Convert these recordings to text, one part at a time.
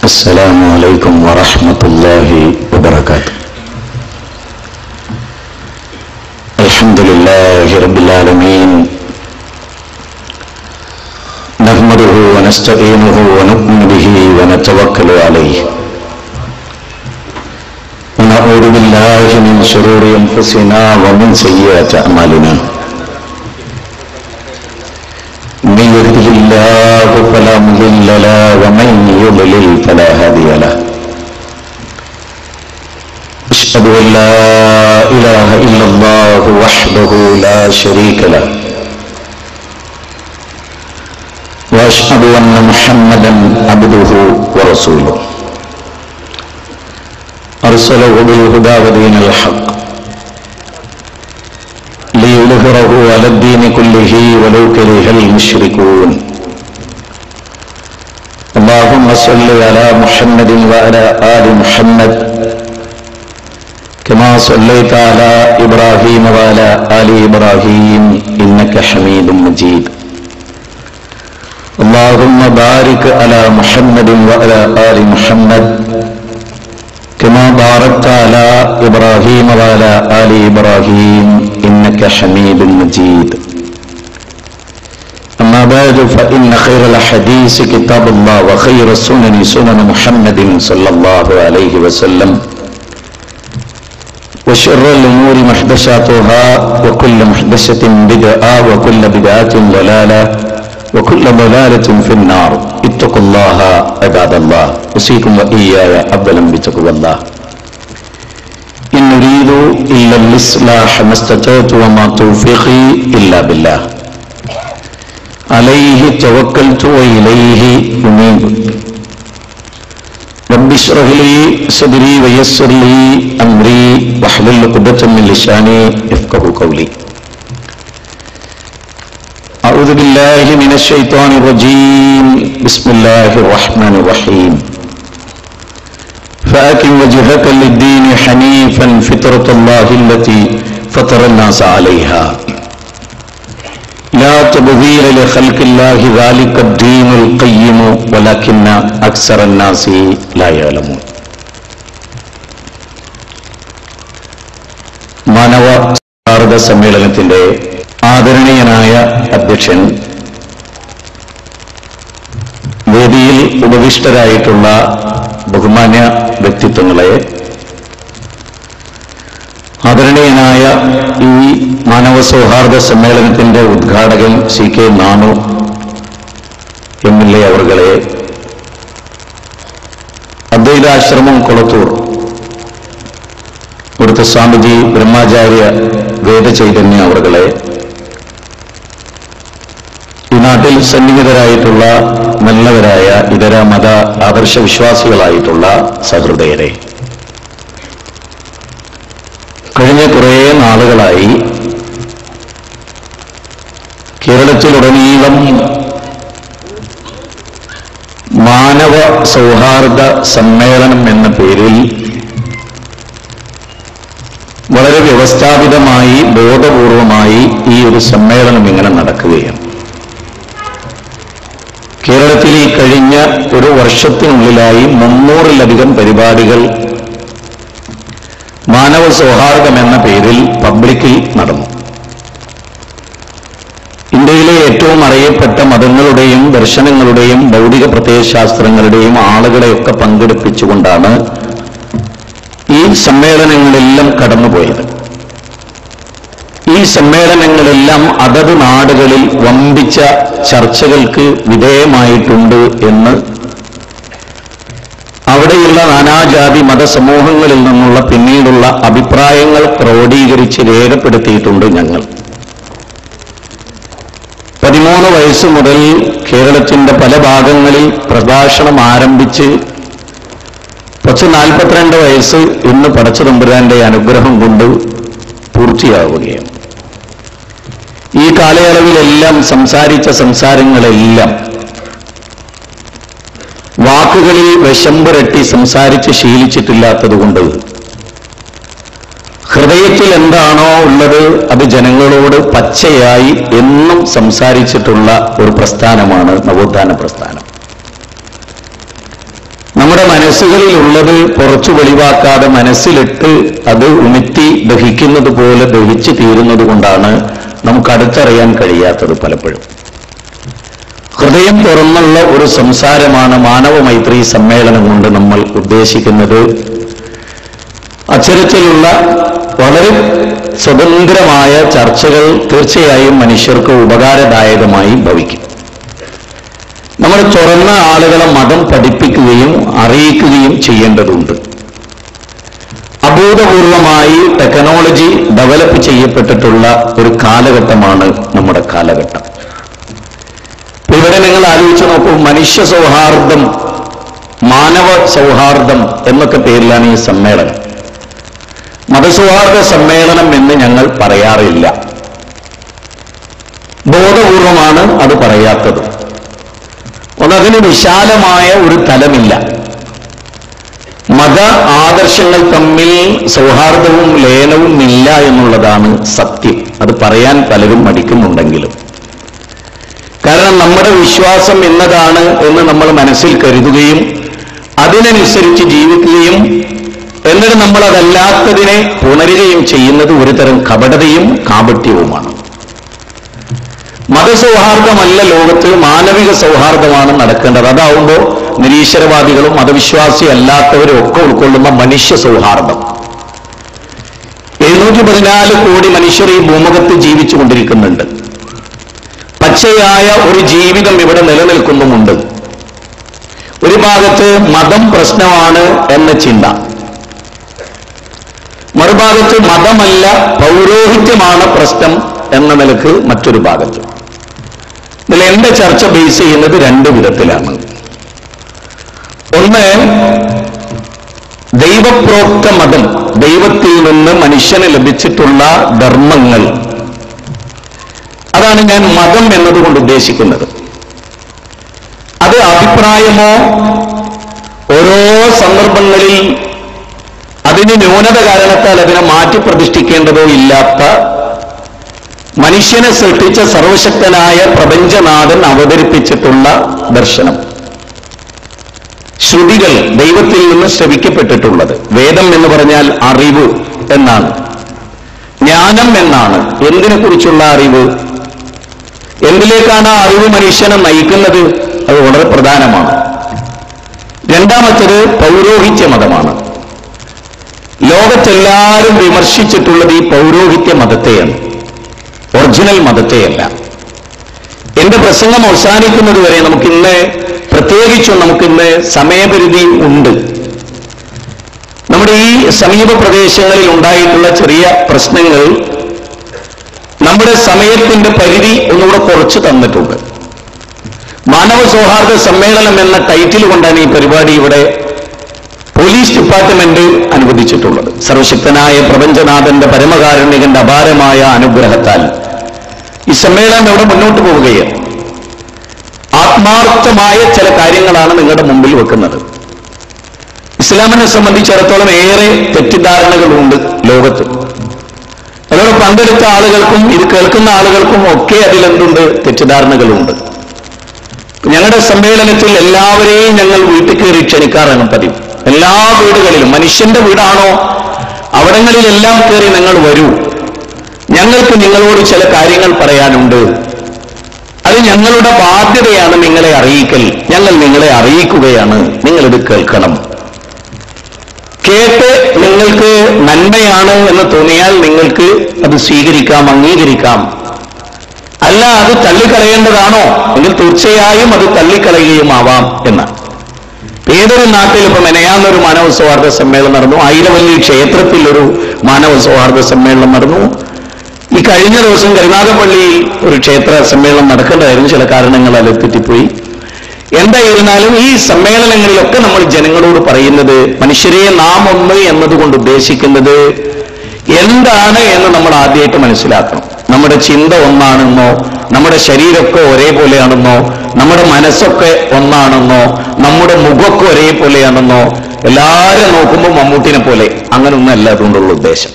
السلام عليكم ورحمة الله وبركاته الحمد لله رب العالمين نحمده ونستعينه ونؤمن به ونتوكل عليه ونعوذ بالله من شرور انفسنا ومن سيئات اعمالنا من يهده الله فلا مضل له ومن يضلل فلا هادي له أشهد أن لا إله إلا الله وحده لا شريك له وأشهد أن محمدا عبده ورسوله أرسله بالهدى ودين الحق ليظهره على الدين كله ولو كره المشركون اللهم صل على محمد وعلى آل محمد كما صليت على إبراهيم وعلى آل إبراهيم إنك حميد مجيد اللهم بارك على محمد وعلى آل محمد كما باركت على إبراهيم وعلى آل إبراهيم إنك حميد مجيد أما بعد فإن خير الحديث كتاب الله وخير السنن سنن محمد صلى الله عليه وسلم وشر الأمور محدثاتها وكل محدثة بدعة وكل بدعة ضلالة وكل ضلالة في النار اتقوا الله عباد الله أوصيكم وإياي أولا بتقوى الله إن نريد إلا الإصلاح ما استطعت وما توفيقي إلا بالله عليه توكلت وإليه أنيب رب اشرح لي صدري ويسر لي أمري واحلل عقدة من لساني يفقه قولي أعوذ بالله من الشيطان الرجيم بسم الله الرحمن الرحيم فأكن وجهك للدين حنيفا فطرة الله التي فطر الناس عليها لا تبذير لخلق الله ذلك الدين القيم ولكن أكثر الناس لا يعلمون മാനവ ഭാരത സമ്മേളനത്തിന്റെ ആദരണീയനായ അധ്യക്ഷൻ വേദിയിൽ ഉപവിഷ്ടരായിട്ടുള്ള ബഹുമാന്യ വ്യക്തിത്വങ്ങളെ ആദരണീയനായ ഈ മാനവ സൗഹാർദ്ദ സമ്മേളനത്തിന്റെ ഉദ്ഘാടകൻ C K Nanu M L A അവർകളെ അദ്വൈതാശ്രമം കൊളത്തൂർ ഇവിടുത്തെ സ്വാമിജി ബ്രഹ്മാചാര്യ വേദചൈതന്യ അവർകളെ ഈ നാട്ടിൽ സന്നിഹിതരായിട്ടുള്ള നല്ലവരായ ഇതര മത ആദർശ വിശ്വാസികളായിട്ടുള്ള സഹൃദയരെ കഴിഞ്ഞ കുറേ നാളുകളായി കേരളത്തിലുടനീളം മാനവ സൗഹാർദ്ദ സമ്മേളനം എന്ന പേരിൽ വളരെ വ്യവസ്ഥാപിതമായി ബോധപൂർവമായി ഈ ഒരു സമ്മേളനം ഇങ്ങനെ നടക്കുകയാണ് കേരളത്തിൽ ഈ കഴിഞ്ഞ ഒരു വർഷത്തിനുള്ളിലായി മുന്നൂറിലധികം പരിപാടികൾ മാനവ സൗഹാർദ്ദം എന്ന പേരിൽ പബ്ലിക്കിൽ നടന്നു ഇന്ത്യയിലെ ഏറ്റവും അറിയപ്പെട്ട മതങ്ങളുടെയും ദർശനങ്ങളുടെയും ഭൗതിക പ്രത്യയശാസ്ത്രങ്ങളുടെയും ആളുകളെയൊക്കെ പങ്കെടുപ്പിച്ചുകൊണ്ടാണ് ഈ സമ്മേളനങ്ങളെല്ലാം കടന്നുപോയത് ഈ സമ്മേളനങ്ങളെല്ലാം അതത് നാടുകളിൽ വമ്പിച്ച ചർച്ചകൾക്ക് വിധേയമായിട്ടുണ്ട് എന്ന് അവിടെയുള്ള നാനാജാതി മതസമൂഹങ്ങളിൽ നിന്നുള്ള പിന്നീടുള്ള അഭിപ്രായങ്ങൾ ക്രോഡീകരിച്ച് രേഖപ്പെടുത്തിയിട്ടുണ്ട് ഞങ്ങൾ പതിമൂന്ന് വയസ്സ് മുതൽ കേരളത്തിന്റെ പല ഭാഗങ്ങളിൽ പ്രഭാഷണം ആരംഭിച്ച് പത്ത് നാൽപ്പത്തിരണ്ട് വയസ്സ് ഇന്ന് പടച്ച തമ്പുരാന്റെ അനുഗ്രഹം കൊണ്ട് പൂർത്തിയാവുകയാണ് ഈ കാലയളവിലെല്ലാം സംസാരിച്ച സംസാരങ്ങളെല്ലാം വാക്കുകളിൽ വിഷം പുരട്ടി സംസാരിച്ച് ശീലിച്ചിട്ടില്ലാത്തതുകൊണ്ട് ഹൃദയത്തിൽ എന്താണോ ഉള്ളത് അത് ജനങ്ങളോട് പച്ചയായി എന്നും സംസാരിച്ചിട്ടുള്ള ഒരു പ്രസ്ഥാനമാണ് നവോത്ഥാന പ്രസ്ഥാനം നമ്മുടെ മനസ്സുകളിൽ ഉള്ളത് പുറത്തു വെളിവാക്കാതെ മനസ്സിലിട്ട് അത് ഉമിത്തി ദഹിക്കുന്നത് പോലെ ദഹിച്ചു തീരുന്നത് കൊണ്ടാണ് നമുക്ക് അടുത്തറിയാൻ കഴിയാത്തത് പലപ്പോഴും ഹൃദയം തുറന്നുള്ള ഒരു സംസാരമാണ് മാനവ മൈത്രി സമ്മേളനം കൊണ്ട് നമ്മൾ ഉദ്ദേശിക്കുന്നത് അത്തരത്തിലുള്ള വളരെ സ്വതന്ത്രമായ ചർച്ചകൾ തീർച്ചയായും മനുഷ്യർക്ക് ഉപകാരദായകമായി ഭവിക്കും നമ്മൾ തുറന്ന ആളുകളെ മതം പഠിപ്പിക്കുകയും അറിയിക്കുകയും ചെയ്യേണ്ടതുണ്ട് അഭൂതപൂർവമായി ടെക്നോളജി ഡെവലപ്പ് ചെയ്യപ്പെട്ടിട്ടുള്ള ഒരു കാലഘട്ടമാണ് നമ്മുടെ കാലഘട്ടം ഇവിടെ നിങ്ങൾ ആലോചിച്ച് നോക്കൂ മനുഷ്യ സൗഹാർദ്ദം മാനവ സൗഹാർദ്ദം എന്നൊക്കെ പേരിലാണ് ഈ സമ്മേളനം മതസൗഹാർദ്ദ സമ്മേളനം എന്ന് ഞങ്ങൾ പറയാറില്ല ബോധപൂർവമാണ് അത് പറയാത്തത് ഒന്നതിന് വിശാലമായ ഒരു തലമില്ല മത ആദർശങ്ങൾ തമ്മിൽ സൗഹാർദ്ദവും ലയനവും ഇല്ല എന്നുള്ളതാണ് സത്യം അത് പറയാൻ പലരും മടിക്കുന്നുണ്ടെങ്കിലും കാരണം നമ്മുടെ വിശ്വാസം എന്നതാണ് എന്ന് നമ്മൾ മനസ്സിൽ കരുതുകയും അതിനനുസരിച്ച് ജീവിക്കുകയും എന്നിട്ട് നമ്മൾ അതല്ലാത്തതിനെ പുണരുകയും ചെയ്യുന്നത് ഒരുതരം കപടതയും കാപട്യവുമാണ് മതസൗഹാർദ്ദമല്ല ലോകത്ത് മാനവിക സൗഹാർദ്ദമാണ് നടക്കേണ്ടത് അതാവുമ്പോൾ നിരീശ്വരവാദികളും മതവിശ്വാസി അല്ലാത്തവരും ഒക്കെ ഉൾക്കൊള്ളുന്ന മനുഷ്യ സൗഹാർദ്ദം എഴുന്നൂറ്റി പതിനാല് കോടി മനുഷ്യർ ഈ ഭൂമുഖത്ത് ജീവിച്ചു കൊണ്ടിരിക്കുന്നുണ്ട് പച്ചയായ ഒരു ജീവിതം ഇവിടെ നിലനിൽക്കുന്നുമുണ്ട് ഒരു ഭാഗത്ത് മതം പ്രശ്നമാണ് എന്ന ചിന്ത മറുഭാഗത്ത് മതമല്ല പൗരോഹിത്യമാണ് പ്രശ്നം എന്ന നിലക്ക് മറ്റൊരു ഭാഗത്ത് ഇതിൽ എന്റെ ചർച്ച ബേസ് ചെയ്യുന്നത് രണ്ട് വിധത്തിലാണ് ഒന്ന് ദൈവപ്രോക്ത മതം ദൈവത്തിൽ നിന്ന് മനുഷ്യന് ലഭിച്ചിട്ടുള്ള ധർമ്മങ്ങൾ അതാണ് ഞാൻ മതം എന്നതുകൊണ്ട് ഉദ്ദേശിക്കുന്നത് അത് അഭിപ്രായമോ ഓരോ സന്ദർഭങ്ങളിൽ അതിന് ന്യൂനത കാരണത്താൽ അതിനെ മാറ്റി പ്രതിഷ്ഠിക്കേണ്ടതോ ഇല്ലാത്ത മനുഷ്യനെ സൃഷ്ടിച്ച സർവശക്തനായ പ്രപഞ്ചനാഥൻ അവതരിപ്പിച്ചിട്ടുള്ള ദർശനം ശ്രുതികൾ ദൈവത്തിൽ നിന്ന് ശ്രവിക്കപ്പെട്ടിട്ടുള്ളത് വേദം എന്ന് പറഞ്ഞാൽ അറിവ് എന്നാണ് ജ്ഞാനം എന്നാണ് എന്തിനെ കുറിച്ചുള്ള അറിവ് എന്തിലേക്കാണ് ആ അറിവ് മനുഷ്യനെ നയിക്കുന്നത് അത് വളരെ പ്രധാനമാണ് രണ്ടാമത്തത് പൗരോഹിത്യ മതമാണ് ലോകത്തെല്ലാവരും വിമർശിച്ചിട്ടുള്ളത് ഈ പൗരോഹിത്യ മതത്തെയാണ് ഒറിജിനൽ മതത്തെയല്ല എന്റെ പ്രസംഗം അവസാനിക്കുന്നത് വരെ നമുക്കിന്ന് പ്രത്യേകിച്ചും നമുക്കിന്ന് സമയപരിധി ഉണ്ട് നമ്മുടെ ഈ സമീപ പ്രദേശങ്ങളിൽ ഉണ്ടായിട്ടുള്ള ചെറിയ പ്രശ്നങ്ങൾ നമ്മുടെ സമയത്തിന്റെ പരിധി ഒന്നുകൂടെ കുറച്ച് തന്നിട്ടുണ്ട് മാനവ സൗഹാർദ്ദ സമ്മേളനം എന്ന ടൈറ്റിൽ കൊണ്ടാണ് ഈ പരിപാടി ഇവിടെ പോലീസ് ഡിപ്പാർട്ട്മെന്റ് അനുവദിച്ചിട്ടുള്ളത് സർവശക്തനായ പ്രപഞ്ചനാഥന്റെ പരമകാരുണ്യകന്റെ അപാരമായ അനുഗ്രഹത്താൽ ഈ സമ്മേളനം ഇവിടെ മുന്നോട്ട് പോവുകയാണ് ആത്മാർത്ഥമായ ചില കാര്യങ്ങളാണ് നിങ്ങളുടെ മുമ്പിൽ വെക്കുന്നത് ഇസ്ലാമിനെ സംബന്ധിച്ചിടത്തോളം ഏറെ തെറ്റിദ്ധാരണകളുണ്ട് ലോകത്ത് അതോടെ പങ്കെടുത്ത ആളുകൾക്കും ഇത് കേൾക്കുന്ന ആളുകൾക്കും ഒക്കെ അതിലെന്തുണ്ട് തെറ്റിദ്ധാരണകളുണ്ട് ഞങ്ങളുടെ സമ്മേളനത്തിൽ എല്ലാവരെയും ഞങ്ങൾ വീട്ടിൽ കയറി ക്ഷണിക്കാറാണ് പതിവ് എല്ലാ വീടുകളിലും മനുഷ്യന്റെ വീടാണോ അവിടങ്ങളിലെല്ലാം കയറി നിങ്ങൾ വരൂ ഞങ്ങൾക്ക് നിങ്ങളോട് ചില കാര്യങ്ങൾ പറയാനുണ്ട് അത് ഞങ്ങളുടെ ബാധ്യതയാണ് നിങ്ങളെ അറിയിക്കൽ ഞങ്ങൾ നിങ്ങളെ അറിയിക്കുകയാണ് നിങ്ങളിത് കേൾക്കണം കേട്ട് നിങ്ങൾക്ക് നന്മയാണ് എന്ന് തോന്നിയാൽ നിങ്ങൾക്ക് അത് സ്വീകരിക്കാം അംഗീകരിക്കാം അല്ല അത് തള്ളിക്കളയേണ്ടതാണോ എങ്കിൽ തീർച്ചയായും അത് തള്ളിക്കളയുകയുമാവാം എന്നാണ് ഏതൊരു നാട്ടിൽ ഇപ്പൊ മെനയാന്നൊരു മാനവ സൗഹാർദ്ദ സമ്മേളനം നടന്നു ആയിരവല്ലി ക്ഷേത്രത്തിൽ ഒരു മാനവ സൗഹാർദ്ദ സമ്മേളനം നടന്നു ഈ കഴിഞ്ഞ ദിവസം കരുനാഗപ്പള്ളിയിൽ ഒരു ക്ഷേത്ര സമ്മേളനം നടക്കേണ്ടതായിരുന്നു ചില കാരണങ്ങളാൽ തെറ്റിപ്പോയി എന്തായിരുന്നാലും ഈ സമ്മേളനങ്ങളിലൊക്കെ നമ്മൾ ജനങ്ങളോട് പറയുന്നത് മനുഷ്യരെ നാം ഒന്ന് എന്നതുകൊണ്ട് ഉദ്ദേശിക്കുന്നത് എന്താണ് എന്ന് നമ്മൾ ആദ്യമായിട്ട് മനസ്സിലാക്കണം നമ്മുടെ ചിന്ത ഒന്നാണെന്നോ നമ്മുടെ ശരീരമൊക്കെ ഒരേപോലെയാണെന്നോ നമ്മുടെ മനസ്സൊക്കെ ഒന്നാണെന്നോ നമ്മുടെ മുഖമൊക്കെ ഒരേപോലെയാണെന്നോ എല്ലാവരും നോക്കുമ്പോൾ മമ്മൂട്ടിനെ പോലെ അങ്ങനൊന്നല്ല അതുകൊണ്ടുള്ള ഉദ്ദേശം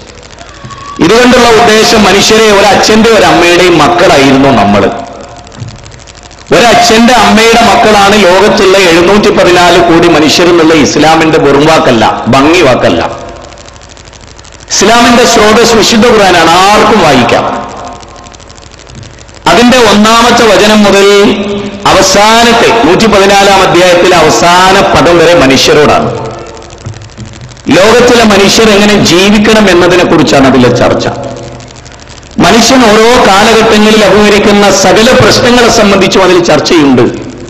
ഇതുകൊണ്ടുള്ള ഉദ്ദേശം മനുഷ്യരെ ഒരു അച്ഛന്റെ ഒരു അമ്മയുടെയും മക്കളായിരുന്നു നമ്മൾ ഒരച്ഛന്റെ അമ്മയുടെ മക്കളാണ് ലോകത്തുള്ള എഴുന്നൂറ്റി പതിനാല് കോടി മനുഷ്യരെന്നുള്ള ഇസ്ലാമിന്റെ വെറും വാക്കല്ല ഭംഗി വാക്കല്ല ഇസ്ലാമിന്റെ സ്രോതസ് വിശുദ്ധ ഖുർആനാണ് ആർക്കും വായിക്കാം അതിന്റെ ഒന്നാമത്തെ വചനം മുതൽ അവസാനത്തെ നൂറ്റി പതിനാലാം അധ്യായത്തിലെ അവസാന പദം വരെ മനുഷ്യരോടാണ് ലോകത്തിലെ മനുഷ്യർ എങ്ങനെ ജീവിക്കണം എന്നതിനെ കുറിച്ചാണ് അതിലെ ചർച്ച മനുഷ്യൻ ഓരോ കാലഘട്ടങ്ങളിൽ അഭിമുഖീകരിക്കുന്ന സകല പ്രശ്നങ്ങളെ സംബന്ധിച്ചും അതിൽ ചർച്ചയുണ്ട്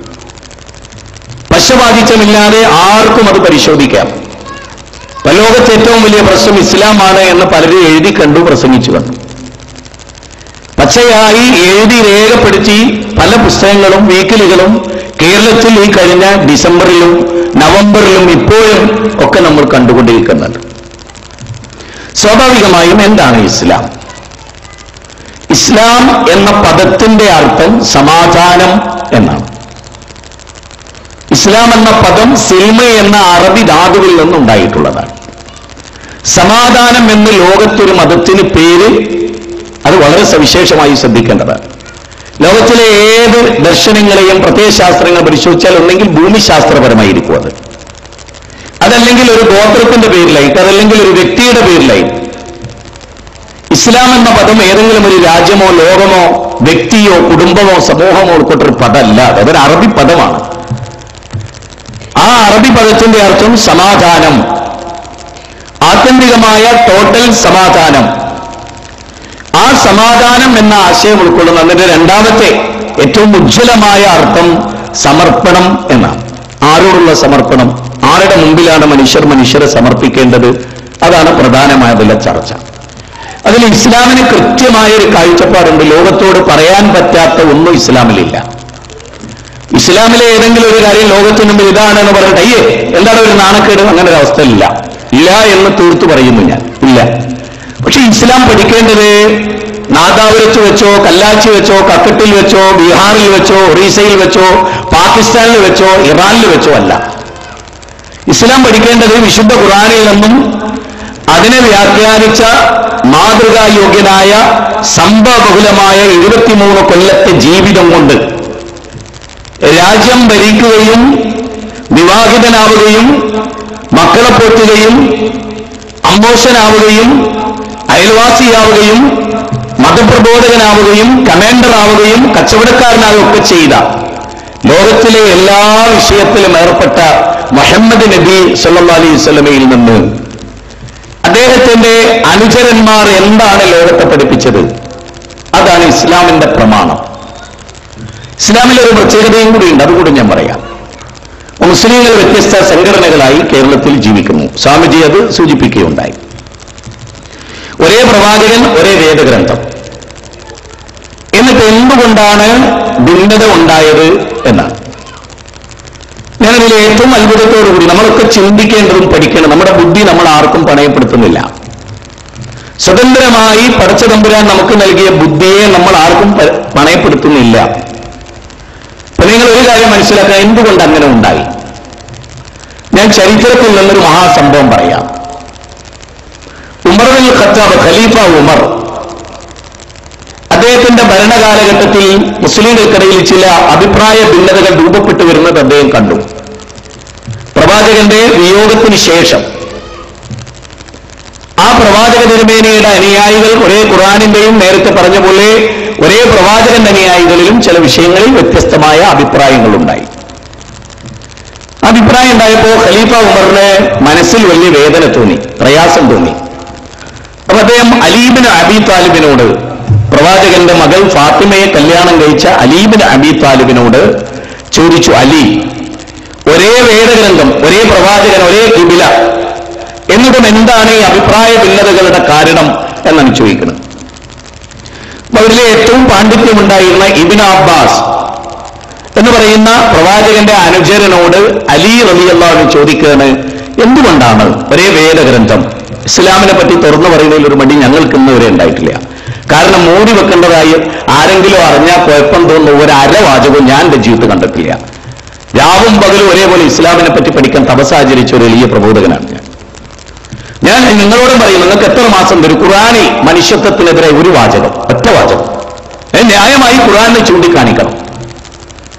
പക്ഷപാതിത്വമില്ലാതെ ആർക്കും അത് പരിശോധിക്കാം ലോകത്തെ ഏറ്റവും വലിയ പ്രശ്നം ഇസ്ലാമാണ് എന്ന് പലരും എഴുതി കണ്ടു പ്രസംഗിച്ചു കണ്ടു പച്ചയായി എഴുതി രേഖപ്പെടുത്തി പല പുസ്തകങ്ങളും വീക്കിലുകളും കേരളത്തിൽ ഈ കഴിഞ്ഞ ഡിസംബറിലും നവംബറിലും ഇപ്പോഴും ഒക്കെ നമ്മൾ കണ്ടുകൊണ്ടിരിക്കുന്നുണ്ട് സ്വാഭാവികമായും എന്താണ് ഇസ്ലാം ഇസ്ലാം എന്ന പദത്തിന്റെ അർത്ഥം സമാധാനം എന്നാണ് ഇസ്ലാം എന്ന പദം സിൽമ എന്ന അറബി ധാതുവിൽ നിന്നുണ്ടായിട്ടുള്ളതാണ് സമാധാനം എന്ന് ലോകത്തൊരു മതത്തിന് പേര് അത് വളരെ സവിശേഷമായി ശ്രദ്ധിക്കേണ്ടതാണ് ലോകത്തിലെ ഏത് ദർശനങ്ങളെയും പ്രത്യയശാസ്ത്രങ്ങൾ പരിശോധിച്ചാൽ ഒന്നെങ്കിൽ ഭൂമിശാസ്ത്രപരമായിരിക്കും അത് അതല്ലെങ്കിൽ ഒരു ഗോത്രത്തിന്റെ പേരിലായിട്ട് അതല്ലെങ്കിൽ ഒരു വ്യക്തിയുടെ പേരിലായിട്ട് ഇസ്ലാം എന്ന പദം ഏതെങ്കിലും ഒരു രാജ്യമോ ലോകമോ വ്യക്തിയോ കുടുംബമോ സമൂഹമോ ഉൾക്കൊണ്ടൊരു പദമല്ല അതൊരു അറബി പദമാണ് ആ അറബി പദത്തിന്റെ അർത്ഥം സമാധാനം ആത്യന്തികമായ ടോട്ടൽ സമാധാനം ആ സമാധാനം എന്ന ആശയം ഉൾക്കൊള്ളുന്ന അതിന്റെ രണ്ടാമത്തെ ഏറ്റവും ഉജ്ജ്വലമായ അർത്ഥം സമർപ്പണം എന്നാണ് ആരോടുള്ള സമർപ്പണം ആരുടെ മുമ്പിലാണ് മനുഷ്യർ മനുഷ്യരെ സമർപ്പിക്കേണ്ടത് അതാണ് പ്രധാനമായതിലെ ചർച്ച അതിൽ ഇസ്ലാമിന് കൃത്യമായ ഒരു കാഴ്ചപ്പാടുണ്ട് ലോകത്തോട് പറയാൻ പറ്റാത്ത ഒന്നും ഇസ്ലാമിലില്ല ഇസ്ലാമിലെ ഏതെങ്കിലും ഒരു കാര്യം ലോകത്തിന് മുമ്പിൽ ഇതാണ് എന്ന് പറഞ്ഞിട്ട് അയ്യേ എന്താണ് ഒരു നാണക്കേട് അങ്ങനെ ഒരു അവസ്ഥ ഇല്ല ഇല്ല എന്ന് തീർത്തു പറയുന്നു ഞാൻ ഇല്ല പക്ഷെ ഇസ്ലാം പഠിക്കേണ്ടത് നാദാപുരത്ത് വെച്ചോ കല്ലാച്ചി വെച്ചോ കക്കട്ടിൽ വെച്ചോ ബീഹാറിൽ വെച്ചോ ഒറീസയിൽ വെച്ചോ പാകിസ്ഥാനിൽ വെച്ചോ ഇറാനിൽ വെച്ചോ അല്ല ഇസ്ലാം പഠിക്കേണ്ടത് വിശുദ്ധ ഖുറാനിൽ നിന്നും അതിനെ വ്യാഖ്യാനിച്ച മാതൃകായോഗ്യനായ സംഭവബഹുലമായ എഴുപത്തിമൂന്ന് കൊല്ലത്തെ ജീവിതം കൊണ്ട് രാജ്യം ഭരിക്കുകയും വിവാഹിതനാവുകയും മക്കളെ പോറ്റുകയും അമ്മോഷനാവുകയും അയൽവാസിയാവുകയും മതപ്രബോധകനാവുകയും കമാൻഡറാവുകയും കച്ചവടക്കാരനാവുകയും ഒക്കെ ചെയ്ത ലോകത്തിലെ എല്ലാ വിഷയത്തിലും ഏർപ്പെട്ട മുഹമ്മദ് നബി സല്ലാ അലൈഹി സ്വലമയിൽ നിന്ന് അദ്ദേഹത്തിന്റെ അനുചരന്മാർ എന്താണ് ലോകത്തെ പഠിപ്പിച്ചത് അതാണ് ഇസ്ലാമിന്റെ പ്രമാണം ഇസ്ലാമിലെ ഒരു പ്രത്യേകതയും കൂടിയുണ്ട് അതുകൂടി ഞാൻ പറയാം മുസ്ലിങ്ങൾ വ്യത്യസ്ത സംഘടനകളായി കേരളത്തിൽ ജീവിക്കുന്നു സ്വാമിജി അത് സൂചിപ്പിക്കുകയുണ്ടായി ഒരേ പ്രവാചകൻ ഒരേ വേദഗ്രന്ഥം എന്നിട്ട് എന്തുകൊണ്ടാണ് ഭിന്നത ഉണ്ടായത് എന്നാണ് ഞാനതിൽ ഏറ്റവും അത്ഭുതത്തോടുകൂടി നമ്മളൊക്കെ ചിന്തിക്കേണ്ടതും പഠിക്കണം നമ്മുടെ ബുദ്ധി നമ്മൾ ആർക്കും പണയപ്പെടുത്തുന്നില്ല സ്വതന്ത്രമായി പടച്ചതമ്പുരാൻ നമുക്ക് നൽകിയ ബുദ്ധിയെ നമ്മൾ ആർക്കും പ- പണയപ്പെടുത്തുന്നില്ല അപ്പൊ നിങ്ങൾ ഒരു കാര്യം മനസ്സിലാക്കുക എന്തുകൊണ്ട് അങ്ങനെ ഉണ്ടായി ഞാൻ ചരിത്രത്തിൽ നിന്നൊരു മഹാസംഭവം പറയാം ഉമർ ബിൻ ഖത്താബ് ഖലീഫ ഉമർ അദ്ദേഹത്തിന്റെ ഭരണകാലഘട്ടത്തിൽ മുസ്ലിങ്ങൾക്കിടയിൽ ചില അഭിപ്രായ ഭിന്നതകൾ രൂപപ്പെട്ടു വരുന്നത് അദ്ദേഹം കണ്ടു പ്രവാചകന്റെ വിയോഗത്തിന് ശേഷം ആ പ്രവാചക തിരുമേനയുടെ അനുയായികൾ ഒരേ ഖുറാനിന്റെയും നേരത്തെ പറഞ്ഞ പോലെ ഒരേ പ്രവാചകന്റെ അനുയായികളിലും ചില വിഷയങ്ങളിൽ വ്യത്യസ്തമായ അഭിപ്രായങ്ങളുണ്ടായി അഭിപ്രായം ഉണ്ടായപ്പോ ഖലീഫ ഉമറിന് മനസ്സിൽ വലിയ വേദന തോന്നി പ്രയാസം തോന്നി അപ്പൊ അദ്ദേഹം അലീബിന് അബി താലിബിനോട് പ്രവാചകന്റെ മകൾ ഫാത്തിമയെ കല്യാണം കഴിച്ച അലീബിന് അബി താലിബിനോട് ചോദിച്ചു അലി ഒരേ വേദഗ്രന്ഥം ഒരേ പ്രവാചകൻ ഒരേ കിബില എന്നിട്ടും എന്താണ് ഈ അഭിപ്രായ ഭിന്നതകളുടെ കാരണം എന്നാണ് ചോദിക്കുന്നത് അപ്പൊ അവരിലെ ഏറ്റവും പാണ്ഡിത്യമുണ്ടായിരുന്ന ഇബിൻ അബ്ബാസ് എന്ന് പറയുന്ന പ്രവാചകന്റെ അനുചരനോട് അലി റലിയല്ലാഹു ചോദിക്കുകയാണ് എന്തുകൊണ്ടാണ് ഒരേ വേദഗ്രന്ഥം ഇസ്ലാമിനെ പറ്റി തുറന്നു പറയുന്നതിൽ ഒരു മടി ഞങ്ങൾക്ക് ഇന്ന് വരെ ഉണ്ടായിട്ടില്ല കാരണം മൂടി വെക്കേണ്ടതായി ആരെങ്കിലും അറിഞ്ഞാൽ കുഴപ്പം തോന്നുന്ന ഒരു അരവാചകവും ഞാൻ എന്റെ ജീവിതത്തിൽ കണ്ടിട്ടില്ല രാവും പകലും ഒരേപോലെ ഇസ്ലാമിനെ പറ്റി പഠിക്കാൻ തപസാചരിച്ച ഒരു വലിയ പ്രബോധകനാണ് ഞാൻ ഞാൻ നിങ്ങളോടും പറയും നിങ്ങൾക്ക് എത്ര മാസം തരും ഖുറാനി മനുഷ്യത്വത്തിനെതിരെ ഒരു വാചകം ഒറ്റ വാചകം ഏ, ന്യായമായി ഖുറാനെ ചൂണ്ടിക്കാണിക്കണം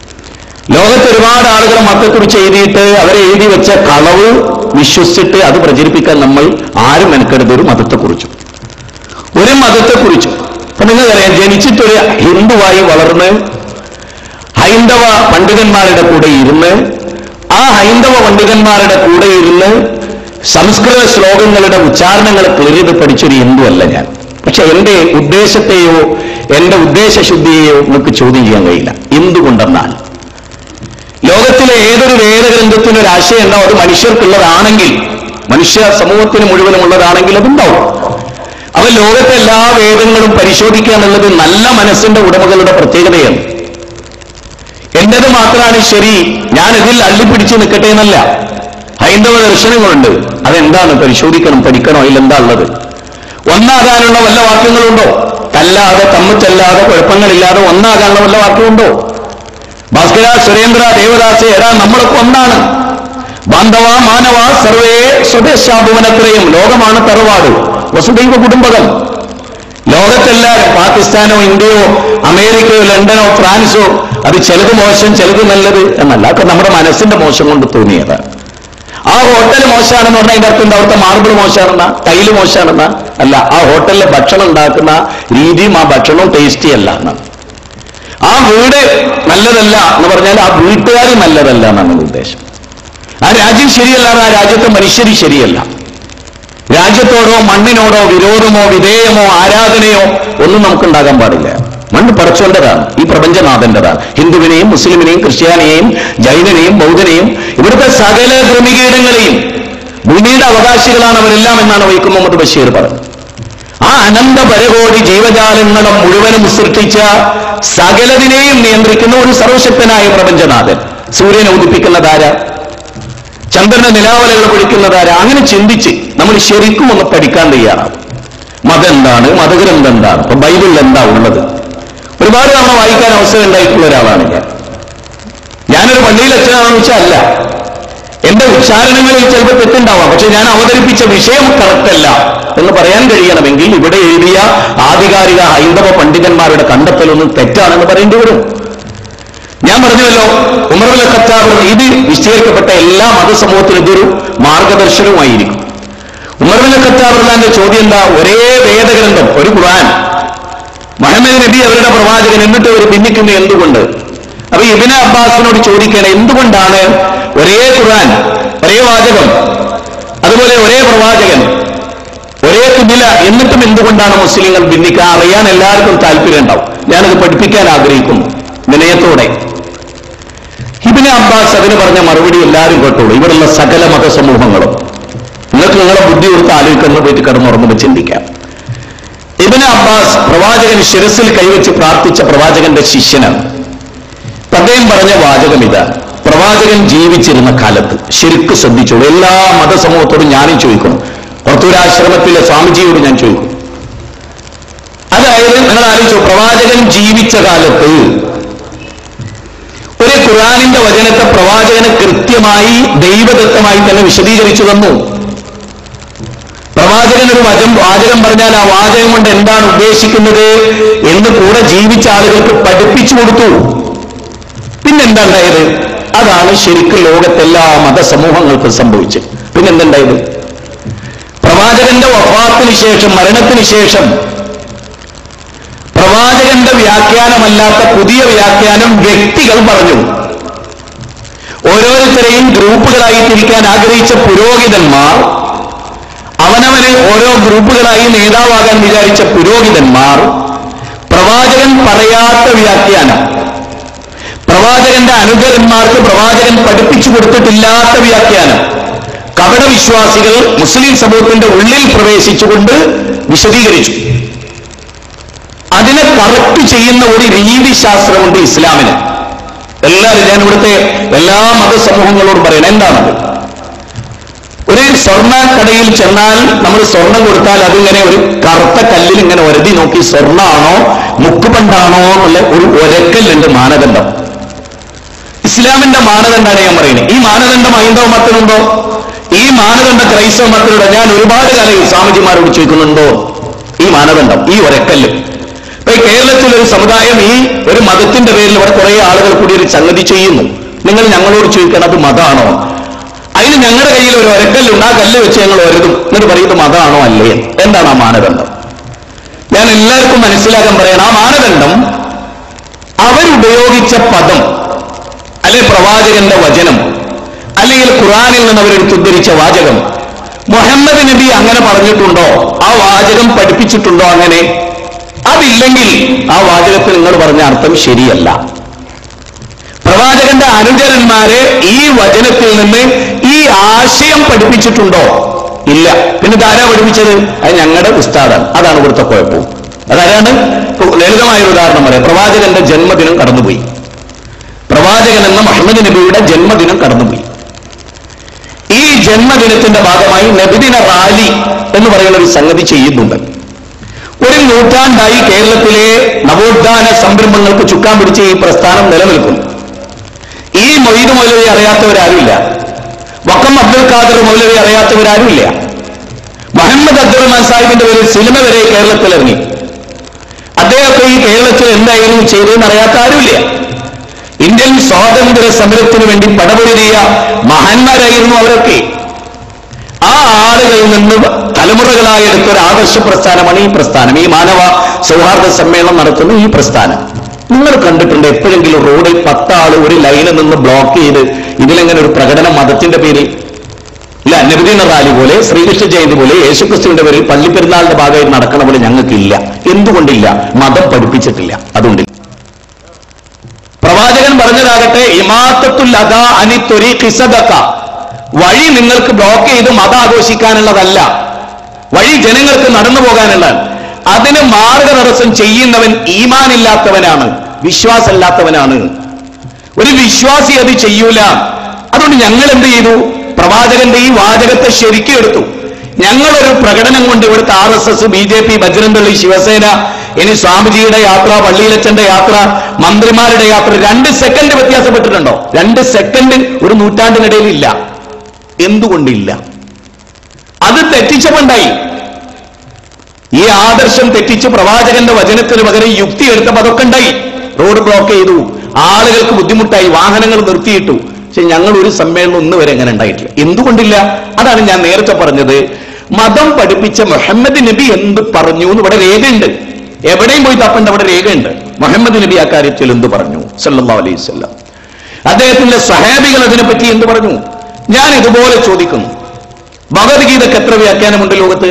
ലോകത്ത് ഒരുപാട് ആളുകൾ മതത്തെക്കുറിച്ച് എഴുതിയിട്ട് അവരെ എഴുതി വെച്ച കളവ് വിശ്വസിച്ചിട്ട് അത് പ്രചരിപ്പിക്കാൻ നമ്മൾ ആരും മെനക്കെടുത്ത ഒരു മതത്തെക്കുറിച്ചും ഒരു മതത്തെക്കുറിച്ചും അപ്പൊ നിങ്ങൾക്കറിയാം ജനിച്ചിട്ടൊരു ഹിന്ദുവായി വളർന്ന് ഹൈന്ദവ പണ്ഡിതന്മാരുടെ കൂടെ ഇരുന്ന് ആ ഹൈന്ദവ പണ്ഡിതന്മാരുടെ കൂടെ ഇരുന്ന് സംസ്കൃത ശ്ലോകങ്ങളുടെ ഉച്ചാരണങ്ങൾ ക്ലിയർ ചെയ്ത് പഠിച്ചൊരു ഹിന്ദു അല്ല ഞാൻ പക്ഷെ എന്റെ ഉദ്ദേശത്തെയോ എന്റെ ഉദ്ദേശശുദ്ധിയെയോ നിങ്ങൾക്ക് ചോദ്യം ചെയ്യാൻ കഴിയില്ല എന്തുകൊണ്ടെന്നാൽ ലോകത്തിലെ ഏതൊരു വേദഗ്രന്ഥത്തിനും ഒരു ആശയം ഉണ്ടാവും അത് മനുഷ്യർക്കുള്ളതാണെങ്കിൽ മനുഷ്യ സമൂഹത്തിന് മുഴുവനും ഉള്ളതാണെങ്കിൽ അതുണ്ടാവും അവ ലോകത്തെ എല്ലാ വേദങ്ങളും പരിശോധിക്കുക എന്നുള്ളത് നല്ല മനസ്സിന്റെ ഉടമകളുടെ പ്രത്യേകതയാണ് എന്റേത് മാത്രമാണ് ശരി ഞാൻ ഇതിൽ അള്ളിപ്പിടിച്ച് നിൽക്കട്ടെ എന്നല്ല ഹൈന്ദവ ദർശനങ്ങളുണ്ട് അതെന്താണ് പരിശോധിക്കണം പഠിക്കണോ അതിലെന്താ ഉള്ളത് ഒന്നാകാനുള്ള വല്ല വാക്യങ്ങളുണ്ടോ തല്ലാതെ തമ്മിച്ചല്ലാതെ കുഴപ്പങ്ങളില്ലാതെ ഒന്നാകാനുള്ള വല്ല വാക്യമുണ്ടോ ഭാസ്കര സുരേന്ദ്ര ദേവദാസ എടാ നമ്മളൊക്കെ ഒന്നാണ് ബാന്ധവ മാനവ സർവേ സ്വദേശാഭുവനത്രയും ലോകമാണ് തറവാട് വസുദൈവ കുടുംബകം ലോകത്തെല്ലാവരും പാകിസ്ഥാനോ ഇന്ത്യയോ അമേരിക്കയോ ലണ്ടനോ ഫ്രാൻസോ അത് ചിലത് മോശം ചിലത് നല്ലത് എന്നല്ല ഒക്കെ നമ്മുടെ മനസ്സിന്റെ മോശം കൊണ്ട് തോന്നിയത് ആ ഹോട്ടൽ മോശമാണെന്ന് പറഞ്ഞാൽ അതിന്റെ അർത്ഥം എന്താ അവിടുത്തെ മാർബിൾ മോശമാണെന്ന ടൈല് മോശമാണെന്ന അല്ല ആ ഹോട്ടലിലെ ഭക്ഷണം ഉണ്ടാക്കുന്ന രീതിയും ആ ഭക്ഷണവും ടേസ്റ്റി അല്ല എന്നാണ് ആ വീട് നല്ലതല്ല എന്ന് പറഞ്ഞാൽ ആ വീട്ടുകാർ നല്ലതല്ല എന്നാണ് ഉദ്ദേശം ആ രാജ്യം ശരിയല്ല ആ രാജ്യത്തെ മനുഷ്യർ ശരിയല്ല രാജ്യത്തോടോ മണ്ണിനോടോ വിരോധമോ വിധേയമോ ആരാധനയോ ഒന്നും നമുക്കുണ്ടാകാൻ പാടില്ല മണ്ണ് പടച്ചോണ്ടതാണ് ഈ പ്രപഞ്ചനാഥന്റെതാണ് ഹിന്ദുവിനെയും മുസ്ലിമിനെയും ക്രിസ്ത്യാനിയെയും ജൈനനെയും ബൗദ്ധനെയും ഇവിടുത്തെ സകല ക്രമീകരണങ്ങളെയും ഭൂമിയുടെ അവകാശികളാണ് അവരെല്ലാം എന്നാണ് വൈക്കം മുഹമ്മദ് ബഷീർ പറഞ്ഞത് ആ അനന്ത പരകോടി ജീവജാലങ്ങളെ മുഴുവനും സൃഷ്ടിച്ച സകലതിനെയും നിയന്ത്രിക്കുന്ന ഒരു സർവശക്തനായ പ്രപഞ്ചനാഥൻ സൂര്യനെ ഉദിപ്പിക്കുന്നതാര ചന്ദ്രന്റെ നിലാവലകൾ പിടിക്കുന്നതാര അങ്ങനെ ചിന്തിച്ച് നമ്മൾ ശരിക്കും ഒന്ന് പഠിക്കാൻ തയ്യാറാവും മതം എന്താണ് മതഗ്രന്ഥം എന്താണ് ഇപ്പൊ ബൈബിളിൽ എന്താ ഉള്ളത് ഒരുപാട് തവണ വായിക്കാൻ അവസരം ഉണ്ടായിട്ടുള്ള ഒരാളാണ് ഞാൻ ഞാനൊരു പള്ളിയിൽ അച്ഛനാണെന്ന് വെച്ചാൽ അല്ല എന്റെ ഉച്ചാരണങ്ങളിൽ ചിലപ്പോൾ തെറ്റുണ്ടാവാം പക്ഷെ ഞാൻ അവതരിപ്പിച്ച വിഷയം കറക്റ്റ് അല്ല എന്ന് പറയാൻ കഴിയണമെങ്കിൽ ഇവിടെ എഴുതിയ ആധികാരിക ഹൈന്ദവ പണ്ഡിതന്മാരുടെ കണ്ടെത്തലൊന്നും തെറ്റാണെന്ന് പറയേണ്ടി വരും ഞാൻ പറഞ്ഞുവല്ലോ ഉമർവല ഖത്താബ് ഇത് വിശദീകരിക്കപ്പെട്ട എല്ലാ മതസമൂഹത്തിനും ഇതൊരു മാർഗദർശനവുമായിരിക്കും ഉമർവല ഖത്താബ് ചോദ്യം എന്താ ഒരേ വേദഗ്രന്ഥം ഒരു ഖുർആൻ മുഹമ്മദ് നബി അവരുടെ പ്രവാചകൻ എന്നിട്ട് ഒരു ഭിന്നിക്കുന്ന എന്തുകൊണ്ട് അപ്പൊ ഇബിന അബ്ബാസിനോട് ചോദിക്കണം എന്തുകൊണ്ടാണ് ഒരേ ഖുർആൻ ഒരേ വാചകം അതുപോലെ ഒരേ പ്രവാചകൻ ഒരേ തുമില എന്നിട്ടും എന്തുകൊണ്ടാണ് മുസ്ലിങ്ങൾ ഭിന്നിക്കുക അറിയാൻ എല്ലാവർക്കും താല്പര്യം ഉണ്ടാവും ഞാനത് പഠിപ്പിക്കാൻ ആഗ്രഹിക്കുന്നു വിനയത്തോടെ ഇബിന് അബ്ബാസ് അതിന് പറഞ്ഞ മറുപടി എല്ലാവരും കേട്ടോളൂ ഇവിടെയുള്ള സകല മതസമൂഹങ്ങളും നിങ്ങൾക്ക് നിങ്ങളെ ബുദ്ധി കൊടുത്ത് ആലോചിക്കുന്ന പോയിട്ട് കിടന്നുറങ്ങുമ്പോൾ ചിന്തിക്കാം ഇബിന് അബ്ബാസ് പ്രവാചകൻ ശിരസിൽ കൈവച്ച് പ്രാർത്ഥിച്ച പ്രവാചകന്റെ ശിഷ്യനാണ് അപ്പൊ അദ്ദേഹം പറഞ്ഞ വാചകം ഇതാണ് പ്രവാചകൻ ജീവിച്ചിരുന്ന കാലത്ത് ശരിക്ക് ശ്രദ്ധിച്ചോളൂ എല്ലാ മതസമൂഹത്തോടും ഞാനും ചോദിക്കണം പുറത്തൂരാശ്രമത്തിലെ സ്വാമിജിയോട് ഞാൻ ചോദിക്കും അതായത് നിങ്ങൾ ആലോചിച്ചു പ്രവാചകൻ ജീവിച്ച കാലത്ത് ഒരു ഖുറാനിന്റെ വചനത്തെ പ്രവാചകന് കൃത്യമായി ദൈവദത്തമായി തന്നെ വിശദീകരിച്ചു തന്നു പ്രവാചകൻ ഒരു വചം വാചകം പറഞ്ഞാൽ ആ വാചകം കൊണ്ട് എന്താണ് ഉദ്ദേശിക്കുന്നത് എന്ന് കൂടെ ജീവിച്ച ആളുകൾക്ക് പഠിപ്പിച്ചു കൊടുത്തു പിന്നെന്താ ഉണ്ടായത് അതാണ് ശരിക്കും ലോകത്തെല്ലാ മതസമൂഹങ്ങൾക്കും സംഭവിച്ചത് പിന്നെന്തുണ്ടായത് പ്രവാചകന്റെ വഫാത്തിന് ശേഷം മരണത്തിന് ശേഷം പ്രവാചകന്റെ വ്യാഖ്യാനമല്ലാത്ത പുതിയ വ്യാഖ്യാനം വ്യക്തികൾ പറഞ്ഞു ഓരോരുത്തരെയും ഗ്രൂപ്പുകളായി തിരിക്കാൻ ആഗ്രഹിച്ച പുരോഹിതന്മാർ അവനവന് ഓരോ ഗ്രൂപ്പുകളായി നേതാവാകാൻ വിചാരിച്ച പുരോഹിതന്മാർ പ്രവാചകൻ പറയാത്ത വ്യാഖ്യാനം പ്രവാചകന്റെ അനുചരന്മാർക്ക് പ്രവാചകൻ പഠിപ്പിച്ചു കൊടുത്തിട്ടില്ലാത്ത വ്യാഖ്യാനം കപട വിശ്വാസികൾ മുസ്ലിം സമൂഹത്തിന്റെ ഉള്ളിൽ പ്രവേശിച്ചുകൊണ്ട് വിശദീകരിച്ചു അതിനെ കറക്റ്റ് ചെയ്യുന്ന ഒരു രീതിശാസ്ത്രമുണ്ട് ഇസ്ലാമിന് എല്ലാവരും ഞാൻ ഇവിടുത്തെ എല്ലാ മതസമൂഹങ്ങളോടും പറയണം എന്താണത് ഒരു സ്വർണ്ണ കടയിൽ ചെന്നാൽ നമ്മൾ സ്വർണം കൊടുത്താൽ അതിങ്ങനെ ഒരു കറുത്ത കല്ലിൽ ഇങ്ങനെ ഒരതി നോക്കി സ്വർണ്ണമാണോ മുക്കുപണ്ടാണോ എന്നുള്ള ഒരു ഒരക്കല്ലുണ്ട് മാനദണ്ഡം ഇസ്ലാമിന്റെ മാനദണ്ഡമാണ് ഞാൻ പറയുന്നത് ഈ മാനദണ്ഡം ഹൈന്ദവ മതത്തിനുണ്ടോ ഈ മാനദണ്ഡം ക്രൈസ്തവ മതത്തിലൂടെ ഞാൻ ഒരുപാട് കാലം സ്വാമിജിമാരോട് ചോദിക്കുന്നുണ്ടോ ഈ മാനദണ്ഡം ഈ ഒരക്കല്ല് ഇപ്പൊ ഈ കേരളത്തിൽ ഒരു സമുദായം ഈ ഒരു മതത്തിന്റെ പേരിൽ ഇവിടെ കുറെ ആളുകൾ കൂടി ഒരു സംഗതി ചെയ്യുന്നു നിങ്ങൾ ഞങ്ങളോട് ചോദിക്കണം അത് മതമാണോ അതിന് ഞങ്ങളുടെ കയ്യിൽ ഒരു ഒരക്കല്ലുണ്ട് ആ കല്ല് വെച്ച് ഞങ്ങൾ ഒരതും എന്നിട്ട് പറയുന്നത് മതമാണോ അല്ലേ എന്താണ് ആ മാനദണ്ഡം ഞാൻ എല്ലാവർക്കും മനസ്സിലാക്കാൻ പറയണം ആ മാനദണ്ഡം അവരുപയോഗിച്ച പദം അല്ലെങ്കിൽ പ്രവാചകന്റെ വചനം അല്ലെങ്കിൽ ഖുറാനിൽ നിന്ന് അവരെടുത്ത് ഉദ്ധരിച്ച വാചകം മുഹമ്മദ് നബി അങ്ങനെ പറഞ്ഞിട്ടുണ്ടോ ആ വാചകം പഠിപ്പിച്ചിട്ടുണ്ടോ അങ്ങനെ അതില്ലെങ്കിൽ ആ വാചകത്തിൽ നിങ്ങൾ പറഞ്ഞ അർത്ഥം ശരിയല്ല പ്രവാചകന്റെ അനുചരന്മാരെ ഈ വചനത്തിൽ നിന്ന് ഈ ആശയം പഠിപ്പിച്ചിട്ടുണ്ടോ ഇല്ല പിന്നെ ധാരാ പഠിപ്പിച്ചത് അത് ഞങ്ങളുടെ ഉസ്താദാണ് അതാണ് ഇവിടുത്തെ കുഴപ്പം അതാരാണ് ലളിതമായ ഒരു ഉദാഹരണം പറയാം പ്രവാചകന്റെ ജന്മദിനം കടന്നുപോയി പ്രവാചകൻ എന്ന മുഹമ്മദ് നബിയുടെ ജന്മദിനം കടന്നുപോയി ഈ ജന്മദിനത്തിന്റെ ഭാഗമായി നബിദിന റാലി എന്ന് പറയുന്ന ഒരു സംഗതി ചെയ്യുന്നുണ്ട് ഒരു നൂറ്റാണ്ടായി കേരളത്തിലെ നവോത്ഥാന സംരംഭങ്ങൾക്ക് ചുക്കാൻ പിടിച്ച് ഈ പ്രസ്ഥാനം നിലനിൽക്കുന്നു ഈ മൊയ്ത് മൗലവി അറിയാത്തവരാരുമില്ല വക്കം അബ്ദുൽ ഖാദർ മൗലവി അറിയാത്തവരാരുമില്ല മുഹമ്മദ് അബ്ദുറഹ്മാൻ സാഹിബിന്റെ ഒരു സിനിമ വരെ കേരളത്തിൽ ഇറങ്ങി അദ്ദേഹത്തെ ഈ കേരളത്തിൽ എന്തായിരുന്നു ചെയ്തതെന്ന് അറിയാത്ത ആരുമില്ല ഇന്ത്യൻ സ്വാതന്ത്ര്യ സമരത്തിന് വേണ്ടി പടപൊരുതിയ മഹാന്മാരായിരുന്നു അവരൊക്കെ ആ ആളുകളിൽ നിന്ന് തലമുറകളായി എടുത്ത ഒരു ആദർശ പ്രസ്ഥാനമാണ് ഈ പ്രസ്ഥാനം ഈ മാനവ സൗഹാർദ്ദ സമ്മേളനം നടത്തുന്ന ഈ പ്രസ്ഥാനം നിങ്ങൾ കണ്ടിട്ടുണ്ട് എപ്പോഴെങ്കിലും റോഡിൽ പത്താള് ഒരു ലൈനിൽ നിന്ന് ബ്ലോക്ക് ചെയ്ത് ഇതിലെങ്ങനെ ഒരു പ്രകടനം മതത്തിന്റെ പേരിൽ ഇല്ല നബിദിന റാലി പോലെ ശ്രീകൃഷ്ണ ജയന്തി പോലെ യേശുക്രിസ്തുവിന്റെ പേരിൽ പള്ളിപ്പെരുന്നാളിന്റെ ഭാഗമായി നടക്കണ പോലെ ഞങ്ങൾക്കില്ല എന്തുകൊണ്ടില്ല മതം പഠിപ്പിച്ചിട്ടില്ല അതുകൊണ്ടില്ല പ്രവാചകൻ പറഞ്ഞതാകട്ടെ ഇമാത്തത്തുൽ അദാ അനി ത്വരീഖി സദഖ വഴി നിങ്ങൾക്ക് ബ്ലോക്ക് ചെയ്ത് മതം ആഘോഷിക്കാനുള്ളതല്ല വഴി ജനങ്ങൾക്ക് നടന്നു പോകാനുള്ളതാണ് അതിന് മാർഗതടസ്സം ചെയ്യുന്നവൻ ഈമാനില്ലാത്തവനാണ് വിശ്വാസമില്ലാത്തവനാണ് ഒരു വിശ്വാസി അത് ചെയ്യൂല അതുകൊണ്ട് ഞങ്ങൾ എന്ത് ചെയ്തു പ്രവാചകന്റെ ഈ വാചകത്തെ ശരിക്കും എടുത്തു ഞങ്ങളൊരു പ്രകടനം കൊണ്ട് ഇവിടുത്തെ R S S B J P ബജ്രംദളി ശിവസേന ഇനി സ്വാമിജിയുടെ യാത്ര പള്ളിയിലച്ചന്റെ യാത്ര മന്ത്രിമാരുടെ യാത്ര രണ്ട് സെക്കൻഡ് വ്യത്യാസപ്പെട്ടിട്ടുണ്ടോ രണ്ട് സെക്കൻഡ് ഒരു നൂറ്റാണ്ടിനിടയിൽ ഇല്ല എന്തുകൊണ്ടില്ല അത് തെറ്റിച്ചപ്പോണ്ടായി ഈ ആദർശം തെറ്റിച്ച് പ്രവാചകന്റെ വചനത്തിന് പകരം യുക്തി എടുത്തപ്പോൾ അതൊക്കെ ഉണ്ടായി റോഡ് ബ്ലോക്ക് ചെയ്തു ആളുകൾക്ക് ബുദ്ധിമുട്ടായി വാഹനങ്ങൾ നിർത്തിയിട്ടു പക്ഷെ ഞങ്ങൾ ഒരു സമ്മേളനം ഇന്ന് വരെ അങ്ങനെ ഉണ്ടായിട്ടില്ല എന്തുകൊണ്ടില്ല അതാണ് ഞാൻ നേരത്തെ പറഞ്ഞത് മതം പഠിപ്പിച്ച മുഹമ്മദ് നബി എന്ത് പറഞ്ഞു എന്ന് ഇവിടെ രേഖയുണ്ട് എവിടെയും പോയി തപ്പണ്ട അവിടെ രേഖയുണ്ട് മുഹമ്മദ് നബി ആ കാര്യത്തിൽ എന്ത് പറഞ്ഞു സല്ലല്ലാഹു അലൈഹി വസല്ലം അദ്ദേഹത്തിന്റെ സഹാബികൾ അതിനെപ്പറ്റി എന്ത് പറഞ്ഞു ഞാൻ ഇതുപോലെ ചോദിക്കുന്നു ഭഗവത്ഗീതക്ക് എത്ര വ്യാഖ്യാനമുണ്ട് ലോകത്ത്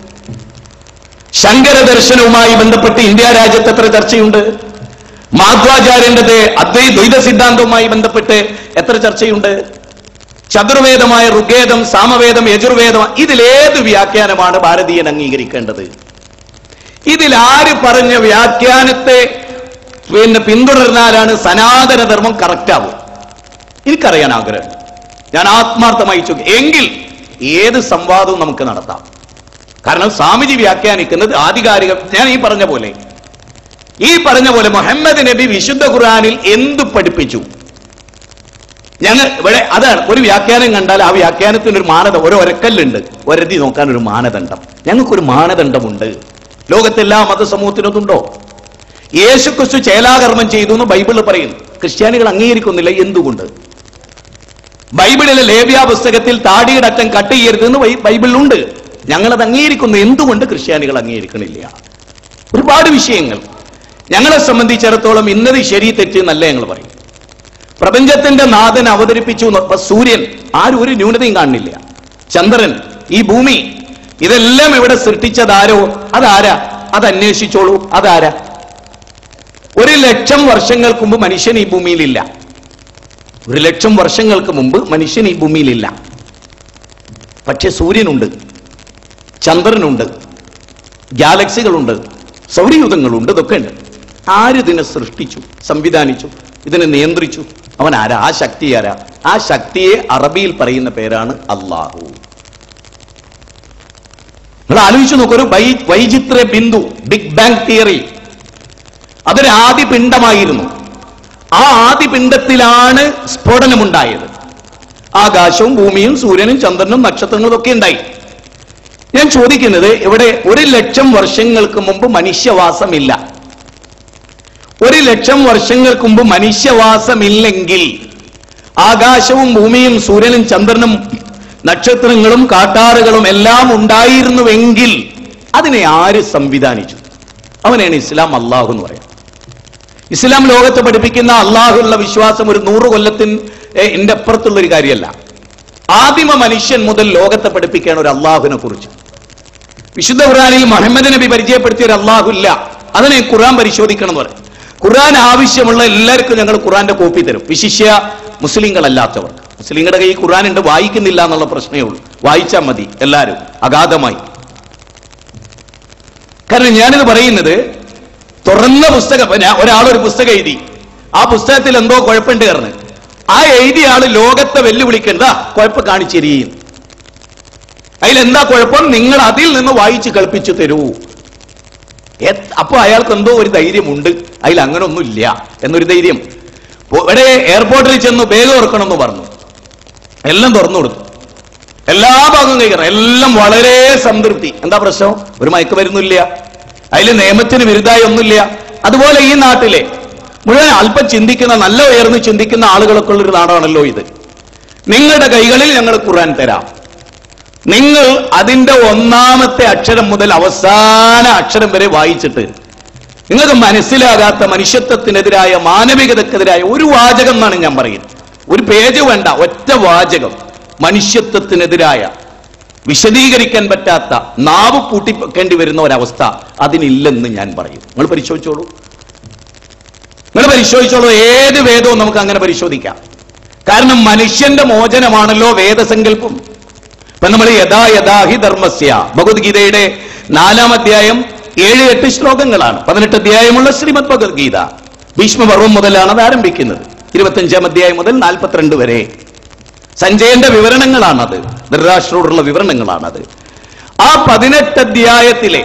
ശങ്കര ദർശനവുമായി ബന്ധപ്പെട്ട് ഇന്ത്യ രാജ്യത്ത് എത്ര ചർച്ചയുണ്ട് മാധ്വാചാര്യന്റെ അദ്വൈ ദ്വൈത സിദ്ധാന്തവുമായി ബന്ധപ്പെട്ട് എത്ര ചർച്ചയുണ്ട് ചതുർവേദമായ ഋഗ്വേദം സാമവേദം യജുർവേദം ഇതിലേത് വ്യാഖ്യാനമാണ് ഭാരതീയൻ അംഗീകരിക്കേണ്ടത് ഇതിൽ ആര് പറഞ്ഞ വ്യാഖ്യാനത്തെ പിന്നെ പിന്തുടർന്നാലാണ് സനാതന ധർമ്മം കറക്റ്റ് ആവും എനിക്കറിയാൻ ആഗ്രഹം ഞാൻ ആത്മാർത്ഥമായി ചോദിക്കും എങ്കിൽ ഏത് സംവാദവും നമുക്ക് നടത്താം കാരണം സ്വാമിജി വ്യാഖ്യാനിക്കുന്നത് ആധികാരിക ഞാൻ ഈ പറഞ്ഞ പോലെ ഈ പറഞ്ഞ പോലെ മുഹമ്മദ് നബി വിശുദ്ധ ഖുർആനിൽ എന്ത് പഠിപ്പിച്ചു ഞങ്ങൾ ഇവിടെ അതാണ് ഒരു വ്യാഖ്യാനം കണ്ടാൽ ആ വ്യാഖ്യാനത്തിന് ഒരു മാനദണ്ഡം ഒരു ഒരക്കല്ലുണ്ട് ഒരതി നോക്കാൻ ഒരു മാനദണ്ഡം ഞങ്ങൾക്കൊരു മാനദണ്ഡമുണ്ട് ലോകത്തെല്ലാ മതസമൂഹത്തിനതുണ്ടോ യേശു ക്രിസ്തു ചേലാകർമ്മം ചെയ്തു എന്ന് ബൈബിളിൽ പറയുന്നു ക്രിസ്ത്യാനികൾ അംഗീകരിക്കുന്നില്ല എന്തുകൊണ്ട് ബൈബിളിലെ ലേവ്യ പുസ്തകത്തിൽ താടിയുടെ അറ്റം കട്ട് ചെയ്യരുതെന്ന് ബൈ- ബൈബിളിലുണ്ട് ഞങ്ങളത് അംഗീകരിക്കുന്നു എന്തുകൊണ്ട് ക്രിസ്ത്യാനികൾ അംഗീകരിക്കണില്ല ഒരുപാട് വിഷയങ്ങൾ ഞങ്ങളെ സംബന്ധിച്ചിടത്തോളം ഇന്നത് ശരി തെറ്റ് എന്നല്ല ഞങ്ങൾ പറയും പ്രപഞ്ചത്തിന്റെ നാഥൻ അവതരിപ്പിച്ചു എന്ന് ഇപ്പൊ സൂര്യൻ ആരും ഒരു ന്യൂനതയും കാണുന്നില്ല ചന്ദ്രൻ ഈ ഭൂമി ഇതെല്ലാം ഇവിടെ സൃഷ്ടിച്ചതാരോ അതാരാ അത് അന്വേഷിച്ചോളൂ അതാരാ ഒരു ലക്ഷം വർഷങ്ങൾക്ക് മുമ്പ് മനുഷ്യൻ ഈ ഭൂമിയിലില്ല ഒരു ലക്ഷം വർഷങ്ങൾക്ക് മുമ്പ് മനുഷ്യൻ ഈ ഭൂമിയിലില്ല പക്ഷെ സൂര്യനുണ്ട് ചന്ദ്രനുണ്ട് ഗാലക്സികളുണ്ട് സൗരയൂഥങ്ങളുണ്ട് ഇതൊക്കെ ഉണ്ട് ആരിതിനെ സൃഷ്ടിച്ചു സംവിധാനിച്ചു ഇതിനെ നിയന്ത്രിച്ചു അവൻ ആരാ ആ ശക്തി ആരാ ആ ശക്തിയെ അറബിയിൽ പറയുന്ന പേരാണ് അള്ളാഹു നിങ്ങൾ ആലോചിച്ചു നോക്കൂ ഒരു വൈ- വൈചിത്ര ബിന്ദു ബിഗ് ബാങ് തിയറി അതൊരു ആദ്യ പിണ്ഡമായിരുന്നു ആ ആദ്യ പിണ്ഡത്തിലാണ് സ്ഫോടനമുണ്ടായത് ആകാശവും ഭൂമിയും സൂര്യനും ചന്ദ്രനും നക്ഷത്രങ്ങളും ഒക്കെ ഉണ്ടായി ഞാൻ ചോദിക്കുന്നത് ഇവിടെ ഒരു ലക്ഷം വർഷങ്ങൾക്ക് മുമ്പ് മനുഷ്യവാസമില്ല ഒരു ലക്ഷം വർഷങ്ങൾക്ക് മുമ്പ് മനുഷ്യവാസമില്ലെങ്കിൽ ആകാശവും ഭൂമിയും സൂര്യനും ചന്ദ്രനും നക്ഷത്രങ്ങളും കാട്ടാറുകളും എല്ലാം ഉണ്ടായിരുന്നുവെങ്കിൽ അതിനെ ആര് സംവിധാനിച്ചു അവനാണ് ഇസ്ലാം അള്ളാഹു എന്ന് പറയാം ഇസ്ലാം ലോകത്ത് പഠിപ്പിക്കുന്ന അള്ളാഹുള്ള വിശ്വാസം ഒരു നൂറ് കൊല്ലത്തിന്റെ അപ്പുറത്തുള്ള ഒരു കാര്യമല്ല ആദിമ മനുഷ്യൻ മുതൽ ലോകത്തെ പഠിപ്പിക്കുകയാണ് ഒരു അള്ളാഹുവിനെ കുറിച്ച് വിശുദ്ധ ഖുറാനിൽ മുഹമ്മദ് നബി പരിചയപ്പെടുത്തിയ ഒരു അള്ളാഹു ഇല്ല അതിനെ ഖുറാൻ പരിശോധിക്കണം എന്ന് പറയും ഖുറാൻ ആവശ്യമുള്ള എല്ലാവർക്കും ഞങ്ങൾ ഖുറാന്റെ കോപ്പി തരും വിശിഷ്യ മുസ്ലിങ്ങളല്ലാത്തവർ മുസ്ലിങ്ങളുടെ കയ്യിൽ ഖുറാൻ ഉണ്ട് വായിക്കുന്നില്ല എന്നുള്ള പ്രശ്നമേ ഉള്ളൂ വായിച്ചാൽ മതി എല്ലാവരും അഗാധമായി കാരണം ഞാനിത് പറയുന്നത് തുറന്ന പുസ്തകം ഞാൻ- ഒരാളൊരു പുസ്തകം എഴുതി ആ പുസ്തകത്തിൽ എന്തോ കുഴപ്പമുണ്ട് കാരണം ആ എഴുതിയ ആള് ലോകത്തെ വെല്ലുവിളിക്കണ്ട കുഴപ്പം കാണിച്ചിരിയും അതിലെന്താ കുഴപ്പം നിങ്ങൾ അതിൽ നിന്ന് വായിച്ച് കളിപ്പിച്ചു തരൂ എ- അപ്പൊ അയാൾക്ക് എന്തോ ഒരു ധൈര്യമുണ്ട് അതിൽ അങ്ങനെ ഒന്നും ഇല്ല എന്നൊരു ധൈര്യം പോ- ഇവിടെ എയർപോർട്ടിൽ ചെന്ന് ബാഗ് തുറക്കണം എന്ന് പറഞ്ഞു എല്ലാം തുറന്നു കൊടുത്തു എല്ലാ ഭാഗവും കഴിക്കണം എല്ലാം വളരെ സംതൃപ്തി എന്താ പ്രശ്നം ഒരു മയക്കുമരുന്നില്ല അതിൽ നിയമത്തിന് വിരുദ്ധായി ഒന്നുമില്ല അതുപോലെ ഈ നാട്ടിലെ മുഴുവൻ അല്പം ചിന്തിക്കുന്ന നല്ല ഉയർന്ന് ചിന്തിക്കുന്ന ആളുകളൊക്കെ ഉള്ളൊരു നാടാണല്ലോ ഇത് നിങ്ങളുടെ കൈകളിൽ ഞങ്ങൾ ഖുർആൻ തരാം നിങ്ങൾ അതിന്റെ ഒന്നാമത്തെ അക്ഷരം മുതൽ അവസാന അക്ഷരം വരെ വായിച്ചിട്ട് നിങ്ങൾക്ക് മനസ്സിലാകാത്ത മനുഷ്യത്വത്തിനെതിരായ മാനവികതക്കെതിരായ ഒരു വാചകം എന്നാണ് ഞാൻ പറയുന്നത് ഒരു പേജ് വേണ്ട ഒറ്റ വാചകം മനുഷ്യത്വത്തിനെതിരായ വിശദീകരിക്കാൻ പറ്റാത്ത നാവ് പൂട്ടിക്കേണ്ടി വരുന്ന ഒരവസ്ഥ അതിനില്ലെന്ന് ഞാൻ പറയും നിങ്ങൾ പരിശോധിച്ചോളൂ നിങ്ങൾ പരിശോധിച്ചോളൂ ഏത് വേദവും നമുക്ക് അങ്ങനെ പരിശോധിക്കാം കാരണം മനുഷ്യന്റെ മോചനമാണല്ലോ വേദസങ്കല്പം ഇപ്പൊ നമ്മൾ യഥാ യഥാ ഹി ധർമ്മസ്യ ഭഗവത്ഗീതയുടെ നാലാം അധ്യായം ഏഴ് എട്ട് ശ്ലോകങ്ങളാണ് പതിനെട്ട് അധ്യായമുള്ള ശ്രീമദ് ഭഗവത്ഗീത ഭീഷ്മപർവം മുതലാണ് അത് ആരംഭിക്കുന്നത് ഇരുപത്തഞ്ചാം അധ്യായം മുതൽ നാൽപ്പത്തിരണ്ട് വരെ സഞ്ജയന്റെ വിവരണങ്ങളാണത് ധൃതരാഷ്ട്രോടുള്ള വിവരണങ്ങളാണത് ആ പതിനെട്ട് അധ്യായത്തിലെ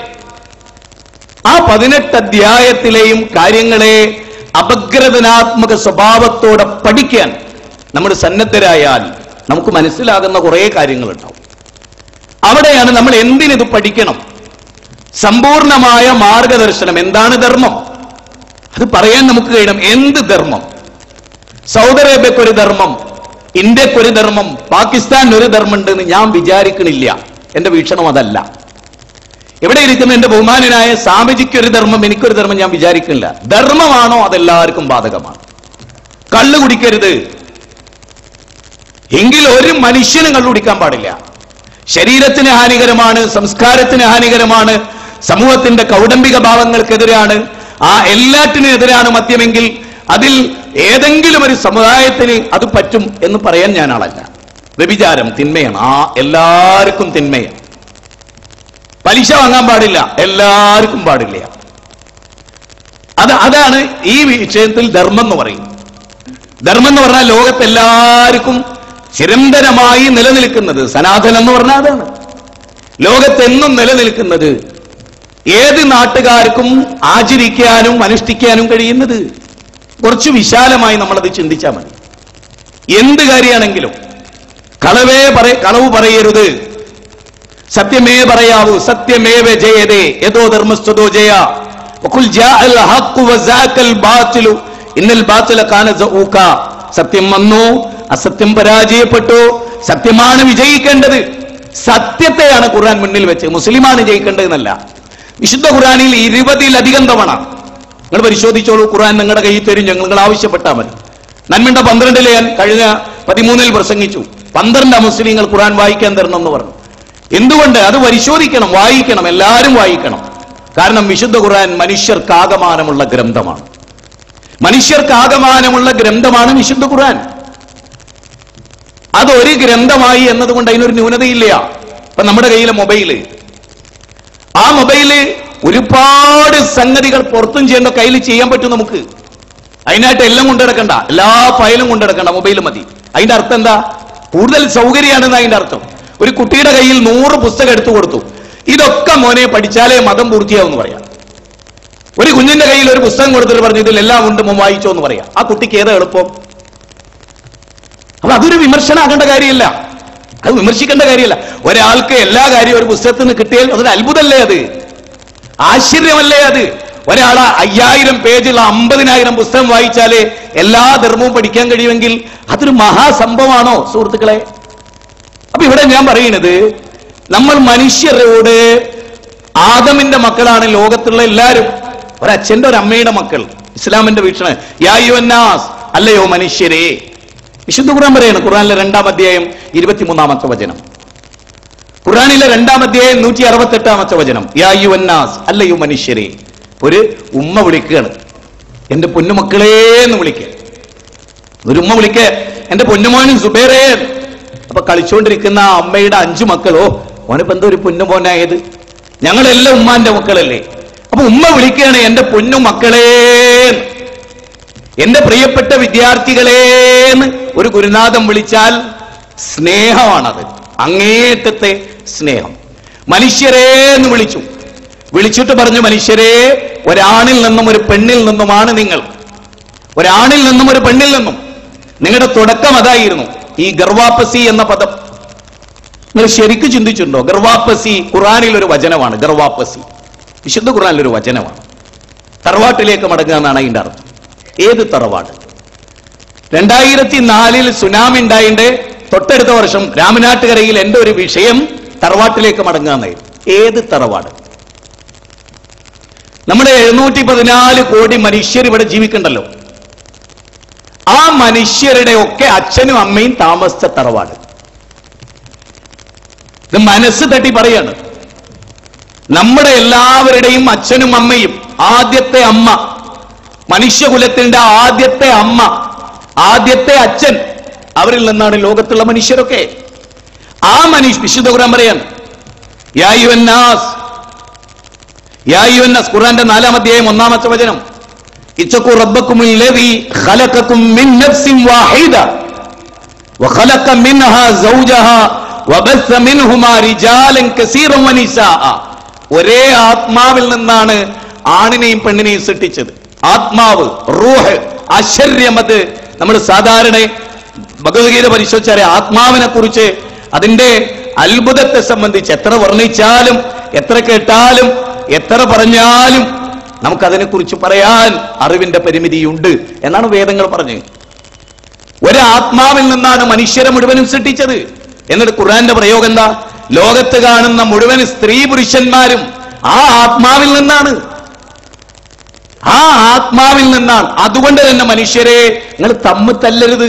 ആ പതിനെട്ട് അധ്യായത്തിലെയും കാര്യങ്ങളെ അപഗ്രഥനാത്മക സ്വഭാവത്തോടെ പഠിക്കാൻ നമ്മൾ സന്നദ്ധരായാൽ നമുക്ക് മനസ്സിലാകുന്ന കുറേ കാര്യങ്ങളുണ്ടാവും അവിടെയാണ് നമ്മൾ എന്തിനിത് പഠിക്കണം സമ്പൂർണമായ മാർഗദർശനം എന്താണ് ധർമ്മം അത് പറയാൻ നമുക്ക് കഴിയണം എന്ത് ധർമ്മം സൗദി അറേബ്യക്കൊരു ധർമ്മം ഇന്ത്യക്കൊരു ധർമ്മം പാകിസ്ഥാനിന് ഒരു ധർമ്മം ഉണ്ടെന്ന് ഞാൻ വിചാരിക്കണില്ല എന്റെ വീക്ഷണം അതല്ല ഇവിടെ ഇരിക്കുന്ന എന്റെ ബഹുമാനനായ സ്വാമിജിക്ക് ഒരു ധർമ്മം എനിക്കൊരു ധർമ്മം ഞാൻ വിചാരിക്കുന്നില്ല ധർമ്മമാണോ അതെല്ലാവർക്കും ബാധകമാണ് കള്ളു കുടിക്കരുത് എങ്കിൽ ഒരു മനുഷ്യനും കള്ളു കുടിക്കാൻ പാടില്ല ശരീരത്തിന് ഹാനികരമാണ് സംസ്കാരത്തിന് ഹാനികരമാണ് സമൂഹത്തിന്റെ കൗടംബിക ഭാവങ്ങൾക്കെതിരാണ് ആ എല്ലാറ്റിനും എതിരാണ് മദ്യമെങ്കിൽ അതിൽ ഏതെങ്കിലും ഒരു സമുദായത്തിന് അത് പറ്റും എന്ന് പറയാൻ ഞാൻ ആളല്ല വ്യഭിചാരം തിന്മയാണ് ആ എല്ലാവർക്കും തിന്മയാണ് പലിശ വാങ്ങാൻ പാടില്ല എല്ലാവർക്കും പാടില്ല അത് അതാണ് ഈ വിഷയത്തിൽ ധർമ്മം എന്ന് പറയും ധർമ്മം എന്ന് പറഞ്ഞാൽ ലോകത്തെല്ലാവർക്കും ചിരന്തരമായി നിലനിൽക്കുന്നത് സനാതനം എന്ന് പറഞ്ഞാൽ അതാണ് ലോകത്തെന്നും നിലനിൽക്കുന്നത് ഏത് നാട്ടുകാർക്കും ആചരിക്കാനും അനുഷ്ഠിക്കാനും കഴിയുന്നത് കുറച്ച് വിശാലമായി നമ്മളത് ചിന്തിച്ചാൽ മതി എന്ത് കാര്യമാണെങ്കിലും കളവേ പറയ കളവ് പറയരുത് സത്യമേ പറയാവൂ സത്യമേവ ജയതേ യഥോ ധർമ്മസ്തുതോ ജയ വഖുൽ ജാഅൽ ഹഖ് വസാക്കൽ ബാത്തിലു ഇന്നൽ ബാത്തില കാന സഊക സത്യം വന്നു അസത്യം പരാജയപ്പെട്ടു സത്യമാണ് വിജയിക്കേണ്ടത് സത്യത്തെയാണ് ഖുർആൻ മുന്നിൽ വെച്ച് മുസ്ലിമാണ് ജയിക്കേണ്ടതെന്നല്ല വിശുദ്ധ ഖുർആനിൽ ഇരുപതിലധികം തവണ നിങ്ങൾ പരിശോധിച്ചോളൂ ഖുർആൻ നിങ്ങളുടെ കയ്യിൽ തരും ഞങ്ങൾ നിങ്ങൾ ആവശ്യപ്പെട്ടാൽ മതി നന്മണ്ട പന്ത്രണ്ടിലെ ഞാൻ കഴിഞ്ഞ പതിമൂന്നിൽ പ്രസംഗിച്ചു പന്ത്രണ്ട് മുസ്ലിങ്ങൾ ഖുർആൻ വായിക്കാൻ തരണം എന്ന് പറഞ്ഞു എന്തുകൊണ്ട് അത് പരിശോധിക്കണം വായിക്കണം എല്ലാവരും വായിക്കണം കാരണം വിശുദ്ധ ഖുർആൻ മനുഷ്യർക്കാകമാനമുള്ള ഗ്രന്ഥമാണ് മനുഷ്യർക്കാകമാനമുള്ള ഗ്രന്ഥമാണ് വിശുദ്ധ ഖുർആൻ അത് ഒരു ഗ്രന്ഥമായി എന്നതുകൊണ്ട് അതിനൊരു ന്യൂനതയില്ല ഇപ്പൊ നമ്മുടെ കയ്യിലെ മൊബൈല് ആ മൊബൈല് ഒരുപാട് സംഗതികൾ പുറത്തും ചെയ്യേണ്ട കയ്യിൽ ചെയ്യാൻ പറ്റും നമുക്ക് അതിനായിട്ട് എല്ലാം കൊണ്ടിടക്കണ്ട എല്ലാ ഫയലും കൊണ്ടിടക്കണ്ട മൊബൈൽ മതി അതിന്റെ അർത്ഥം എന്താ കൂടുതൽ സൗകര്യമാണെന്ന് അതിന്റെ അർത്ഥം ഒരു കുട്ടിയുടെ കയ്യിൽ നൂറ് പുസ്തകം എടുത്തു കൊടുത്തു ഇതൊക്കെ മോനെ പഠിച്ചാലേ മതം പൂർത്തിയാവും എന്ന് പറയാം ഒരു കുഞ്ഞിന്റെ കയ്യിൽ ഒരു പുസ്തകം കൊടുത്തിട്ട് പറഞ്ഞു ഇതിലെല്ലാം ഉണ്ട് മോൻ വായിച്ചോ എന്ന് പറയാം ആ കുട്ടിക്ക് ഏതാ എളുപ്പം അപ്പൊ അതൊരു വിമർശനമാകേണ്ട കാര്യമില്ല അത് വിമർശിക്കേണ്ട കാര്യമല്ല ഒരാൾക്ക് എല്ലാ കാര്യവും ഒരു പുസ്തകത്തിൽ നിന്ന് കിട്ടിയാൽ അതൊരു അത്ഭുതമല്ലേ അത് ആശ്ചര്യമല്ലേ അത് ഒരാള് അയ്യായിരം പേജുള്ള അമ്പതിനായിരം പുസ്തകം വായിച്ചാല് എല്ലാ ധർമ്മവും പഠിക്കാൻ കഴിയുമെങ്കിൽ അതൊരു മഹാസംഭവമാണോ സുഹൃത്തുക്കളെ അപ്പൊ ഇവിടെ ഞാൻ പറയുന്നത് നമ്മൾ മനുഷ്യരോട് ആദമിന്റെ മക്കളാണ് ലോകത്തുള്ള എല്ലാവരും ഒരച്ഛന്റെ ഒരു അമ്മയുടെ മക്കൾ ഇസ്ലാമിന്റെ വീക്ഷണം യായുവന്നാസ് അല്ലയോ മനുഷ്യരെ വിശുദ്ധ ഖുർആൻ പറയാണ് ഖുർആനിലെ രണ്ടാം അധ്യായം ഇരുപത്തിമൂന്നാമത്തെ വചനം ഖുർആനിലെ രണ്ടാം അധ്യായം നൂറ്റി അറുപത്തി എട്ടാമത്തെ വചനം യായുവന്നാസ് അല്ലയോ മനുഷ്യരെ ഒരു ഉമ്മ വിളിക്കുകയാണ് എന്റെ പൊന്നുമക്കളേ എന്ന് വിളിക്കുക ഒരു ഉമ്മ വിളിക്കേ എന്റെ പൊന്നുമോനും സുബേറേ അപ്പൊ കളിച്ചുകൊണ്ടിരിക്കുന്ന ആ അമ്മയുടെ അഞ്ചു മക്കളോ ഓനിപ്പോ എന്തോ ഒരു പൊന്നുമോനായത് ഞങ്ങളെല്ലാം ഉമ്മാന്റെ മക്കളല്ലേ അപ്പൊ ഉമ്മ വിളിക്കുകയാണ് എന്റെ പൊന്നു മക്കളേ എന്റെ പ്രിയപ്പെട്ട വിദ്യാർത്ഥികളേന്ന് ഒരു ഗുരുനാഥം വിളിച്ചാൽ സ്നേഹമാണത് അങ്ങേറ്റത്തെ സ്നേഹം മനുഷ്യരേ എന്ന് വിളിച്ചു വിളിച്ചിട്ട് പറഞ്ഞു മനുഷ്യരെ ഒരാണിൽ നിന്നും ഒരു പെണ്ണിൽ നിന്നുമാണ് നിങ്ങൾ ഒരാണിൽ നിന്നും ഒരു പെണ്ണിൽ നിന്നും നിങ്ങളുടെ തുടക്കം അതായിരുന്നു ഈ ഗർവാപ്പസി എന്ന പദം നിങ്ങൾ ശരിക്കും ചിന്തിച്ചിട്ടുണ്ടോ ഗർവാപ്പസി ഖുറാനിൽ ഒരു വചനമാണ് ഗർവാപ്പസി വിശുദ്ധ ഖുറാനിൽ ഒരു വചനമാണ് തറവാട്ടിലേക്ക് മടങ്ങുക എന്നാണ് അതിന്റെ അർത്ഥം ഏത് തറവാട് രണ്ടായിരത്തി നാലിൽ സുനാമി ഉണ്ടായിണ്ട് തൊട്ടടുത്ത വർഷം രാമനാട്ടുകരയിൽ എന്റെ ഒരു വിഷയം തറവാട്ടിലേക്ക് മടങ്ങുക എന്നായിരുന്നു ഏത് തറവാട് നമ്മുടെ എഴുന്നൂറ്റി പതിനാല് കോടി മനുഷ്യർ ഇവിടെ ജീവിക്കണ്ടല്ലോ ആ മനുഷ്യരുടെ ഒക്കെ അച്ഛനും അമ്മയും താമസിച്ച തറവാട് ഇത് മനസ്സ് തട്ടി പറയാണ് നമ്മുടെ എല്ലാവരുടെയും അച്ഛനും അമ്മയും ആദ്യത്തെ അമ്മ മനുഷ്യകുലത്തിന്റെ ആദ്യത്തെ അമ്മ ആദ്യത്തെ അച്ഛൻ അവരിൽ നിന്നാണ് ലോകത്തുള്ള മനുഷ്യരൊക്കെ ആ മനുഷ്യ വിശുദ്ധ ഖുർആൻ പറയാണ് യാ യുവന്നാസ് യാ യുവന്നാസ് ഖുർആന്റെ നാലാം അധ്യായം ഒന്നാമത്തെ വചനം ഇത്തഖു റബ്ബക്കുമുൽ ലദീ ഖലഖക്കും മിൻ നഫ്സിൻ വാഹിദ وخلق منها زوجها وبث منهما رجالا كثيرا ونساء ഒരേ ആത്മാവിൽ നിന്നാണ് ആണിനെയും പെണ്ണിനെയും സൃഷ്ടിച്ചത് ആത്മാവ് റൂഹ് ആശ്ചര്യമത് നമ്മൾ സാധാരണ ഭഗവത്ഗീത പരിശോധിച്ചാൽ ആത്മാവിനെ കുറിച്ച് അതിന്റെ അത്ഭുതത്തെ സംബന്ധിച്ച് എത്ര വർണ്ണിച്ചാലും എത്ര കേട്ടാലും എത്ര പറഞ്ഞാലും നമുക്കതിനെ കുറിച്ച് പറയാൻ അറിവിന്റെ പരിമിതിയുണ്ട് എന്നാണ് വേദങ്ങൾ പറഞ്ഞത് ഒരാത്മാവിൽ നിന്നാണ് മനുഷ്യരെ മുഴുവനും സൃഷ്ടിച്ചത് എന്നിട്ട് ഖുർആന്റെ പ്രയോഗം എന്താ ലോകത്ത് കാണുന്ന മുഴുവൻ സ്ത്രീ പുരുഷന്മാരും ആ ആത്മാവിൽ നിന്നാണ് ആ ആത്മാവിൽ നിന്നാണ് അതുകൊണ്ട് തന്നെ മനുഷ്യരെ നിങ്ങൾ തമ്മ് തല്ലരുത്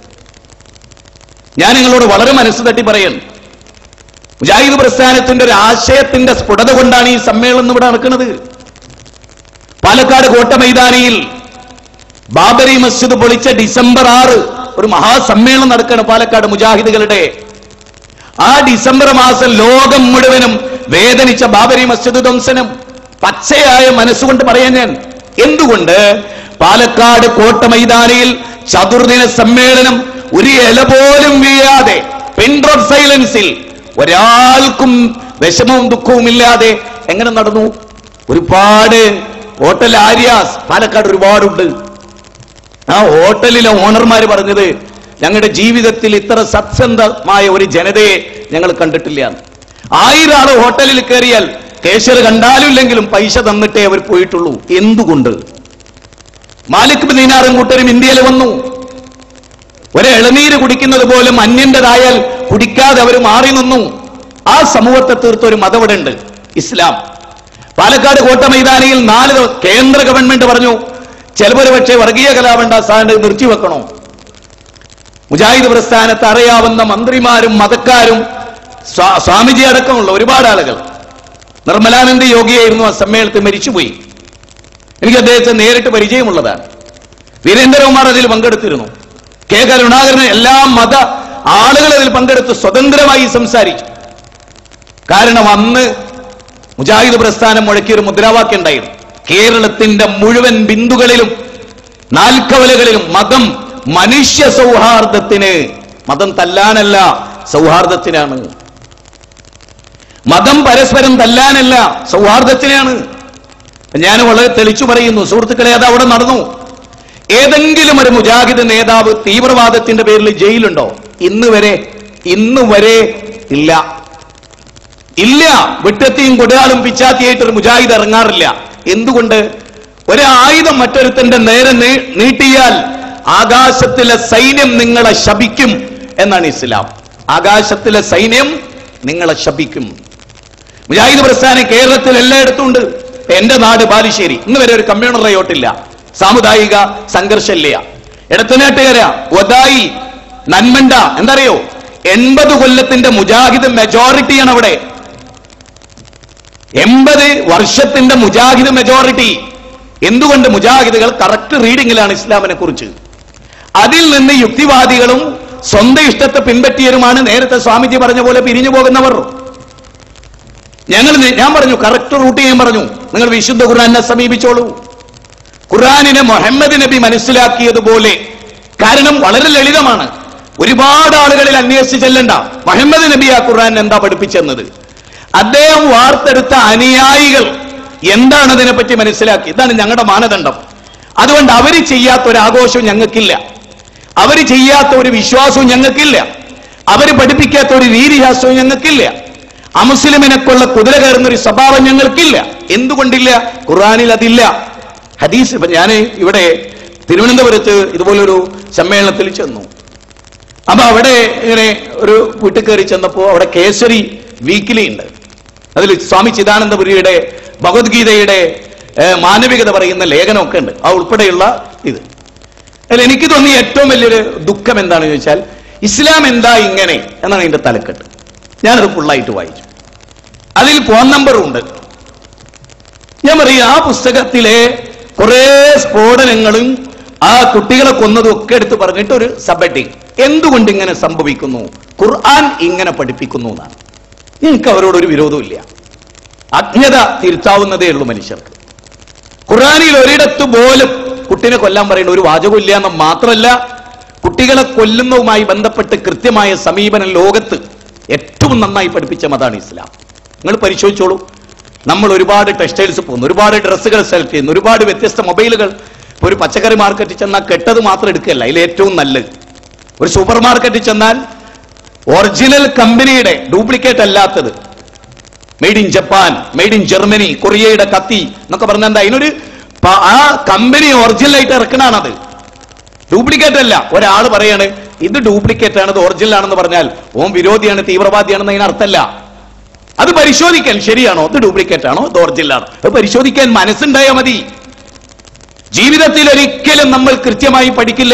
ഞാൻ നിങ്ങളോട് വളരെ മനസ്സ് തട്ടി പറയുന്നു മുജാഹിദ് പ്രസ്ഥാനത്തിന്റെ ഒരു ആശയത്തിന്റെ സ്ഫുടത കൊണ്ടാണ് ഈ സമ്മേളനം ഇവിടെ നടക്കുന്നത് പാലക്കാട് കോട്ട മൈതാനിയിൽ ബാബരി മസ്ജിദ് പൊളിച്ച ഡിസംബർ ആറ് ഒരു മഹാസമ്മേളനം നടക്കുകയാണ് പാലക്കാട് മുജാഹിദുകളുടെ ആ ഡിസംബർ മാസം ലോകം മുഴുവനും വേദനിച്ച ബാബരി മസ്ജിദ് ധ്വംസനം പച്ചയായ മനസ്സുകൊണ്ട് പറയാൻ ഞാൻ എന്തുകൊണ്ട് പാലക്കാട് കോട്ട മൈതാനിയിൽ ചതുർദിന സമ്മേളനം ഒരു ഇല പോലും വീഴാതെ പിൻഡ്രോഡ് സൈലൻസിൽ ഒരാൾക്കും വിഷമവും ദുഃഖവും ഇല്ലാതെ എങ്ങനെ നടന്നു ഒരുപാട് ഹോട്ടൽ ആര്യാസ് പാലക്കാട് ഒരുപാടുണ്ട് ആ ഹോട്ടലിലെ ഓണർമാര് പറഞ്ഞത് ഞങ്ങളുടെ ജീവിതത്തിൽ ഇത്ര സത്സന്ധമായ ഒരു ജനതയെ ഞങ്ങൾ കണ്ടിട്ടില്ല ആയിരം ആള് ഹോട്ടലിൽ കയറിയാൽ കേശർ കണ്ടാലും ഇല്ലെങ്കിലും പൈസ തന്നിട്ടേ അവർ പോയിട്ടുള്ളൂ എന്തുകൊണ്ട് മാലിക് ബിൻ ദീനാറും കൂട്ടരും ഇന്ത്യയിൽ വന്നു ഒരു ഇളനീര് കുടിക്കുന്നത് പോലും അന്യന്റേതായാൽ കുടിക്കാതെ അവർ മാറി നിന്നു ആ സമൂഹത്തെ തീർത്ത ഒരു മതം ഇവിടെ ഉണ്ട് ഇസ്ലാം പാലക്കാട് കോട്ട മൈതാനിയിൽ നാല് ദിവ- കേന്ദ്ര ഗവൺമെന്റ് പറഞ്ഞു ചിലവർ പക്ഷേ വർഗീയ കലാപണ്ട സ്ഥാനം നിർത്തിവെക്കണോ മുജാഹിദ് പ്രസ്ഥാനത്ത് അറിയാവുന്ന മന്ത്രിമാരും മതക്കാരും സ്വാ- സ്വാമിജി അടക്കമുള്ള ഒരുപാട് ആളുകൾ നിർമ്മലാനന്ദ യോഗിയായിരുന്നു ആ സമ്മേളനത്തിൽ മരിച്ചുപോയി എനിക്ക് അദ്ദേഹത്തെ നേരിട്ട് പരിചയമുള്ളതാണ് വീരേന്ദ്രകുമാർ അതിൽ പങ്കെടുത്തിരുന്നു കെ കരുണാകരൻ എല്ലാ മത ആളുകൾ അതിൽ പങ്കെടുത്ത് സ്വതന്ത്രമായി സംസാരിച്ചു കാരണം അന്ന് മുജാഹിദ് പ്രസ്ഥാനം മുഴക്കിയ ഒരു മുദ്രാവാക്യം ഉണ്ടായിരുന്നു കേരളത്തിന്റെ മുഴുവൻ ബിന്ദുകളിലും നാൽക്കവലകളിലും മതം മനുഷ്യ സൗഹാർദ്ദത്തിന് മതം തല്ലാനല്ല സൗഹാർദ്ദത്തിനാണ് മതം പരസ്പരം തല്ലാനല്ല സൗഹാർദ്ദത്തിനാണ് ഞാൻ വളരെ തെളിച്ചു പറയുന്നു സുഹൃത്തുക്കളെ അത് അവിടെ നടന്നു ഏതെങ്കിലും ഒരു മുജാഹിദ് നേതാവ് തീവ്രവാദത്തിന്റെ പേരിൽ ജയിലുണ്ടോ ഇന്ന് വരെ ഇന്ന് വരെ ഇല്ല ഇല്ല വിട്ടത്തിയും കൊടയാളും പിച്ചാത്തിയായിട്ട് ഒരു മുജാഹിദ് ഇറങ്ങാറില്ല എന്തുകൊണ്ട് ഒരു ആയുധം മറ്റൊരുത്തന്റെ നേരെ നീ- നീട്ടിയാൽ ആകാശത്തിലെ സൈന്യം നിങ്ങളെ ശപിക്കും എന്നാണ് ഇസ്ലാം ആകാശത്തിലെ സൈന്യം നിങ്ങളെ ശപിക്കും മുജാഹിദ് പ്രസ്ഥാനം കേരളത്തിൽ എല്ലായിടത്തും ഉണ്ട് എന്റെ നാട് ബാലുശ്ശേരി ഇന്ന് വരെ ഒരു കമ്മ്യൂണൽ റയോട്ടില്ല സാമുദായിക സംഘർഷമില്ല എടത്തനാട്ടുകര ഒതായി നന്മണ്ട എന്തറിയോ എൺപത് കൊല്ലത്തിന്റെ മുജാഹിദ് മെജോറിറ്റിയാണ് അവിടെ എൺപത് വർഷത്തിന്റെ മുജാഹിദ് മെജോറിറ്റി എന്തുകൊണ്ട് മുജാഹിദുകൾ കറക്റ്റ് റീഡിങ്ങിലാണ് ഇസ്ലാമിനെ കുറിച്ച് അതിൽ നിന്ന് യുക്തിവാദികളും സ്വന്തം ഇഷ്ടത്തെ പിൻപറ്റിയവരുമാണ് നേരത്തെ സ്വാമിജി പറഞ്ഞ പോലെ പിരിഞ്ഞു പോകുന്നവർ ഞങ്ങൾ നി- ഞാൻ പറഞ്ഞു കറക്റ്റ് റൂട്ട് ഞാൻ പറഞ്ഞു നിങ്ങൾ വിശുദ്ധ ഖുർആനെ സമീപിച്ചോളൂ ഖുർആനിനെ മുഹമ്മദ് നബി മനസ്സിലാക്കിയതുപോലെ കാരണം വളരെ ലളിതമാണ് ഒരുപാട് ആളുകളിൽ അന്വേഷിച്ച് ചെല്ലണ്ട മുഹമ്മദ് നബി ആ ഖുർആൻ എന്താ പഠിപ്പിച്ചെന്നത് അദ്ദേഹം വാർത്തെടുത്ത അനുയായികൾ എന്താണ് അതിനെപ്പറ്റി മനസ്സിലാക്കി ഇതാണ് ഞങ്ങളുടെ മാനദണ്ഡം അതുകൊണ്ട് അവര് ചെയ്യാത്ത ഒരു ആഘോഷവും ഞങ്ങൾക്കില്ല അവര് ചെയ്യാത്ത ഒരു വിശ്വാസവും ഞങ്ങൾക്കില്ല അവര് പഠിപ്പിക്കാത്ത ഒരു രീതിശാസ്ത്രവും ഞങ്ങൾക്കില്ല അമുസ്ലിമിനെക്കൊള്ള കുതിര കയറുന്ന ഒരു സ്വഭാവം ഞങ്ങൾക്കില്ല എന്തുകൊണ്ടില്ല ഖുർആനിൽ അതില്ല ഹദീസ് ഇപ്പൊ ഞാൻ ഇവിടെ തിരുവനന്തപുരത്ത് ഇതുപോലൊരു സമ്മേളനത്തിൽ ചെന്നു അപ്പൊ അവിടെ ഇങ്ങനെ ഒരു വീട്ടിൽ കയറി ചെന്നപ്പോ അവിടെ കേസരി വീക്കിലി ഉണ്ട് അതിൽ സ്വാമി ചിദാനന്ദപുരിയുടെ ഭഗവത്ഗീതയുടെ ഏഹ്, മാനവികത പറയുന്ന ലേഖനമൊക്കെ ഉണ്ട് ആ ഉൾപ്പെടെയുള്ള ഇത് അതിൽ എനിക്ക് തോന്നിയ ഏറ്റവും വലിയൊരു ദുഃഖം എന്താണെന്ന് ചോദിച്ചാൽ ഇസ്ലാം എന്താ ഇങ്ങനെ എന്നാണ് ഇതിന്റെ തലക്കെട്ട് ഞാനത് ഫുള്ളായിട്ട് വായിച്ചു അതിൽ ഫോൺ നമ്പറും ഉണ്ട് ഞാൻ പറയും ആ പുസ്തകത്തിലെ കുറെ സ്ഫോടനങ്ങളും ആ കുട്ടികളെ കൊന്നതും ഒക്കെ എടുത്ത് പറഞ്ഞിട്ട് ഒരു സബഡിങ് എന്തുകൊണ്ട് ഇങ്ങനെ സംഭവിക്കുന്നു ഖുർആൻ ഇങ്ങനെ പഠിപ്പിക്കുന്നു എന്നാണ് എനിക്ക് അവരോട് ഒരു വിരോധമില്ല അജ്ഞത തിരുത്താവുന്നതേ ഉള്ളൂ മനുഷ്യർക്ക് ഖുർആനിൽ ഒരിടത്ത് പോലും കുട്ടിനെ കൊല്ലാൻ പറയുന്ന ഒരു വാചകമില്ല എന്ന് മാത്രമല്ല കുട്ടികളെ കൊല്ലുന്നതുമായി ബന്ധപ്പെട്ട് കൃത്യമായ സമീപനം ലോകത്ത് ഏറ്റവും നന്നായി പഠിപ്പിച്ച മതാണ് ഇസ്ലാം നിങ്ങൾ പരിശോധിച്ചോളൂ നമ്മൾ ഒരുപാട് ടെക്സ്റ്റൈൽസ് പോകുന്നു ഒരുപാട് ഡ്രസ്സുകൾ സെലക്ട് ചെയ്യുന്നു ഒരുപാട് വ്യത്യസ്ത മൊബൈലുകൾ ഇപ്പൊ ഒരു പച്ചക്കറി മാർക്കറ്റിൽ ചെന്നാൽ കെട്ടത് മാത്രം എടുക്കുകയല്ല അതിൽ ഏറ്റവും നല്ലത് ഒരു സൂപ്പർ മാർക്കറ്റിൽ ചെന്നാൽ ഒറിജിനൽ കമ്പനിയുടെ ഡ്യൂപ്ലിക്കേറ്റ് അല്ലാത്തത് made in Japan made in Germany കൊറിയയുടെ കത്തി എന്നൊക്കെ പറഞ്ഞാൽ എന്താ അതിനൊരു പ- ആ കമ്പനി ഒറിജിനൽ ആയിട്ട് ഇറക്കണാണത് ഡ്യൂപ്ലിക്കേറ്റ് അല്ല ഒരാൾ പറയാണ് ഇത് ഡ്യൂപ്ലിക്കേറ്റ് ആണ് ഇത് ഒറിജിനൽ ആണെന്ന് പറഞ്ഞാൽ ഓൻ വിരോധിയാണ് തീവ്രവാദിയാണെന്ന് അതിന് അർത്ഥമല്ല അത് പരിശോധിക്കാൻ ശരിയാണോ ഇത് ഡ്യൂപ്ലിക്കേറ്റ് ആണോ ഇത് ഒറിജിനൽ ആണോ അത് പരിശോധിക്കാൻ മനസ്സുണ്ടായാൽ മതി ജീവിതത്തിൽ ഒരിക്കലും നമ്മൾ കൃത്യമായി പഠിക്കില്ല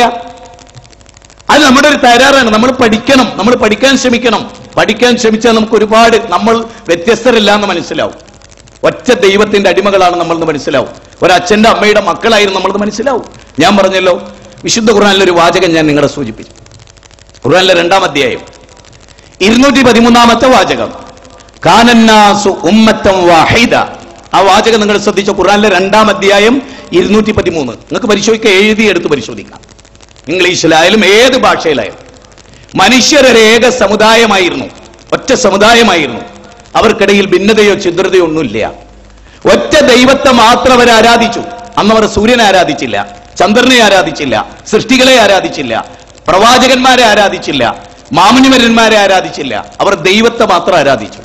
അത് നമ്മുടെ ഒരു തയ്യാറാണ് നമ്മൾ പഠിക്കണം നമ്മൾ പഠിക്കാൻ ശ്രമിക്കണം പഠിക്കാൻ ശ്രമിച്ചാൽ നമുക്ക് ഒരുപാട് നമ്മൾ വ്യത്യസ്തരല്ല എന്ന് മനസ്സിലാവും ഒറ്റ ദൈവത്തിന്റെ അടിമകളാണ് നമ്മളെന്ന് മനസ്സിലാവും ഒരച്ഛന്റെ അമ്മയുടെ മക്കളായിരുന്നു നമ്മളെന്ന് മനസ്സിലാവും ഞാൻ പറഞ്ഞല്ലോ വിശുദ്ധ ഖുർആനിലെ ഒരു വാചകം ഞാൻ നിങ്ങളെ സൂചിപ്പിച്ചു ഖുർആനിലെ രണ്ടാം അധ്യായം ഇരുന്നൂറ്റി പതിമൂന്നാമത്തെ വാചകം കാനന്നാസു ഉമ്മത്തം വാഹിദ ആ വാചകം നിങ്ങൾ ശ്രദ്ധിച്ച ഖുർആനിലെ രണ്ടാം അധ്യായം ഇരുന്നൂറ്റി പതിമൂന്ന് നിങ്ങൾക്ക് പരിശോധിക്കുക എഴുതി എടുത്ത് പരിശോധിക്കാം ഇംഗ്ലീഷിലായാലും ഏത് ഭാഷയിലായാലും മനുഷ്യരൊരു ഏക സമുദായമായിരുന്നു ഒറ്റ സമുദായമായിരുന്നു അവർക്കിടയിൽ ഭിന്നതയോ ഛിദ്രതയോ ഒന്നുമില്ല ഒറ്റ ദൈവത്തെ മാത്രം അവർ ആരാധിച്ചു അന്ന് അവർ സൂര്യനെ ആരാധിച്ചില്ല ചന്ദ്രനെ ആരാധിച്ചില്ല സൃഷ്ടികളെ ആരാധിച്ചില്ല പ്രവാചകന്മാരെ ആരാധിച്ചില്ല മാമുനിമരന്മാരെ ആരാധിച്ചില്ല അവർ ദൈവത്തെ മാത്രം ആരാധിച്ചു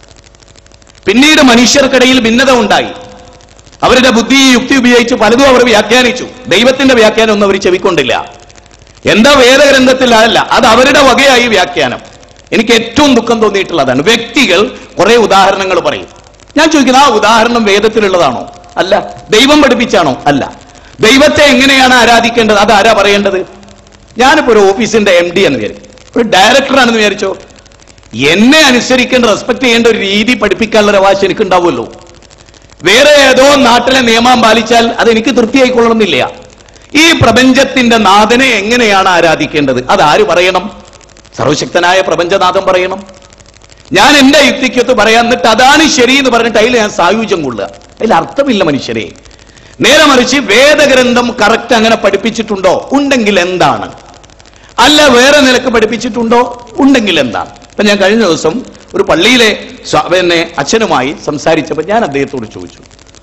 പിന്നീട് മനുഷ്യർക്കിടയിൽ ഭിന്നത ഉണ്ടായി അവരുടെ ബുദ്ധി യുക്തി ഉപയോഗിച്ച് പലതും അവർ വ്യാഖ്യാനിച്ചു ദൈവത്തിന്റെ വ്യാഖ്യാനം ഒന്നും അവർ ചെവിക്കൊണ്ടില്ല എന്താ വേദഗ്രന്ഥത്തിലല്ല അത് അവരുടെ വകയായി വ്യാഖ്യാനം എനിക്ക് ഏറ്റവും ദുഃഖം തോന്നിയിട്ടുള്ളതാണ് വ്യക്തികൾ കുറെ ഉദാഹരണങ്ങൾ പറയും ഞാൻ ചോദിക്കുന്നത് ആ ഉദാഹരണം വേദത്തിലുള്ളതാണോ അല്ല ദൈവം പഠിപ്പിച്ചാണോ അല്ല ദൈവത്തെ എങ്ങനെയാണ് ആരാധിക്കേണ്ടത് അത് ആരാ പറയേണ്ടത് ഞാനിപ്പോ ഒരു ഓഫീസിന്റെ എം ഡി എന്ന് വിചാരിക്കും ഒരു ഡയറക്ടറാണെന്ന് വിചാരിച്ചോ എന്നെ അനുസരിക്കേണ്ട റെസ്പെക്ട് ചെയ്യേണ്ട ഒരു രീതി പഠിപ്പിക്കാനുള്ള ഒരു അവകാശം എനിക്ക് ഉണ്ടാവുമല്ലോ വേറെ ഏതോ നാട്ടിലെ നിയമം പാലിച്ചാൽ അത് എനിക്ക് തൃപ്തിയായിക്കൊള്ളണമെന്നില്ല ഈ പ്രപഞ്ചത്തിന്റെ നാഥനെ എങ്ങനെയാണ് ആരാധിക്കേണ്ടത് അത് ആര് പറയണം സർവശക്തനായ പ്രപഞ്ചനാഥൻ പറയണം ഞാൻ എന്റെ യുക്തിക്കൊത്ത് പറയാൻ എന്നിട്ട് അതാണ് ശരി എന്ന് പറഞ്ഞിട്ട് അതിൽ ഞാൻ സായുജ്യം കൊള്ളുക അതിൽ അർത്ഥമില്ല മനുഷ്യരെ നേരെ മറിച്ച് വേദഗ്രന്ഥം കറക്റ്റ് അങ്ങനെ പഠിപ്പിച്ചിട്ടുണ്ടോ ഉണ്ടെങ്കിൽ എന്താണ് അല്ല വേറെ നിലക്ക് പഠിപ്പിച്ചിട്ടുണ്ടോ ഉണ്ടെങ്കിൽ എന്താണ് ഇപ്പൊ ഞാൻ കഴിഞ്ഞ ദിവസം ഒരു പള്ളിയിലെ സ്വ- പിന്നെ അച്ഛനുമായി സംസാരിച്ചപ്പോൾ ഞാൻ അദ്ദേഹത്തോട് ചോദിച്ചു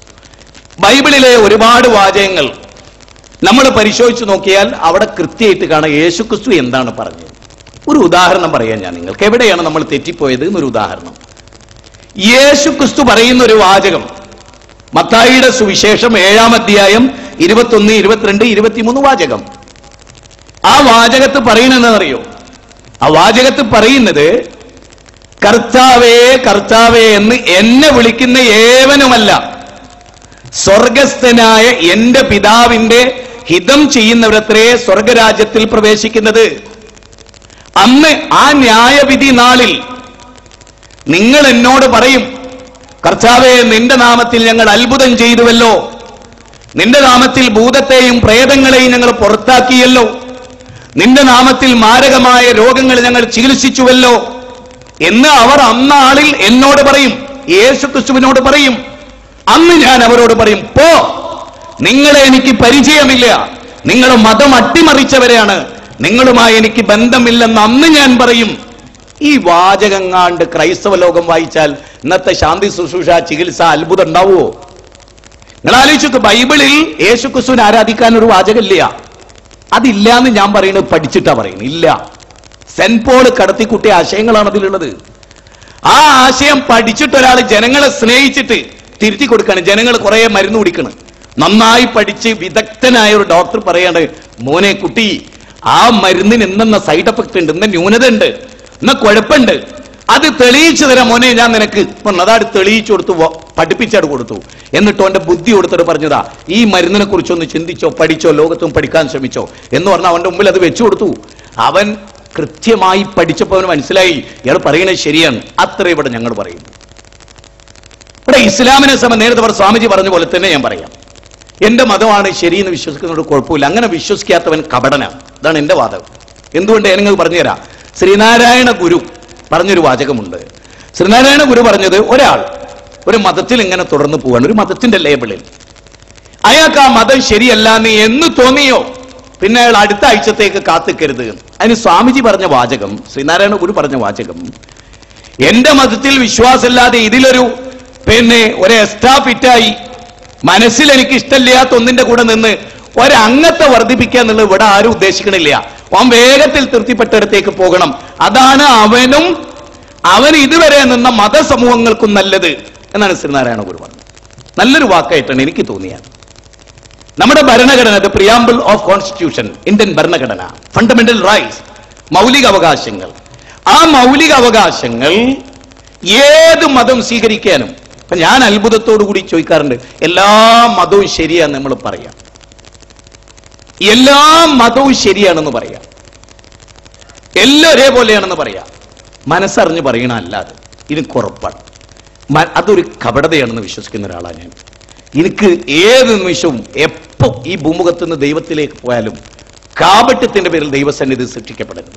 ബൈബിളിലെ ഒരുപാട് വാചകങ്ങൾ നമ്മൾ പരിശോധിച്ച് നോക്കിയാൽ അവിടെ കൃത്യമായിട്ട് കാണാം യേശുക്രിസ്തു എന്താണ് പറഞ്ഞത് ഒരു ഉദാഹരണം പറയാൻ ഞാൻ നിങ്ങൾക്ക് എവിടെയാണ് നമ്മൾ തെറ്റിപ്പോയത് എന്നൊരു ഉദാഹരണം യേശുക്രിസ്തു പറയുന്ന ഒരു വാചകം മത്തായിയുടെ സുവിശേഷം ഏഴാം അധ്യായം ഇരുപത്തൊന്ന് ഇരുപത്തിരണ്ട് ഇരുപത്തിമൂന്ന് വാചകം ആ വാചകത്ത് പറയുന്നതെന്നറിയോ ആ വാചകത്ത് പറയുന്നത് കർത്താവേ കർത്താവേ എന്ന് എന്നെ വിളിക്കുന്ന ഏവനുമല്ല സ്വർഗസ്ഥനായ എന്റെ പിതാവിന്റെ ഹിതം ചെയ്യുന്നവരത്രേ സ്വർഗരാജ്യത്തിൽ പ്രവേശിക്കുന്നത് അന്ന് ആ ന്യായവിധി നാളിൽ നിങ്ങൾ എന്നോട് പറയും കർത്താവെ നിന്റെ നാമത്തിൽ ഞങ്ങൾ അത്ഭുതം ചെയ്തുവല്ലോ നിന്റെ നാമത്തിൽ ഭൂതത്തെയും പ്രേതങ്ങളെയും ഞങ്ങൾ പുറത്താക്കിയല്ലോ നിന്റെ നാമത്തിൽ മാരകമായ രോഗങ്ങൾ ഞങ്ങൾ ചികിത്സിച്ചുവല്ലോ എന്ന് അവർ അന്നാളിൽ എന്നോട് പറയും യേശു ക്രിസ്തുവിനോട് പറയും അന്ന് ഞാൻ അവരോട് പറയും പോ നിങ്ങളെ എനിക്ക് പരിചയമില്ല നിങ്ങൾ മതം അട്ടിമറിച്ചവരെയാണ് നിങ്ങളുമായി എനിക്ക് ബന്ധമില്ലെന്ന് അന്ന് ഞാൻ പറയും ഈ വാചകങ്ങാണ്ട് ക്രൈസ്തവ ലോകം വായിച്ചാൽ ഇന്നത്തെ ശാന്തി ശുശ്രൂഷ ചികിത്സ അത്ഭുതം ഉണ്ടാവുമോ നിങ്ങൾ ആലോചിച്ചു ബൈബിളിൽ യേശു ക്രിസ്തുവിനെ ആരാധിക്കാൻ ഒരു വാചകമില്ല അതില്ല എന്ന് ഞാൻ പറയുന്നത് പഠിച്ചിട്ടാ പറയുന്നത് ഇല്ല സെന്റ് പോൾ കടത്തിക്കുട്ടിയ ആശയങ്ങളാണ് അതിലുള്ളത് ആ ആശയം പഠിച്ചിട്ട് ഒരാൾ ജനങ്ങളെ സ്നേഹിച്ചിട്ട് തിരുത്തി കൊടുക്കാണ് ജനങ്ങൾ കുറെ മരുന്ന് കുടിക്കണം നന്നായി പഠിച്ച് വിദഗ്ധനായ ഒരു ഡോക്ടർ പറയാണ് മോനെ കുട്ടി ആ മരുന്നിന് ഇന്നെന്ന സൈഡ് എഫക്ട് ഉണ്ട് ഇന്ന ന്യൂനത ഉണ്ട് ഇന്ന കുഴപ്പമുണ്ട് അത് തെളിയിച്ചു തരാം മോനെ ഞാൻ നിനക്ക് പറഞ്ഞു അതാട് തെളിയിച്ചു കൊടുത്തു വ- പഠിപ്പിച്ചാട് കൊടുത്തു എന്നിട്ട് അവന്റെ ബുദ്ധി കൊടുത്തിട്ട് പറഞ്ഞതാ ഈ മരുന്നിനെ കുറിച്ചൊന്ന് ചിന്തിച്ചോ പഠിച്ചോ ലോകത്തും പഠിക്കാൻ ശ്രമിച്ചോ എന്ന് പറഞ്ഞ അവന്റെ മുമ്പിൽ അത് വെച്ചു കൊടുത്തു അവൻ കൃത്യമായി പഠിച്ചപ്പോൾ അവന് മനസ്സിലായി ഇയാൾ പറയുന്നത് ശരിയാണ് അത്ര ഇവിടെ ഞങ്ങൾ പറയുന്നു ഇവിടെ ഇസ്ലാമിനെ സംബന്ധം നേരത്തെ അവർ സ്വാമിജി പറഞ്ഞ പോലെ തന്നെ ഞാൻ പറയാം എന്റെ മതമാണ് ശരിയെന്ന് വിശ്വസിക്കുന്നതുകൊണ്ട് കുഴപ്പമില്ല അങ്ങനെ വിശ്വസിക്കാത്തവൻ കപടനാണ് ഇതാണ് എന്റെ വാദം എന്തുകൊണ്ട് ഞാൻ നിങ്ങൾ പറഞ്ഞുതരാം ശ്രീനാരായണ ഗുരു പറഞ്ഞൊരു വാചകമുണ്ട് ശ്രീനാരായണ ഗുരു പറഞ്ഞത് ഒരാൾ ഒരു മതത്തിൽ ഇങ്ങനെ തുടർന്ന് പോവാണ് ഒരു മതത്തിന്റെ ലേബിളിൽ അയാൾക്ക് ആ മതം ശരിയല്ല എന്ന് എന്ന് തോന്നിയോ പിന്നെ അയാൾ അടുത്ത ആഴ്ചത്തേക്ക് കാത്തിക്കരുത് അതിന് സ്വാമിജി പറഞ്ഞ വാചകം ശ്രീനാരായണ ഗുരു പറഞ്ഞ വാചകം എന്റെ മതത്തിൽ വിശ്വാസമില്ലാതെ ഇതിലൊരു പിന്നെ ഒരു എക്സ്ട്രാ ഫിറ്റായി മനസ്സിൽ എനിക്ക് ഇഷ്ടമില്ലാത്ത ഒന്നിന്റെ കൂടെ നിന്ന് ഒരംഗത്തെ വർദ്ധിപ്പിക്കുക എന്നുള്ളത് ഇവിടെ ആരും ഉദ്ദേശിക്കണില്ല അവൻ വേഗത്തിൽ തൃപ്തിപ്പെട്ടയിടത്തേക്ക് പോകണം അതാണ് അവനും അവൻ ഇതുവരെ നിന്ന മതസമൂഹങ്ങൾക്കും നല്ലത് എന്നാണ് ശ്രീനാരായണ ഗുരു പറഞ്ഞത് നല്ലൊരു വാക്കായിട്ടാണ് എനിക്ക് തോന്നിയത് നമ്മുടെ ഭരണഘടന the preamble of constitution Indian ഭരണഘടന ഫണ്ടമെന്റൽ റൈറ്റ്സ് മൗലിക അവകാശങ്ങൾ ആ മൗലിക അവകാശങ്ങൾ ഏത് മതം സ്വീകരിക്കാനും ഇപ്പൊ ഞാൻ അത്ഭുതത്തോടു കൂടി ചോദിക്കാറുണ്ട് എല്ലാ മതവും ശരിയാന്ന് നമ്മൾ പറയാം എല്ലാ മതവും ശരിയാണെന്ന് പറയാം എല്ലാം ഒരേപോലെയാണെന്ന് പറയാം മനസ്സറിഞ്ഞ് പറയണ അല്ലാതെ എനിക്ക് ഉറപ്പാണ് മ- അതൊരു കപടതയാണെന്ന് വിശ്വസിക്കുന്ന ഒരാളാണ് ഞാൻ എനിക്ക് ഏത് നിമിഷവും എപ്പോ ഈ ഭൂമുഖത്ത് നിന്ന് ദൈവത്തിലേക്ക് പോയാലും കാപട്യത്തിന്റെ പേരിൽ ദൈവസന്നിധി സൃഷ്ടിക്കപ്പെടരുത്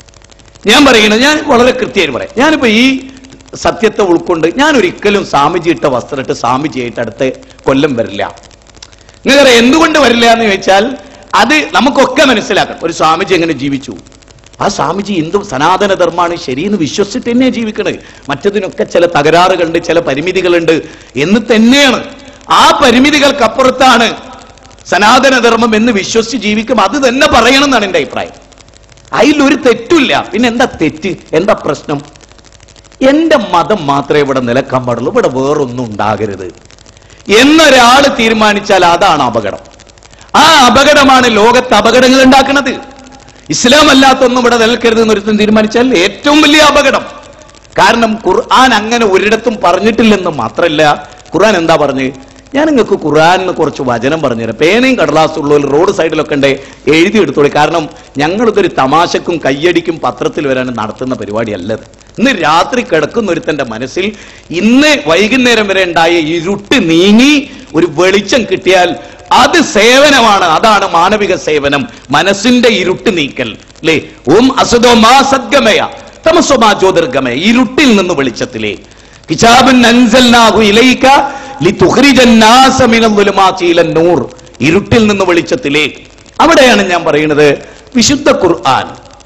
ഞാൻ പറയുന്നത് ഞാൻ വളരെ കൃത്യമായിട്ട് പറയാം ഞാനിപ്പോ ഈ സത്യത്തെ ഉൾക്കൊണ്ട് ഞാൻ ഒരിക്കലും സ്വാമിജി ഇട്ട വസ്ത്രം ഇട്ട് സ്വാമിജിയായിട്ട് അടുത്ത കൊല്ലം വരില്ല നിങ്ങൾക്കറിയാം എന്തുകൊണ്ട് വരില്ല എന്ന് ചോദിച്ചാൽ അത് നമുക്കൊക്കെ മനസ്സിലാക്കണം ഒരു സ്വാമിജി എങ്ങനെ ജീവിച്ചു ആ സ്വാമിജി എന്തു സനാതന ധർമ്മമാണ് ശരിയെന്ന് വിശ്വസിച്ചിട്ട് തന്നെ ജീവിക്കണത് മറ്റതിനൊക്കെ ചില തകരാറുകളുണ്ട് ചില പരിമിതികളുണ്ട് എന്ന് തന്നെയാണ് ആ പരിമിതികൾക്കപ്പുറത്താണ് സനാതന ധർമ്മം എന്ന് വിശ്വസിച്ച് ജീവിക്കും അത് തന്നെ പറയണം എന്നാണ് എന്റെ അഭിപ്രായം അതിലൊരു തെറ്റില്ല പിന്നെ എന്താ തെറ്റ് എന്താ പ്രശ്നം എന്റെ മതം മാത്രമേ ഇവിടെ നിലക്കാൻ പാടുള്ളൂ ഇവിടെ വേറൊന്നും ഉണ്ടാകരുത് എന്നൊരാൾ തീരുമാനിച്ചാൽ അതാണ് അപകടം ആ അപകടമാണ് ലോകത്ത് അപകടങ്ങൾ ഉണ്ടാക്കുന്നത് ഇസ്ലാം അല്ലാത്തൊന്നും ഇവിടെ നിലക്കരുത് എന്നൊരുത്തൻ തീരുമാനിച്ചാൽ ഏറ്റവും വലിയ അപകടം കാരണം ഖുർആൻ അങ്ങനെ ഒരിടത്തും പറഞ്ഞിട്ടില്ലെന്ന് മാത്രമല്ല ഖുർആൻ എന്താ പറഞ്ഞ് ഞാൻ നിങ്ങൾക്ക് ഖുർആനിന് കുറച്ച് വചനം പറഞ്ഞുതരാം പേനയും കടലാസും ഉള്ളവർ റോഡ് സൈഡിലൊക്കെ ഉണ്ട് എഴുതി എടുത്തോളി കാരണം ഞങ്ങളിതൊരു തമാശക്കും കയ്യടിക്കും പത്രത്തിൽ വരാൻ നടത്തുന്ന പരിപാടിയല്ലത് ഇന്ന് രാത്രി കിടക്കുന്ന ഒരുത്തന്റെ മനസ്സിൽ ഇന്ന് വൈകുന്നേരം വരെ ഉണ്ടായ ഇരുട്ട് നീങ്ങി ഒരു വെളിച്ചം കിട്ടിയാൽ അത് സേവനമാണ് അതാണ് മാനവിക സേവനം മനസ്സിന്റെ ഇരുട്ട് നീക്കൽ അല്ലേ ഓം അസുതോ മാ സദ്ഗമയ തമസോ മാ ജ്യോതിർഗമയ ഇരുട്ടിൽ നിന്ന് വെളിച്ചത്തിലേ കിതാബൻ അൻസൽനാഹു ഇലൈക ലിതുഖ്രിജൻ നാസ മിനൽ ളുലുമാതി ഇലൻ നൂർ ഇരുട്ടിൽ നിന്ന് വെളിച്ചത്തിലേക്ക് അവിടെയാണ് ഞാൻ പറയുന്നത് വിശുദ്ധ ഖുർആൻ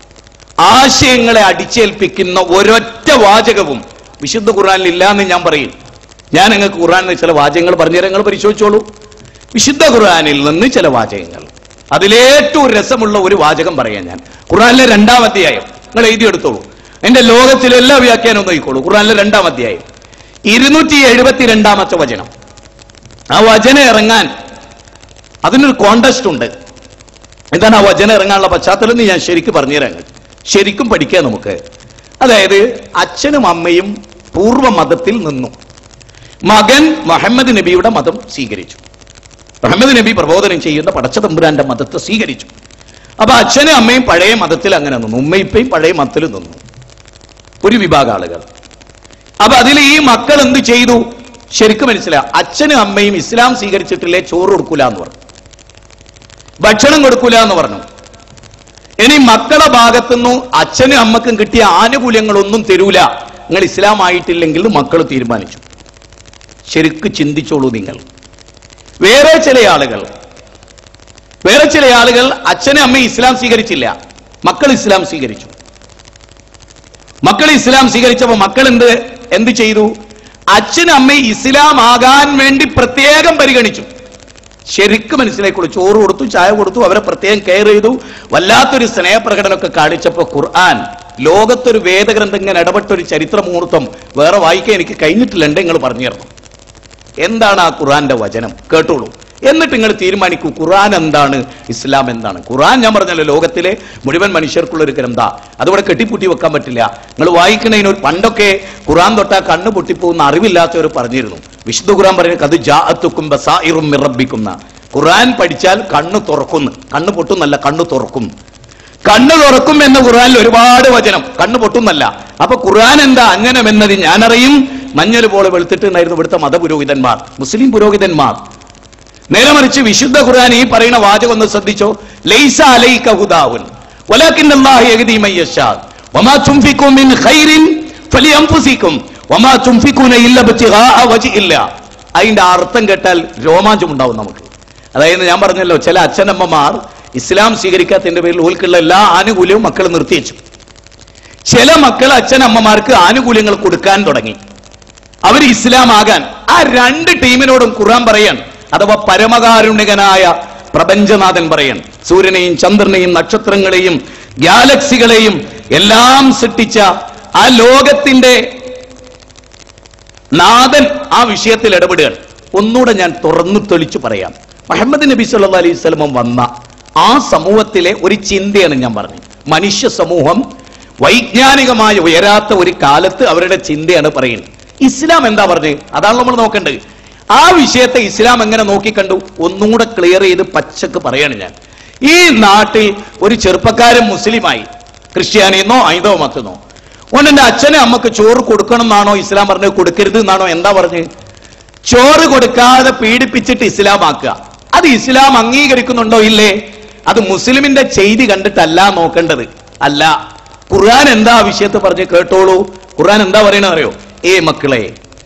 ആശയങ്ങളെ അടിച്ചേൽപ്പിക്കുന്ന ഒരൊറ്റ വാചകവും വിശുദ്ധ ഖുർആനിൽ ഇല്ല എന്ന് ഞാൻ പറയും ഞാൻ നിങ്ങൾക്ക് ഖുർആനിൽ ചില വാചകങ്ങൾ പറഞ്ഞുതരാം നിങ്ങൾ പരിശോധിച്ചോളൂ വിശുദ്ധ ഖുർആനിൽ നിന്ന് ചില വാചകങ്ങൾ അതിലേറ്റവും രസമുള്ള ഒരു വാചകം പറയാം ഞാൻ ഖുർആനിലെ രണ്ടാം അധ്യായം നിങ്ങൾ എഴുതിയെടുത്തോളൂ എന്റെ ലോകത്തിലെ എല്ലാ വ്യാഖ്യാനവും നോക്കിക്കോളൂ ഖുർആനിലെ രണ്ടാം അധ്യായം ഇരുന്നൂറ്റി എഴുപത്തി രണ്ടാമത്തെ വചനം ആ വചനം ഇറങ്ങാൻ അതിനൊരു കോണ്ടസ്റ്റ് ഉണ്ട് എന്താണ് ആ വചനം ഇറങ്ങാനുള്ള പശ്ചാത്തലം എന്ന് ഞാൻ ശരിക്കും പറഞ്ഞുതരാം നിങ്ങൾക്ക്. ശരിക്കും പഠിക്കാം നമുക്ക് അതായത് അച്ഛനും അമ്മയും പൂർവ്വ മതത്തിൽ നിന്നു മകൻ മുഹമ്മദ് നബിയുടെ മതം സ്വീകരിച്ചു മുഹമ്മദ് നബി പ്രബോധനം ചെയ്യുന്ന പടച്ച തമ്പുരാന്റെ മതത്തെ സ്വീകരിച്ചു അപ്പൊ അച്ഛനും അമ്മയും പഴയ മതത്തിൽ അങ്ങനെ നിന്നു ഉമ്മയിപ്പയും പഴയ മതത്തിൽ നിന്നു ഒരു വിഭാഗം ആളുകൾ അപ്പൊ അതിൽ ഈ മക്കൾ എന്ത് ചെയ്തു ശരിക്കും മനസ്സിലാവും അച്ഛനും അമ്മയും ഇസ്ലാം സ്വീകരിച്ചിട്ടില്ലേ ചോറ് കൊടുക്കൂല എന്ന് പറഞ്ഞു ഭക്ഷണം കൊടുക്കൂല എന്ന് പറഞ്ഞു ഇനി മക്കളെ ഭാഗത്തുനിന്നും അച്ഛനും അമ്മക്കും കിട്ടിയ ആനുകൂല്യങ്ങളൊന്നും തരൂല നിങ്ങൾ ഇസ്ലാം ആയിട്ടില്ലെങ്കിൽ മക്കൾ തീരുമാനിച്ചു ശരിക്ക് ചിന്തിച്ചോളൂ നിങ്ങൾ വേറെ ചില ആളുകൾ വേറെ ചില ആളുകൾ അച്ഛനും അമ്മയും ഇസ്ലാം സ്വീകരിച്ചില്ല മക്കൾ ഇസ്ലാം സ്വീകരിച്ചു മക്കൾ ഇസ്ലാം സ്വീകരിച്ചപ്പോ മക്കൾ എന്ത് എന്ത് ചെയ്തു അച്ഛനും അമ്മയും ഇസ്ലാം ആകാൻ വേണ്ടി പ്രത്യേകം പരിഗണിച്ചു ശരിക്കും മനസ്സിലായിക്കോളൂ ചോറ് കൊടുത്തു ചായ കൊടുത്തു അവരെ പ്രത്യേകം കെയർ ചെയ്തു വല്ലാത്തൊരു സ്നേഹപ്രകടനമൊക്കെ കാണിച്ചപ്പോ ഖുർആൻ ലോകത്തൊരു വേദഗ്രന്ഥം ഇങ്ങനെ ഇടപെട്ട ഒരു ചരിത്ര മുഹൂർത്തം വേറെ വായിക്കാൻ എനിക്ക് കഴിഞ്ഞിട്ടില്ല നിങ്ങൾ പറഞ്ഞു തരണം എന്താണ് ആ ഖുർആന്റെ വചനം കേട്ടോളൂ എന്നിട്ട് നിങ്ങൾ തീരുമാനിക്കൂ ഖുർആൻ എന്താണ് ഇസ്ലാം എന്താണ് ഖുർആൻ ഞാൻ പറഞ്ഞല്ലോ ലോകത്തിലെ മുഴുവൻ മനുഷ്യർക്കുള്ള ഒരു ഗ്രന്ഥ അതുകൂടെ കെട്ടിപ്പൂട്ടി വെക്കാൻ പറ്റില്ല നിങ്ങൾ വായിക്കുന്നതിന് ഒരു പണ്ടൊക്കെ ഖുർആൻ തൊട്ടാ കണ്ണ് പൊട്ടിപ്പോകുന്ന അറിവില്ലാത്തവർ പറഞ്ഞിരുന്നു വിശുദ്ധ ഖുർആൻ പറയുന്നത് അത് ജാഅത്തുക്കും ബസായിറും മിറബിക്കുന്ന ഖുർആൻ പഠിച്ചാൽ കണ്ണ് തുറക്കുന്നു കണ്ണ് പൊട്ടുന്നല്ല കണ്ണ് തുറക്കും കണ്ണ് തുറക്കും എന്ന ഖുർആനിൽ ഒരുപാട് വചനം കണ്ണ് പൊട്ടുന്നല്ല അപ്പൊ ഖുർആൻ എന്താ അങ്ങനെ എന്നത് ഞാനറിയും മഞ്ഞൾ പോലെ വെളുത്തിട്ടുണ്ടായിരുന്നു ഇവിടുത്തെ മതപുരോഹിതന്മാർ മുസ്ലിം പുരോഹിതന്മാർ നേരെ മറിച്ച് വിശുദ്ധ ഖുർആൻ ഈ പറയുന്ന വാചകം ഒന്ന് ശ്രദ്ധിച്ചോ ലൈസ അലൈക ഹുദാവുൻ വലാകിൻ അല്ലാഹു യഹ്ദി മൻ യശാ വമാ തുൻഫിഖു മിൻ ഖൈറിൻ ഫലിഅൻഫുസികും വമാ തുൻഫിഖൂന ഇല്ല ബിത്തിഗാഅ വജ്ഹില്ല അതിന്റെ അർത്ഥം കേട്ടാൽ രോമാഞ്ചം ഉണ്ടാവും നമുക്ക് അതായത് ഞാൻ പറഞ്ഞല്ലോ ചില അച്ഛനമ്മമാർ ഇസ്ലാം സ്വീകരിക്കാത്തതിന്റെ പേരിൽ ഓൽക്കുള്ള എല്ലാ ആനുകൂല്യവും മക്കൾ നിർത്തിവെച്ചു ചില മക്കൾ അച്ഛനമ്മമാർക്ക് ആനുകൂല്യങ്ങൾ കൊടുക്കാൻ തുടങ്ങി അവർ ഇസ്ലാം ആകാൻ ആ രണ്ട് ടീമിനോടും ഖുർആൻ പറയാൻ അഥവാ പരമകാരുണികനായ പ്രപഞ്ചനാഥൻ പറയാൻ സൂര്യനെയും ചന്ദ്രനെയും നക്ഷത്രങ്ങളെയും ഗാലക്സികളെയും എല്ലാം സൃഷ്ടിച്ച ആ ലോകത്തിന്റെ നാഥൻ ആ വിഷയത്തിൽ ഇടപെടുകയാണ് ഒന്നുകൂടെ ഞാൻ തുറന്നു തെളിച്ചു പറയാം മുഹമ്മദ് നബി സല്ലല്ലാഹു അലൈഹി വസല്ലം വന്ന ആ സമൂഹത്തിലെ ഒരു ചിന്തയാണ് ഞാൻ പറഞ്ഞത് മനുഷ്യ സമൂഹം വൈജ്ഞാനികമായി ഉയരാത്ത ഒരു കാലത്ത് അവരുടെ ചിന്തയാണ് പറയുന്നത് ഇസ്ലാം എന്താ പറഞ്ഞത് അതാണ് നമ്മൾ നോക്കേണ്ടത് ആ വിഷയത്തെ ഇസ്ലാം എങ്ങനെ നോക്കിക്കണ്ടു ഒന്നുകൂടെ ക്ലിയർ ചെയ്ത് പച്ചക്ക് പറയാണ് ഞാൻ ഈ നാട്ടിൽ ഒരു ചെറുപ്പക്കാരൻ മുസ്ലിമായി ക്രിസ്ത്യാനിന്നോ ഐതോ മത്തനോ ഓൻ എന്റെ അച്ഛനെ അമ്മക്ക് ചോറ് കൊടുക്കണം എന്നാണോ ഇസ്ലാം പറഞ്ഞത് കൊടുക്കരുത് എന്നാണോ എന്താ പറഞ്ഞത് ചോറ് കൊടുക്കാതെ പീഡിപ്പിച്ചിട്ട് ഇസ്ലാം ആക്കുക അത് ഇസ്ലാം അംഗീകരിക്കുന്നുണ്ടോ ഇല്ലേ അത് മുസ്ലിമിന്റെ ചെയ്തി കണ്ടിട്ടല്ല നോക്കേണ്ടത് അല്ല ഖുർആൻ എന്താ ആ വിഷയത്തെ പറഞ്ഞ് കേട്ടോളൂ ഖുർആൻ എന്താ പറയണത് അറിയോ ഏ മക്കളെ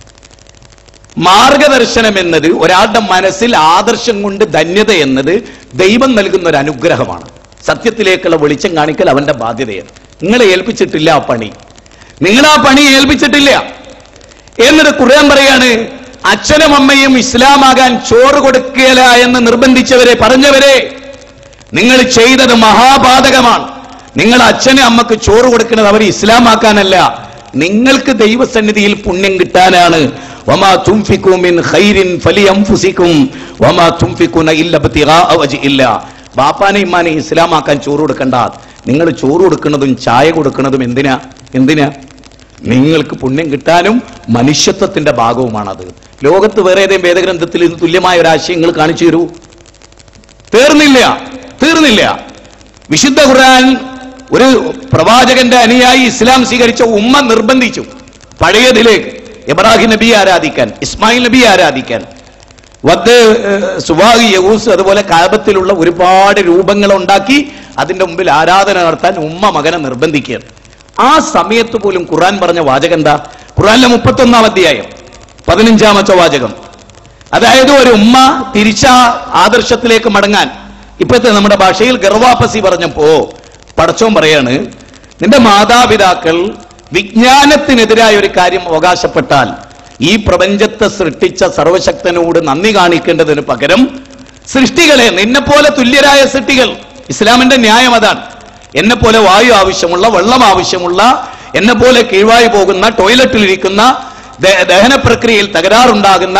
മാർഗദർശനം എന്നത് ഒരാളുടെ മനസ്സിൽ ആദർശം കൊണ്ട് ധന്യത എന്നത് ദൈവം നൽകുന്ന ഒരു അനുഗ്രഹമാണ് സത്യത്തിലേക്കുള്ള വെളിച്ചം കാണിക്കൽ അവന്റെ ബാധ്യതയാണ് നിങ്ങളെ ഏൽപ്പിച്ചിട്ടില്ല ആ പണി നിങ്ങൾ ആ പണി ഏൽപ്പിച്ചിട്ടില്ല എന്നിട്ട് ഖുർആൻ പറയാണ് അച്ഛനും അമ്മയും ഇസ്ലാമാകാൻ ചോറ് കൊടുക്കുകയില്ല എന്ന് നിർബന്ധിച്ചവരെ പറഞ്ഞവരെ നിങ്ങൾ ചെയ്തത് മഹാപാതകമാണ് നിങ്ങൾ അച്ഛനും അമ്മക്ക് ചോറ് കൊടുക്കുന്നത് അവർ ഇസ്ലാമാക്കാനല്ല നിങ്ങൾക്ക് ദൈവസന്നിധിയിൽ പുണ്യം കിട്ടാനാണ് വമാ തുംഫിക്കു മിൻ ഖൈരിൻ ഫലിയൻഫുസിക്കും വമാ തുംഫിക്കുന ഇല്ല ഇബ്തിഗാഅ വജ്ഹില്ല ബാപ്പാനെ ഇമ്മാനെ ഇസ്ലാമാക്കാൻ ചോറ് കൊടുക്കണ്ട നിങ്ങൾ ചോറ് കൊടുക്കുന്നതും ചായ കൊടുക്കുന്നതും എന്തിനാ എന്തിനാ നിങ്ങൾക്ക് പുണ്യം കിട്ടാനും മനുഷ്യത്വത്തിന്റെ ഭാഗവുമാണത് ലോകത്ത് വേറെ ഏതെങ്കിലും വേദഗ്രന്ഥത്തിൽ ഇത് തുല്യമായ ഒരു ആശയങ്ങൾ കാണിച്ചു തരൂ തീർന്നില്ല തീർന്നില്ല വിശുദ്ധ ഖുർആൻ ഒരു പ്രവാചകന്റെ അനുയായി ഇസ്ലാം സ്വീകരിച്ച ഉമ്മ നിർബന്ധിച്ചു പഴയതിലേക്ക് ഇബ്രാഹിം നബി ആരാധിക്കാൻ ഇസ്മായിൽ നബി ആരാധിക്കാൻ വദ് ഏഹ്, സുവാഹി യഹൂസ് അതുപോലെ കാബത്തിലുള്ള ഒരുപാട് രൂപങ്ങൾ ഉണ്ടാക്കി അതിന്റെ മുമ്പിൽ ആരാധന നടത്താൻ ഉമ്മ മകനെ നിർബന്ധിക്കുകയാണ് ആ സമയത്ത് പോലും ഖുർആൻ പറഞ്ഞ വാചകം എന്താ ഖുർആനിലെ മുപ്പത്തൊന്നാം അധ്യായം പതിനഞ്ചാമത്തെ വാചകം അതായത് ഒരു ഉമ്മ തിരിച്ച ആദർശത്തിലേക്ക് മടങ്ങാൻ ഇപ്പോഴത്തെ നമ്മുടെ ഭാഷയിൽ ഗർവാപ്പസി പറഞ്ഞപ്പോ പടച്ചോൻ പറയാണ് നിന്റെ മാതാപിതാക്കൾ വിജ്ഞാനത്തിനെതിരായ ഒരു കാര്യം അവകാശപ്പെട്ടാൽ ഈ പ്രപഞ്ചത്തെ സൃഷ്ടിച്ച സർവശക്തനോട് നന്ദി കാണിക്കേണ്ടതിന് പകരം സൃഷ്ടികളെ നിന്നെ പോലെ തുല്യരായ സൃഷ്ടികൾ ഇസ്ലാമിന്റെ ന്യായം അതാണ് എന്നെ പോലെ വായു ആവശ്യമുള്ള വെള്ളം ആവശ്യമുള്ള എന്നെ പോലെ കീഴ്വായി പോകുന്ന ടോയ്ലറ്റിലിരിക്കുന്ന ദ- ദഹന പ്രക്രിയയിൽ തകരാറുണ്ടാകുന്ന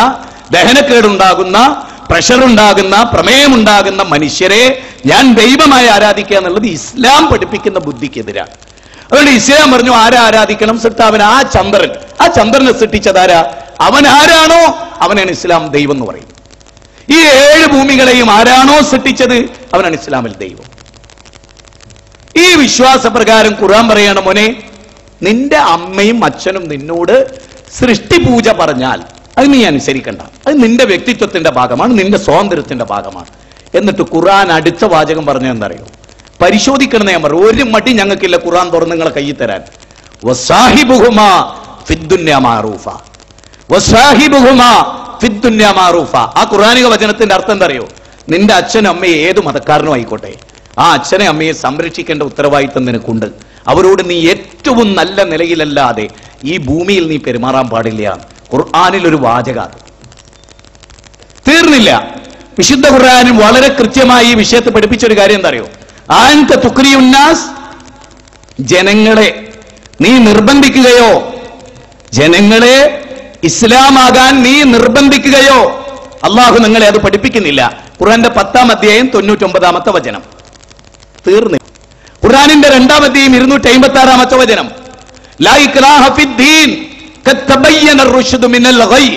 ദഹനക്കേടുണ്ടാകുന്ന പ്രഷർ ഉണ്ടാകുന്ന പ്രമേയമുണ്ടാകുന്ന മനുഷ്യരെ ഞാൻ ദൈവമായി ആരാധിക്കുക എന്നുള്ളത് ഇസ്ലാം പഠിപ്പിക്കുന്ന ബുദ്ധിക്കെതിരാണ് അതുകൊണ്ട് ഇസ്ലാം പറഞ്ഞു ആരാ ആരാധിക്കണം സൃഷ്ടാവൻ ആ ചന്ദ്രൻ ആ ചന്ദ്രനെ സൃഷ്ടിച്ചതാരാ അവൻ ആരാണോ അവനാണ് ഇസ്ലാം ദൈവം എന്ന് പറയും ഈ ഏഴ് ഭൂമികളെയും ആരാണോ സൃഷ്ടിച്ചത് അവനാണ് ഇസ്ലാമിൽ ദൈവം ഈ വിശ്വാസപ്രകാരം ഖുർആൻ പറയണ മോനെ നിന്റെ അമ്മയും അച്ഛനും നിന്നോട് സൃഷ്ടിപൂജ പറഞ്ഞാൽ അത് നീ അനുസരിക്കണ്ട അത് നിന്റെ വ്യക്തിത്വത്തിന്റെ ഭാഗമാണ് നിന്റെ സ്വാതന്ത്ര്യത്തിന്റെ ഭാഗമാണ് എന്നിട്ട് ഖുർആൻ അടുത്ത വാചകം പറഞ്ഞ എന്തറിയോ പരിശോധിക്കണം ഞാൻ പറഞ്ഞു ഒരു മടി ഞങ്ങൾക്കില്ല ഖുർആൻ തുറന്ന് നിങ്ങളെ കയ്യിൽ തരാൻ വസാഹിബുഹുമാ ഫിദ്ദുന്യ മാറൂഫ വസാഹിബുഹുമാ ഫിദ്ദുന്യ മാറൂഫ ആ ഖുർആനിക വചനത്തിന്റെ അർത്ഥം എന്താ അറിയോ നിന്റെ അച്ഛനും അമ്മയും ഏത് മതക്കാരനും ആയിക്കോട്ടെ ആ അച്ഛനെ അമ്മയെ സംരക്ഷിക്കേണ്ട ഉത്തരവാദിത്തം നിനക്കുണ്ട് അവരോട് നീ ഏറ്റവും നല്ല നിലയിലല്ലാതെ ഈ ഭൂമിയിൽ നീ പെരുമാറാൻ പാടില്ല ഖുർആാനിൽ ഒരു വാചക തീർന്നില്ല വിശുദ്ധ ഖുർആാനും വളരെ കൃത്യമായി ഈ വിഷയത്തെ പഠിപ്പിച്ച ഒരു കാര്യം എന്താ അറിയോ ആൻത തുക്രി ഉന്നാസ് ജനങ്ങളെ നീ നിർബന്ധിക്കുകയോ ജനങ്ങളെ ഇസ്ലാമാകാൻ നീ നിർബന്ധിക്കുകയോ അള്ളാഹു നിങ്ങളെ അത് പഠിപ്പിക്കുന്നില്ല ഖുർആന്റെ പത്താം അധ്യായം തൊണ്ണൂറ്റൊമ്പതാമത്തെ വചനം തീർന്നു ഖുർആനിന്റെ രണ്ടാം അധ്യായം ഇരുന്നൂറ്റി അമ്പത്തി ആറാമത്തെ വചനം ലാ ഇക്രാഹ ഫിദ്ദീൻ ഖദ് തബയ്യന റുശ്ദു മിനൽ ഗയ്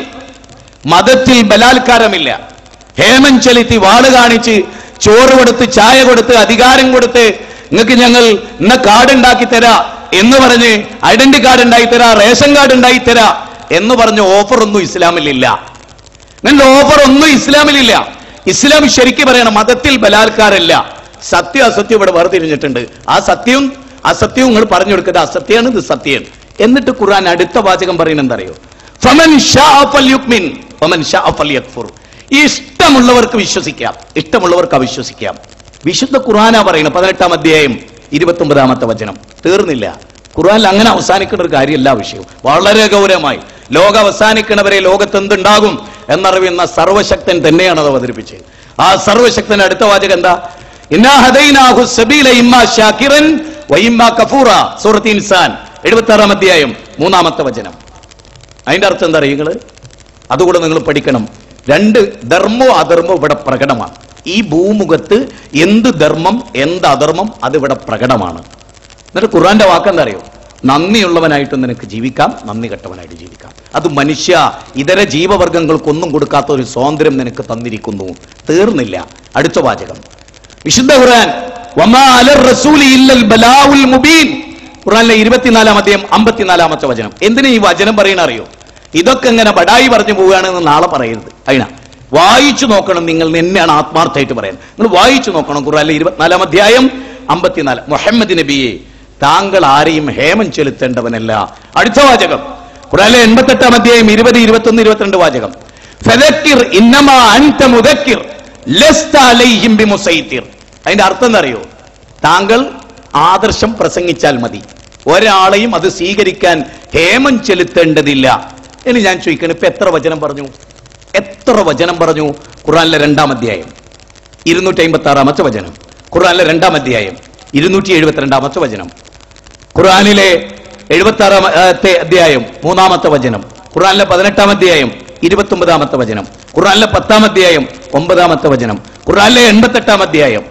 മതത്തിൽ ബലാത്കാരമില്ല ഹേമം ചെലുത്തി വാള് കാണിച്ച് ചോറ് കൊടുത്ത് ചായ കൊടുത്ത് അധികാരം കൊടുത്ത് നിങ്ങൾക്ക് ഞങ്ങൾ ഇന്ന കാർഡ് ഉണ്ടാക്കി തരാ എന്ന് പറഞ്ഞ് ഐഡന്റി കാർഡ് ഉണ്ടാക്കി തരാ റേഷൻ കാർഡ് ഉണ്ടാക്കി തരാ എന്ന് പറഞ്ഞ ഓഫർ ഒന്നും ഇസ്ലാമിലില്ല നിന്റെ ഓഫർ ഒന്നും ഇസ്ലാമിലില്ല ഇസ്ലാം ശരിക്കും പറയണം മതത്തിൽ ബലാത്കാരമില്ല സത്യം അസത്യം ഇവിടെ വേർതിരിഞ്ഞിട്ടുണ്ട് ആ സത്യവും അസത്യവും നിങ്ങൾ പറഞ്ഞു കൊടുക്കുന്നത് അസത്യമാണ് ഇത് സത്യമാണ് എന്നിട്ട് ഖുർആൻ അടുത്ത വാചകം പറയുന്നത് എന്തറിയോ ഫമൻ ഷാ ഫൽയുക്മിൻ ഫമൻ ഷാ ഫൽയക്ഫുർ ഇഷ്ടമുള്ളവർക്ക് വിശ്വസിക്കാം ഇഷ്ടമുള്ളവർക്ക് അവിശ്വസിക്കാം വിശുദ്ധ ഖുർആനാ പറയുന്നത് പതിനെട്ടാം അധ്യായം ഇരുപത്തി ഒമ്പതാമത്തെ വചനം തീർന്നില്ല ഖുർആനിൽ അങ്ങനെ അവസാനിക്കുന്ന ഒരു കാര്യമല്ല വിഷയം വളരെ ഗൗരവമായി ലോകം അവസാനിക്കണവരെ ലോകത്ത് എന്തുണ്ടാകും എന്നറിയുന്ന സർവശക്തൻ തന്നെയാണ് അത് അവതരിപ്പിച്ചത് ആ സർവശക്തൻ അടുത്ത വാചകം എന്താ ഇന്നാ ഹദൈനാഹു സബീല ഇമ്മാ ഷാക്കിറൻ വഇമ്മാ കഫൂറ സൂറത്ത് ഇൻസാൻ എഴുപത്തി ആറാം അധ്യായം മൂന്നാമത്തെ വചനം അതിന്റെ അർത്ഥം എന്താ അറിയുക അതുകൂടെ നിങ്ങൾ പഠിക്കണം രണ്ട് ധർമ്മോ അധർമ്മോ ഇവിടെ പ്രകടമാണ് ഈ ഭൂമുഖത്ത് എന്ത് ധർമ്മം എന്ത് അധർമ്മം അത് ഇവിടെ പ്രകടമാണ് എന്നിട്ട് ഖുർആന്റെ വാക്കെന്താ അറിയോ നന്ദിയുള്ളവനായിട്ട് നിനക്ക് ജീവിക്കാം നന്ദി കെട്ടവനായിട്ട് ജീവിക്കാം അത് മനുഷ്യ ഇതര ജീവവർഗങ്ങൾക്കൊന്നും കൊടുക്കാത്ത ഒരു സ്വാതന്ത്ര്യം നിനക്ക് തന്നിരിക്കുന്നു തീർന്നില്ല അടുത്ത വാചകം വിശുദ്ധ ഖുർആൻ വമാ അലർ റസൂലി ഇല്ലൽ ബലാഉൽ മുബീൻ ഖുർആനിലെ ഇരുപത്തിനാലാം അധ്യായം അമ്പത്തിനാലാമത്തെ വചനം എന്തിനാ ഈ വചനം പറയണ അറിയോ ഇതൊക്കെ ഇങ്ങനെ ബടായി പറഞ്ഞു പോവുകയാണെന്ന് നാളെ പറയരുത് അതിനാ വായിച്ചു നോക്കണം നിങ്ങൾ എന്നെയാണ് ആത്മാർത്ഥമായിട്ട് പറയാൻ നിങ്ങൾ വായിച്ചു നോക്കണം ഖുർആനിലെ ഇരുപത്തിനാലാം അധ്യായം അമ്പത്തിനാല് മുഹമ്മദ് നബിയെ താങ്കൾ ആരെയും ഹേമം ചെലുത്തേണ്ടവനല്ല അടുത്ത വാചകം ഖുർആനിലെ എൺപത്തെട്ടാം അധ്യായം ഇരുപത് ഇരുപത്തൊന്ന് ഇരുപത്തിരണ്ട് വാചകം ഫദക്കിർ ഇന്നമാ അൻത മുദക്കിർ ലസ്ത അലൈഹിം ബിമുസൈത്തിർ അതിന്റെ അർത്ഥം എന്താ അറിയോ താങ്കൾ ആദർശം പ്രസംഗിച്ചാൽ മതി ഒരാളെയും അത് സ്വീകരിക്കാൻ ഹേമം ചെലുത്തേണ്ടതില്ല ഇനി ഞാൻ ചോദിക്കണം ഇപ്പൊ എത്ര വചനം പറഞ്ഞു എത്ര വചനം പറഞ്ഞു ഖുറാനിലെ രണ്ടാം അധ്യായം ഇരുന്നൂറ്റി അമ്പത്തി ആറാമത്തെ വചനം ഖുറാനിലെ രണ്ടാം അധ്യായം ഇരുന്നൂറ്റി എഴുപത്തിരണ്ടാമത്തെ വചനം ഖുറാനിലെ എഴുപത്തി ആറാമത്തെ അധ്യായം മൂന്നാമത്തെ വചനം ഖുറാനിലെ പതിനെട്ടാം അധ്യായം ഇരുപത്തി ഒമ്പതാമത്തെ വചനം ഖുറാനിലെ പത്താം അധ്യായം ഒമ്പതാമത്തെ വചനം ഖുറാനിലെ എൺപത്തെട്ടാം അധ്യായം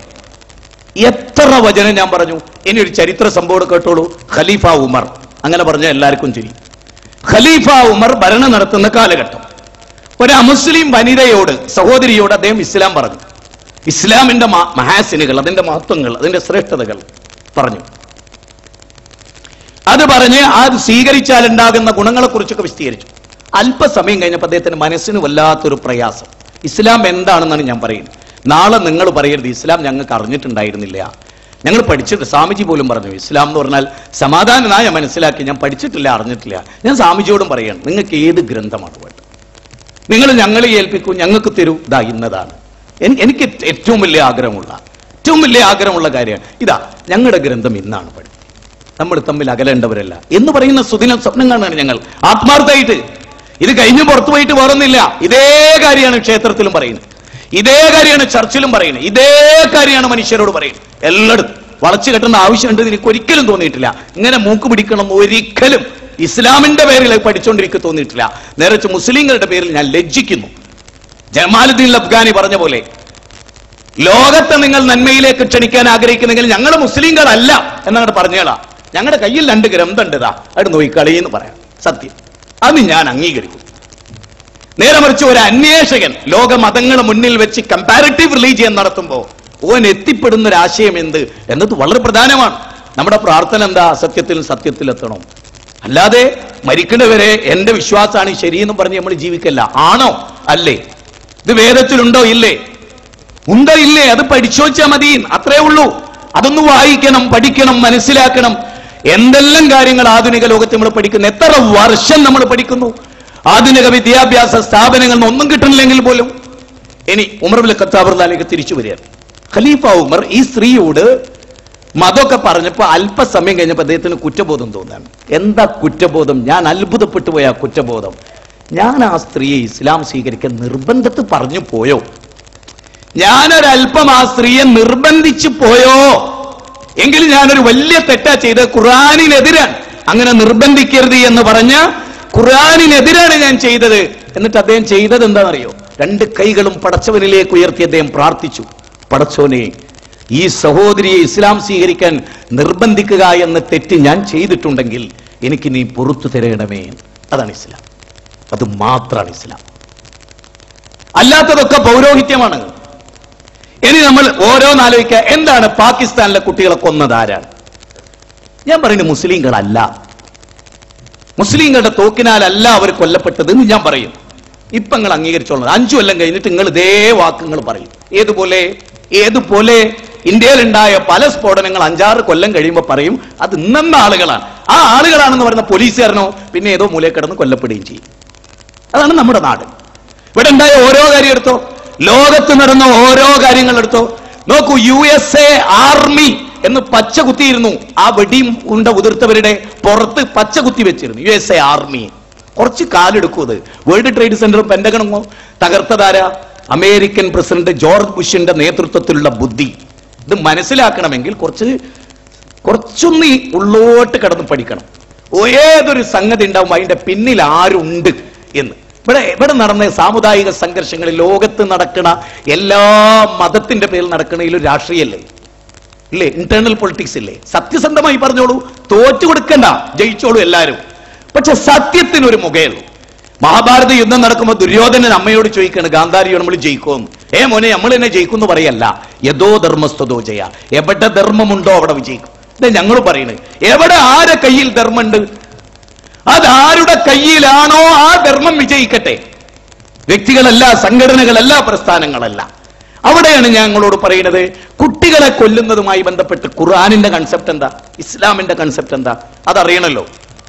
എത്ര വചനം ഞാൻ പറഞ്ഞു ഇനി ഒരു ചരിത്ര സംഭവം കേട്ടോളൂ ഖലീഫ ഉമർ അങ്ങനെ പറഞ്ഞ എല്ലാവർക്കും ചിരി ഖലീഫ ഉമർ ഭരണം നടത്തുന്ന കാലഘട്ടം ഒരു അമുസ്ലിം വനിതയോട് സഹോദരിയോട് അദ്ദേഹം ഇസ്ലാം പറഞ്ഞു ഇസ്ലാമിന്റെ മ- മഹാസിനുകൾ അതിന്റെ മഹത്വങ്ങൾ അതിന്റെ ശ്രേഷ്ഠതകൾ പറഞ്ഞു അത് പറഞ്ഞ് അത് സ്വീകരിച്ചാൽ ഉണ്ടാകുന്ന ഗുണങ്ങളെ കുറിച്ചൊക്കെ വിശദീകരിച്ചു അല്പസമയം കഴിഞ്ഞപ്പോൾ അദ്ദേഹത്തിന് മനസ്സിന് വല്ലാത്തൊരു പ്രയാസം ഇസ്ലാം എന്താണെന്നാണ് ഞാൻ പറയുന്നത് നാളെ നിങ്ങൾ പറയരുത് ഇസ്ലാം ഞങ്ങൾക്ക് അറിഞ്ഞിട്ടുണ്ടായിരുന്നില്ല ഞങ്ങൾ പഠിച്ചിട്ട് സ്വാമിജി പോലും പറഞ്ഞു ഇസ്ലാം എന്ന് പറഞ്ഞാൽ സമാധാനനായ മനസ്സിലാക്കി ഞാൻ പഠിച്ചിട്ടില്ല അറിഞ്ഞിട്ടില്ല ഞാൻ സ്വാമിജിയോടും പറയണം നിങ്ങൾക്ക് ഏത് ഗ്രന്ഥമാണ് വേണ്ടത് നിങ്ങൾ ഞങ്ങളെ ഏൽപ്പിക്കൂ ഞങ്ങൾക്ക് തരൂ ഇതാ ഇന്നതാണ് എനി- എനിക്ക് ഏറ്റവും വലിയ ആഗ്രഹമുള്ള ഏറ്റവും വലിയ ആഗ്രഹമുള്ള കാര്യമാണ് ഇതാ ഞങ്ങളുടെ ഗ്രന്ഥം ഇന്നാണ് പഠി നമ്മൾ തമ്മിൽ അകലേണ്ടവരല്ല എന്ന് പറയുന്ന സുദിനം സ്വപ്നം കാണാണ് ഞങ്ങൾ ആത്മാർത്ഥമായിട്ട് ഇത് കഴിഞ്ഞു പുറത്തു പോയിട്ട് വേറൊന്നില്ല ഇതേ കാര്യമാണ് ക്ഷേത്രത്തിലും പറയുന്നത് ഇതേ കാര്യമാണ് ചർച്ചിലും പറയുന്നത് ഇതേ കാര്യമാണ് മനുഷ്യരോട് പറയുന്നത് എല്ലായിടത്തും വളച്ചു കെട്ടേണ്ട ആവശ്യമുണ്ട് എനിക്ക് ഒരിക്കലും തോന്നിയിട്ടില്ല ഇങ്ങനെ മൂക്ക് പിടിക്കണം എന്ന് ഒരിക്കലും ഇസ്ലാമിന്റെ പേരിൽ അത് പഠിച്ചുകൊണ്ടിരിക്കുക തോന്നിയിട്ടില്ല നേരെ മുസ്ലിങ്ങളുടെ പേരിൽ ഞാൻ ലജ്ജിക്കുന്നു ജമാലുദ്ദീൻ അഫ്ഗാനി പറഞ്ഞ പോലെ ലോകത്തെ നിങ്ങൾ നന്മയിലേക്ക് ക്ഷണിക്കാൻ ആഗ്രഹിക്കുന്നെങ്കിൽ ഞങ്ങൾ മുസ്ലിങ്ങളല്ല എന്നങ്ങോട്ട് പറഞ്ഞേളാ ഞങ്ങളുടെ കയ്യിൽ രണ്ട് ഗ്രന്ഥമുണ്ട് ഇതാ അവിടെ നോയിക്കളി എന്ന് പറയാം സത്യം അത് ഞാൻ അംഗീകരിക്കും നേരെ മറിച്ച് ഒരു അന്വേഷകൻ ലോക മതങ്ങളെ മുന്നിൽ വെച്ച് കമ്പാരിറ്റീവ് റിലീജിയൻ നടത്തുമ്പോൾ ഓൻ എത്തിപ്പെടുന്ന ഒരു ആശയം എന്ത് എന്നത് വളരെ പ്രധാനമാണ് നമ്മുടെ പ്രാർത്ഥന എന്താ സത്യത്തിൽ സത്യത്തിലെത്തണം അല്ലാതെ മരിക്കുന്നവരെ എന്റെ വിശ്വാസമാണ് ശരിയെന്ന് പറഞ്ഞ് നമ്മൾ ജീവിക്കല്ല ആണോ അല്ലേ ഇത് വേദത്തിലുണ്ടോ ഇല്ലേ ഉണ്ടോ ഇല്ലേ അത് പഠിച്ചു വെച്ചാൽ മതി അത്രേ ഉള്ളൂ അതൊന്ന് വായിക്കണം പഠിക്കണം മനസ്സിലാക്കണം എന്തെല്ലാം കാര്യങ്ങൾ ആധുനിക ലോകത്ത് നമ്മൾ പഠിക്കുന്നു എത്ര വർഷം നമ്മൾ പഠിക്കുന്നു ആധുനിക വിദ്യാഭ്യാസ സ്ഥാപനങ്ങളിൽ നിന്ന് ഒന്നും കിട്ടുന്നില്ലെങ്കിൽ പോലും ഇനി ഉമർബുൽ ഖത്താബുറിലേക്ക് തിരിച്ചു വരികയാണ് ഖലീഫ ഉമർ ഈ സ്ത്രീയോട് മതമൊക്കെ പറഞ്ഞപ്പോ അല്പസമയം കഴിഞ്ഞപ്പോ അദ്ദേഹത്തിന് കുറ്റബോധം തോന്നാണ് എന്താ കുറ്റബോധം ഞാൻ അത്ഭുതപ്പെട്ടു പോയ ആ കുറ്റബോധം ഞാൻ ആ സ്ത്രീയെ ഇസ്ലാം സ്വീകരിക്കാൻ നിർബന്ധത്തിൽ പറഞ്ഞു പോയോ ഞാനൊരല്പം ആ സ്ത്രീയെ നിർബന്ധിച്ചു പോയോ എങ്കിൽ ഞാനൊരു വലിയ തെറ്റാ ചെയ്ത് ഖുറാനിനെതിരാണ് അങ്ങനെ നിർബന്ധിക്കരുത് എന്ന് പറഞ്ഞ ഖുറാനിനെതിരാണ് ഞാൻ ചെയ്തത് എന്നിട്ട് അദ്ദേഹം ചെയ്തത് എന്താണെന്നറിയോ രണ്ട് കൈകളും പടച്ചവനിലേക്ക് ഉയർത്തി അദ്ദേഹം പ്രാർത്ഥിച്ചു പടച്ചോനെ ഈ സഹോദരിയെ ഇസ്ലാം സ്വീകരിക്കാൻ നിർബന്ധിക്കുക എന്ന തെറ്റ് ഞാൻ ചെയ്തിട്ടുണ്ടെങ്കിൽ എനിക്ക് നീ പുറത്തു തരണമേ അതാണ് ഇസ്ലാം അത് മാത്രമാണ് ഇസ്ലാം അല്ലാത്തതൊക്കെ പൗരോഹിത്യമാണ് ഇനി നമ്മൾ ഓരോന്നാലോചിക്കുക എന്താണ് പാകിസ്ഥാനിലെ കുട്ടികളെ കൊന്നത് ആരാണ് ഞാൻ പറയുന്നത് മുസ്ലിങ്ങളല്ല മുസ്ലിങ്ങളുടെ തോക്കിനാലല്ല അവർ കൊല്ലപ്പെട്ടത് എന്ന് ഞാൻ പറയും ഇപ്പൊ നിങ്ങൾ അംഗീകരിച്ചോളണം അഞ്ചു കൊല്ലം കഴിഞ്ഞിട്ട് നിങ്ങൾ ഇതേ വാക്കുകൾ പറയും ഏതുപോലെ ഏതുപോലെ ഇന്ത്യയിലുണ്ടായ പല സ്ഫോടനങ്ങൾ അഞ്ചാറ് കൊല്ലം കഴിയുമ്പോൾ പറയും അത് ഇന്നെന്ന ആളുകളാണ് ആ ആളുകളാണെന്ന് പറയുന്ന പോലീസുകാരനോ പിന്നെ ഏതോ മൂലയിൽ കിടന്ന് കൊല്ലപ്പെടുകയും ചെയ്യും അതാണ് നമ്മുടെ നാട് ഇവിടെ ഉണ്ടായ ഓരോ കാര്യം എടുത്തോ ലോകത്ത് നടന്ന ഓരോ കാര്യങ്ങൾ എടുത്തോ നോക്കൂ യു എസ് എ ആർമി എന്ന് പച്ച കുത്തിയിരുന്നു ആ വെടിയും ഉണ്ട ഉതിർത്തവരുടെ പുറത്ത് പച്ച കുത്തി വെച്ചിരുന്നു യു എസ് എ ആർമി കുറച്ച് കാലെടുക്കും അത് വേൾഡ് ട്രേഡ് സെന്ററും പെന്റഗണമോ തകർത്തതാര അമേരിക്കൻ പ്രസിഡന്റ് ജോർജ് ബുഷിന്റെ നേതൃത്വത്തിലുള്ള ബുദ്ധി ഇത് മനസ്സിലാക്കണമെങ്കിൽ കുറച്ച് കുറച്ചൊന്ന് ഈ ഉള്ളോട്ട് കടന്ന് പഠിക്കണം ഏതൊരു സംഗതി ഉണ്ടാവും അതിന്റെ പിന്നിൽ ആരുണ്ട് എന്ന് ഇവിടെ ഇവിടെ നടന്ന സാമുദായിക സംഘർഷങ്ങളിൽ ലോകത്ത് നടക്കണ എല്ലാ മതത്തിന്റെ പേരിൽ നടക്കണതിലും രാഷ്ട്രീയല്ലേ ഇല്ലേ ഇന്റേണൽ പൊളിറ്റിക്സ് ഇല്ലേ സത്യസന്ധമായി പറഞ്ഞോളൂ തോറ്റു കൊടുക്കണ്ട ജയിച്ചോളൂ എല്ലാരും പക്ഷെ സത്യത്തിന് ഒരു മുഖയുള്ളൂ മഹാഭാരത യുദ്ധം നടക്കുമ്പോൾ ദുര്യോധനൻ അമ്മയോട് ചോദിക്കാണ് ഗാന്ധാരിയോട് നമ്മൾ ജയിക്കുമെന്ന് ഏ മോനെ നമ്മൾ എന്നെ ജയിക്കും പറയല്ല യഥോ ധർമ്മസ്തോ ജയ എവിടെ ധർമ്മമുണ്ടോ അവിടെ വിജയിക്കും ഇത് ഞങ്ങൾ പറയുന്നത് എവിടെ ആരെ കയ്യിൽ ധർമ്മമുണ്ട് അതാരുടെ കയ്യിലാണോ ആ ധർമ്മം വിജയിക്കട്ടെ വ്യക്തികളല്ല സംഘടനകളല്ല പ്രസ്ഥാനങ്ങളല്ല അവിടെയാണ് ഞങ്ങളോട് പറയുന്നത് കുട്ടികളെ കൊല്ലുന്നതുമായി ബന്ധപ്പെട്ട് ഖുർആാനിന്റെ കൺസെപ്റ്റ് എന്താ ഇസ്ലാമിന്റെ കൺസെപ്റ്റ് എന്താ അതറിയണല്ലോ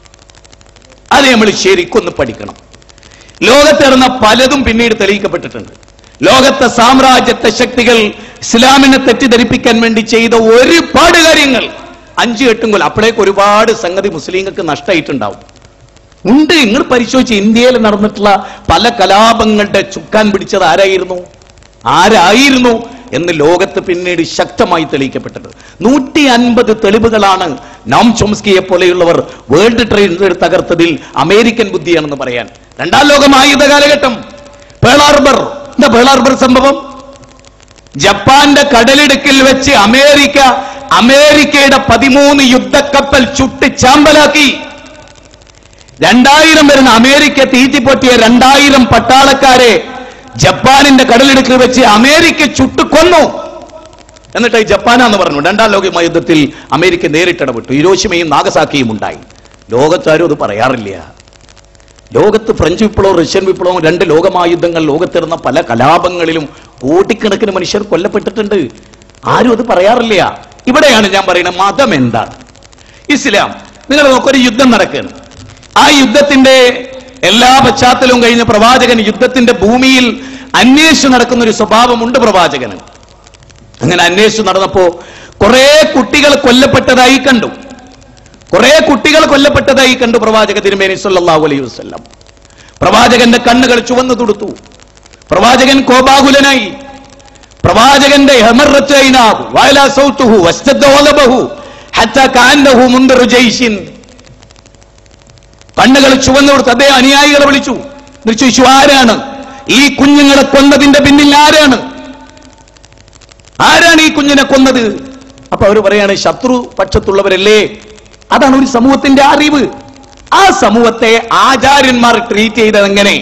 അത് നമ്മൾ ശരിക്കൊന്ന് പഠിക്കണം ലോകത്തിറന്ന പലതും പിന്നീട് തെളിയിക്കപ്പെട്ടിട്ടുണ്ട് ലോകത്തെ സാമ്രാജ്യത്തെ ശക്തികൾ ഇസ്ലാമിനെ തെറ്റിദ്ധരിപ്പിക്കാൻ വേണ്ടി ചെയ്ത ഒരുപാട് കാര്യങ്ങൾ അഞ്ചു എട്ടും കൊല്ലം അപ്പോഴേക്ക് ഒരുപാട് സംഗതി മുസ്ലിങ്ങൾക്ക് നഷ്ടമായിട്ടുണ്ടാവും ഉണ്ട് നിങ്ങൾ പരിശോധിച്ച് ഇന്ത്യയിൽ നടന്നിട്ടുള്ള പല കലാപങ്ങളുടെ ചുക്കാൻ പിടിച്ചത് ആരായിരുന്നു ആരായിരുന്നു എന്ന് ലോകത്ത് പിന്നീട് ശക്തമായി തെളിയിക്കപ്പെട്ടത് നൂറ്റി അൻപത് തെളിവുകളാണ് നോം ചോംസ്കിയെ പോലെയുള്ളവർ വേൾഡ് ട്രേഡ് തകർത്തതിൽ അമേരിക്കൻ ബുദ്ധിയാണെന്ന് പറയാൻ രണ്ടാം ലോകമായുധ കാലഘട്ടം പേൾ ഹാർബർ എന്താ പേൾ ഹാർബർ സംഭവം ജപ്പാന്റെ കടലിടുക്കിൽ വെച്ച് അമേരിക്ക അമേരിക്കയുടെ പതിമൂന്ന് യുദ്ധക്കപ്പൽ ചുട്ട് ചാമ്പലാക്കി രണ്ടായിരം വരുന്ന അമേരിക്ക തീറ്റിപ്പൊട്ടിയ രണ്ടായിരം പട്ടാളക്കാരെ ജപ്പാനിന്റെ കടലിടുക്കിൽ വെച്ച് അമേരിക്ക ചുട്ടുകൊന്നു എന്നിട്ട് ഈ ജപ്പാനാന്ന് പറഞ്ഞു രണ്ടാം ലോക യുദ്ധത്തിൽ അമേരിക്ക നേരിട്ടിടപെട്ടു ഹിരോഷിമയും നാഗസാക്കിയും ഉണ്ടായി ലോകത്താരും അത് പറയാറില്ല ലോകത്ത് ഫ്രഞ്ച് വിപ്ലവവും റഷ്യൻ വിപ്ലവവും രണ്ട് ലോകമായുദ്ധങ്ങൾ ലോകത്തിരുന്ന പല കലാപങ്ങളിലും കോടിക്കണക്കിന് മനുഷ്യർ കൊല്ലപ്പെട്ടിട്ടുണ്ട് ആരും അത് പറയാറില്ല ഇവിടെയാണ് ഞാൻ പറയുന്നത് മതം എന്താണ് ഇസ്ലാം നിങ്ങൾ നോക്കൊരു യുദ്ധം നടക്കുകയാണ് ആ യുദ്ധത്തിന്റെ എല്ലാ പശ്ചാത്തലവും കഴിഞ്ഞ പ്രവാചകൻ യുദ്ധത്തിന്റെ ഭൂമിയിൽ അന്വേഷിച്ച് നടക്കുന്ന ഒരു സ്വഭാവമുണ്ട് പ്രവാചകന് അങ്ങനെ അന്വേഷിച്ച് നടന്നപ്പോ കുറെ കുട്ടികൾ കൊല്ലപ്പെട്ടതായി കണ്ടു കുറെ കുട്ടികൾ കൊല്ലപ്പെട്ടതായി കണ്ടു പ്രവാചക തിരുമേനി സല്ലല്ലാഹു അലൈഹി വസല്ലം പ്രവാചകന്റെ കണ്ണുകൾ ചുവന്നു തുടുത്തു പ്രവാചകൻ കോപാകുലനായി പ്രവാചകന്റെ ഹമറത്ത് ഐനാഹു വയല സൗത്തുഹു വസ്തദ്ദ വലബഹു ഹത്ത കാന്നഹു മുൻദറു ജയ്ഷിൻ കണ്ണുകൾ ചുവന്നു കൊടുത്ത് അദ്ദേഹം അനുയായികളെ വിളിച്ചു എന്നിട്ട് ചോദിച്ചു ആരാണ് ഈ കുഞ്ഞുങ്ങളെ കൊന്നതിന്റെ പിന്നിൽ ആരാണ് ആരാണ് ഈ കുഞ്ഞിനെ കൊന്നത് അപ്പൊ അവർ പറയാണ് ശത്രു പക്ഷത്തുള്ളവരല്ലേ അതാണ് ഒരു സമൂഹത്തിന്റെ അറിവ് ആ സമൂഹത്തെ ആചാര്യന്മാർ ട്രീറ്റ് ചെയ്തത് എങ്ങനെ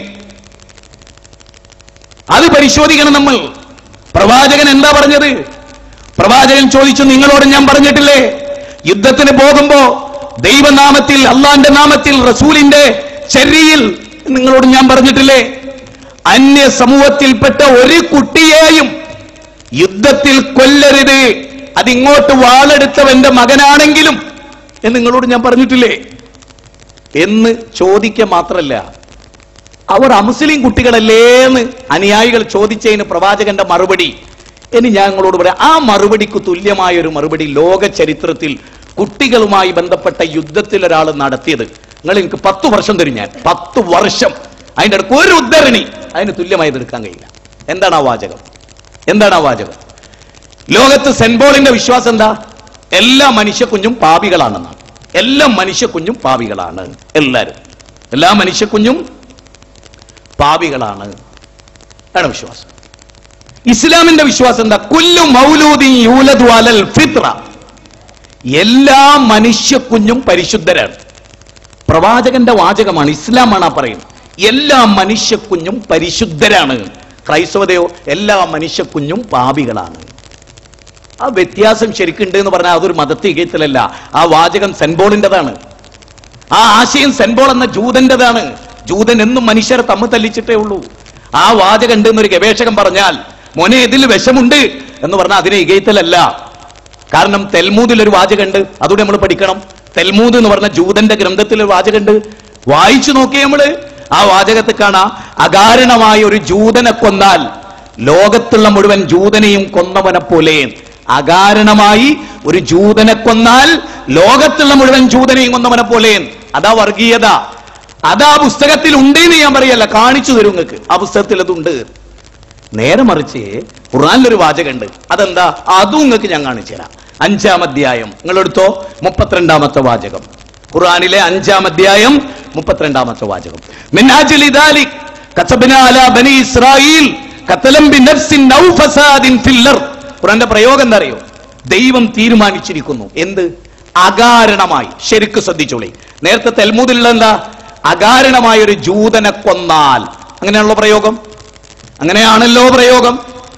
അത് പരിശോധിക്കണം നമ്മൾ പ്രവാചകൻ എന്താ പറഞ്ഞത് പ്രവാചകൻ ചോദിച്ചു നിങ്ങളോട് ഞാൻ പറഞ്ഞിട്ടില്ലേ യുദ്ധത്തിന് പോകുമ്പോ ദൈവനാമത്തിൽ അള്ളാന്റെ നാമത്തിൽ റസൂലിന്റെ ചര്യയിൽ നിങ്ങളോട് ഞാൻ പറഞ്ഞിട്ടില്ലേ അന്യ സമൂഹത്തിൽപ്പെട്ട ഒരു കുട്ടിയെയും യുദ്ധത്തിൽ കൊല്ലരുത് അതിങ്ങോട്ട് വാളെടുത്തവന്റെ മകനാണെങ്കിലും എന്ന് നിങ്ങളോട് ഞാൻ പറഞ്ഞിട്ടില്ലേ എന്ന് ചോദിക്കുക മാത്രല്ല അവർ അമുസ്ലിം കുട്ടികളല്ലേ എന്ന് അനുയായികൾ ചോദിച്ചതിന് പ്രവാചകന്റെ മറുപടി ഇനി ഞാൻ നിങ്ങളോട് പറയാം ആ മറുപടിക്ക് തുല്യമായ ഒരു മറുപടി ലോക ചരിത്രത്തിൽ കുട്ടികളുമായി ബന്ധപ്പെട്ട യുദ്ധത്തിൽ ഒരാൾ നടത്തിയത് നിങ്ങൾ എനിക്ക് പത്ത് വർഷം തരും ഞാൻ പത്ത് വർഷം അതിന്റെ അടുക്ക് ഒരു ഉദ്ധരണി അതിന് തുല്യമായത് എടുക്കാൻ കഴിയില്ല എന്താണ് ആ വാചകം എന്താണ് ആ വാചകം ലോകത്ത് സെന്റ് പോളിന്റെ വിശ്വാസം എന്താ എല്ലാ മനുഷ്യ കുഞ്ഞും പാപികളാണെന്നാണ് എല്ലാ മനുഷ്യ കുഞ്ഞും പാപികളാണ് എല്ലാരും എല്ലാ മനുഷ്യ കുഞ്ഞും പാപികളാണ് ആണ് വിശ്വാസം ഇസ്ലാമിന്റെ വിശ്വാസം എന്താ കുല്ലു മൗലൂദി യൂലദു അലൽ ഫിത്ര എല്ലാ മനുഷ്യ കുഞ്ഞും പരിശുദ്ധരാണ് പ്രവാചകന്റെ വാചകമാണ് ഇസ്ലാമാണ് ആ പറയുന്നത് എല്ലാ മനുഷ്യ കുഞ്ഞും പരിശുദ്ധരാണ് ക്രൈസ്തവതയോ എല്ലാ മനുഷ്യ കുഞ്ഞും പാപികളാണ് ആ വ്യത്യാസം ശരിക്കുണ്ട് എന്ന് പറഞ്ഞാൽ അതൊരു മതത്തികയത്തിലല്ല ആ വാചകം സെൻബോളിൻ്റെതാണ് ആ ആശയം സെൻബോൾ എന്ന ജൂതന്റേതാണ് ജൂതൻ എന്നും മനുഷ്യരെ തമ്മിൽ തല്ലിച്ചിട്ടേ ഉള്ളൂ ആ വാചകം ഉണ്ട് എന്നൊരു ഗവേഷകൻ പറഞ്ഞാൽ മോനെ ഇതിൽ വിഷമുണ്ട് എന്ന് പറഞ്ഞാൽ അതിനെ ഇകയത്തലല്ല കാരണം തെൽമൂദിൽ ഒരു വാചകമുണ്ട് അതുകൂടി നമ്മൾ പഠിക്കണം തെൽമൂദ് എന്ന് പറഞ്ഞ ജൂതന്റെ ഗ്രന്ഥത്തിൽ ഒരു വാചകമുണ്ട് വായിച്ചു നോക്കിയേ നമ്മള് ആ വാചകത്തിൽ കാണാ അകാരണമായ ഒരു ജൂതനെ കൊന്നാൽ ലോകത്തുള്ള മുഴുവൻ ജൂതനെയും കൊന്നവനെ പോലെ അകാരണമായി ഒരു ജൂതനെ കൊന്നാൽ ലോകത്തുള്ള മുഴുവൻ ജൂതനെയും കൊന്നവനെ പോലെ അതാ വർഗീയത അതാ പുസ്തകത്തിൽ ഉണ്ട് എന്ന് ഞാൻ പറയല്ല കാണിച്ചു തരും നിങ്ങൾക്ക് ആ പുസ്തകത്തിൽ അതുണ്ട് നേരെ മറിച്ച് ഖുറാനിലൊരു വാചകമുണ്ട് അതെന്താ അതും നിങ്ങൾക്ക് ഞാൻ കാണിച്ചു തരാം അഞ്ചാം അധ്യായം നിങ്ങളെടുത്തോ മുപ്പത്തിരണ്ടാമത്തെ വാചകം ഖുറാനിലെ അഞ്ചാം അധ്യായം മുപ്പത്തിരണ്ടാമത്തെ വാചകം മിന്നാജിൽ ഇദാലിക് കസബന അലാ ബനി ഇസ്രായീൽ കത്തലം ബിനഫ്സിൻ ഔ ഫസാദിൻ ഫിൽ അർദ് ഖുറാന്റെ പ്രയോഗം എന്താ അറിയോ ദൈവം തീരുമാനിച്ചിരിക്കുന്നു എന്ത് അകാരണമായി ശരിക്ക് ശ്രദ്ധിച്ചോളി നേരത്തെ തെൽമൂദിലുള്ള എന്താ അകാരണമായ ഒരു ജൂതനെ കൊന്നാൽ അങ്ങനെയുള്ള പ്രയോഗം അങ്ങനെയാണല്ലോ പ്രയോഗം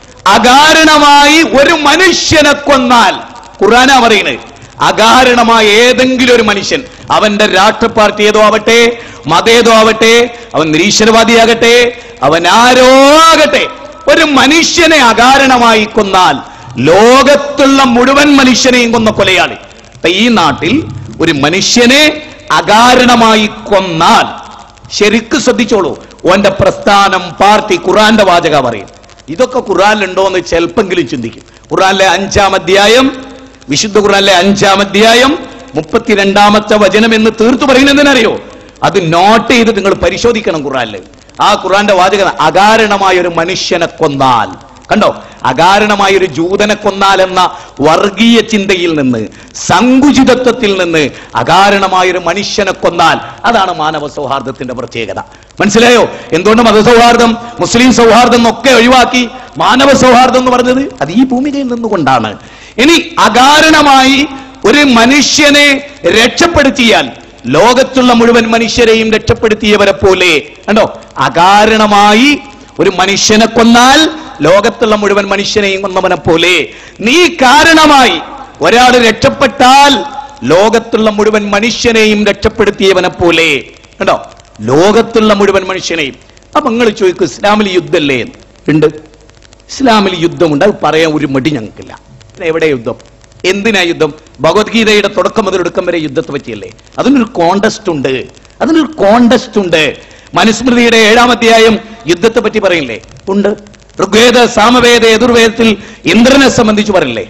അകാരണമായി ഒരു മനുഷ്യനെ കൊന്നാൽ ഖുറാനാ പറയുന്നത് അകാരണമായ ഏതെങ്കിലും ഒരു മനുഷ്യൻ അവന്റെ രാഷ്ട്ര പാർട്ടി ഏതോ ആവട്ടെ മതേതോ ആവട്ടെ അവൻ നിരീശ്വരവാദിയാകട്ടെ അവൻ ആരോ ആകട്ടെ ഒരു മനുഷ്യനെ അകാരണമായി കൊന്നാൽ ലോകത്തുള്ള മുഴുവൻ മനുഷ്യനെയും കൊന്ന കൊലയാളി ഇപ്പൊ ഈ നാട്ടിൽ ഒരു മനുഷ്യനെ അകാരണമായി കൊന്നാൽ ശരിക്ക് ശ്രദ്ധിച്ചോളൂ ഓന്റെ പ്രസ്ഥാനം പാർട്ടി ഖുറാന്റെ വാചക പറയും ഇതൊക്കെ ഖുറാനിലുണ്ടോ എന്ന് ചിലപ്പെങ്കിലും ചിന്തിക്കും ഖുറാനിലെ അഞ്ചാം അധ്യായം വിശുദ്ധ ഖുറാനിലെ അഞ്ചാം അധ്യായം മുപ്പത്തിരണ്ടാമത്തെ വചനം എന്ന് തീർത്തു പറയുന്നത് എന്തിനറിയോ അത് നോട്ട് ചെയ്ത് നിങ്ങൾ പരിശോധിക്കണം ഖുറാനില് ആ ഖുറാന്റെ വാചകം അകാരണമായ ഒരു മനുഷ്യനെ കൊന്നാൽ കണ്ടോ അകാരണമായ ഒരു ജൂതനെ കൊന്നാൽ എന്ന വർഗീയ ചിന്തയിൽ നിന്ന് സങ്കുചിതത്വത്തിൽ നിന്ന് അകാരണമായ ഒരു മനുഷ്യനെ കൊന്നാൽ അതാണ് മാനവ സൗഹാർദ്ദത്തിന്റെ പ്രത്യേകത മനസ്സിലായോ എന്തുകൊണ്ട് മതസൗഹാർദ്ദം മുസ്ലിം സൗഹാർദ്ദം എന്നൊക്കെ ഒഴിവാക്കി മാനവ സൗഹാർദ്ദം എന്ന് പറഞ്ഞത് അത് ഈ ഭൂമികയിൽ നിന്നുകൊണ്ടാണ് ഇനി അകാരണമായി ഒരു മനുഷ്യനെ രക്ഷപ്പെടുത്തിയാൽ ലോകത്തുള്ള മുഴുവൻ മനുഷ്യരെയും രക്ഷപ്പെടുത്തിയവരെ പോലെ കണ്ടോ അകാരണമായി ഒരു മനുഷ്യനെ കൊന്നാൽ ലോകത്തുള്ള മുഴുവൻ മനുഷ്യനെയും കൊന്നവനെ പോലെ നീ കാരണമായി ഒരാൾ രക്ഷപ്പെട്ടാൽ ലോകത്തുള്ള മുഴുവൻ മനുഷ്യനെയും രക്ഷപ്പെടുത്തിയവനെ പോലെ കണ്ടോ ലോകത്തുള്ള മുഴുവൻ മനുഷ്യനെയും അപ്പൊ നിങ്ങൾ ചോദിക്കും ഇസ്ലാമിൽ യുദ്ധമല്ലേ എന്ന്. ഉണ്ട് ഇസ്ലാമിൽ യുദ്ധമുണ്ട് അത് പറയാൻ ഒരു മടി ഞങ്ങൾക്കില്ല പിന്നെ എവിടെ യുദ്ധം എന്തിനാ യുദ്ധം ഭഗവത്ഗീതയുടെ തുടക്കം മുതൽ ഒടുക്കം വരെ യുദ്ധത്തെ പറ്റിയല്ലേ അതിനൊരു കോണ്ടസ്റ്റ് ഉണ്ട് അതിനൊരു കോണ്ടസ്റ്റ് ഉണ്ട് മനുസ്മൃതിയുടെ ഏഴാം അധ്യായം യുദ്ധത്തെ പറ്റി പറയില്ലേ ഉണ്ട് ഋഗ്വേദ സാമവേദ എതിർവേദത്തിൽ ഇന്ദ്രനെ സംബന്ധിച്ച് പറയില്ലേ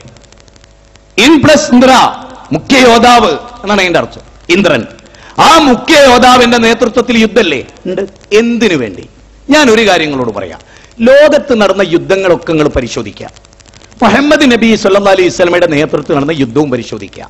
ഇൻ പ്ലസ് ഇന്ദ്ര മുഖ്യ യോദ്ധാവ് എന്നാണ് അതിന്റെ അർത്ഥം ഇന്ദ്രൻ ആ മുഖ്യ യോദ്ധാവിന്റെ നേതൃത്വത്തിൽ യുദ്ധമല്ലേ ഉണ്ട് എന്തിനു വേണ്ടി ഞാൻ ഒരു കാര്യങ്ങളോട് പറയാം ലോകത്ത് നടന്ന യുദ്ധങ്ങളൊക്കെ നിങ്ങൾ പരിശോധിക്കുക മുഹമ്മദ് നബി സല്ലാ അലൈഹി സ്വലമയുടെ നേതൃത്വത്തിൽ നടന്ന യുദ്ധവും പരിശോധിക്കുക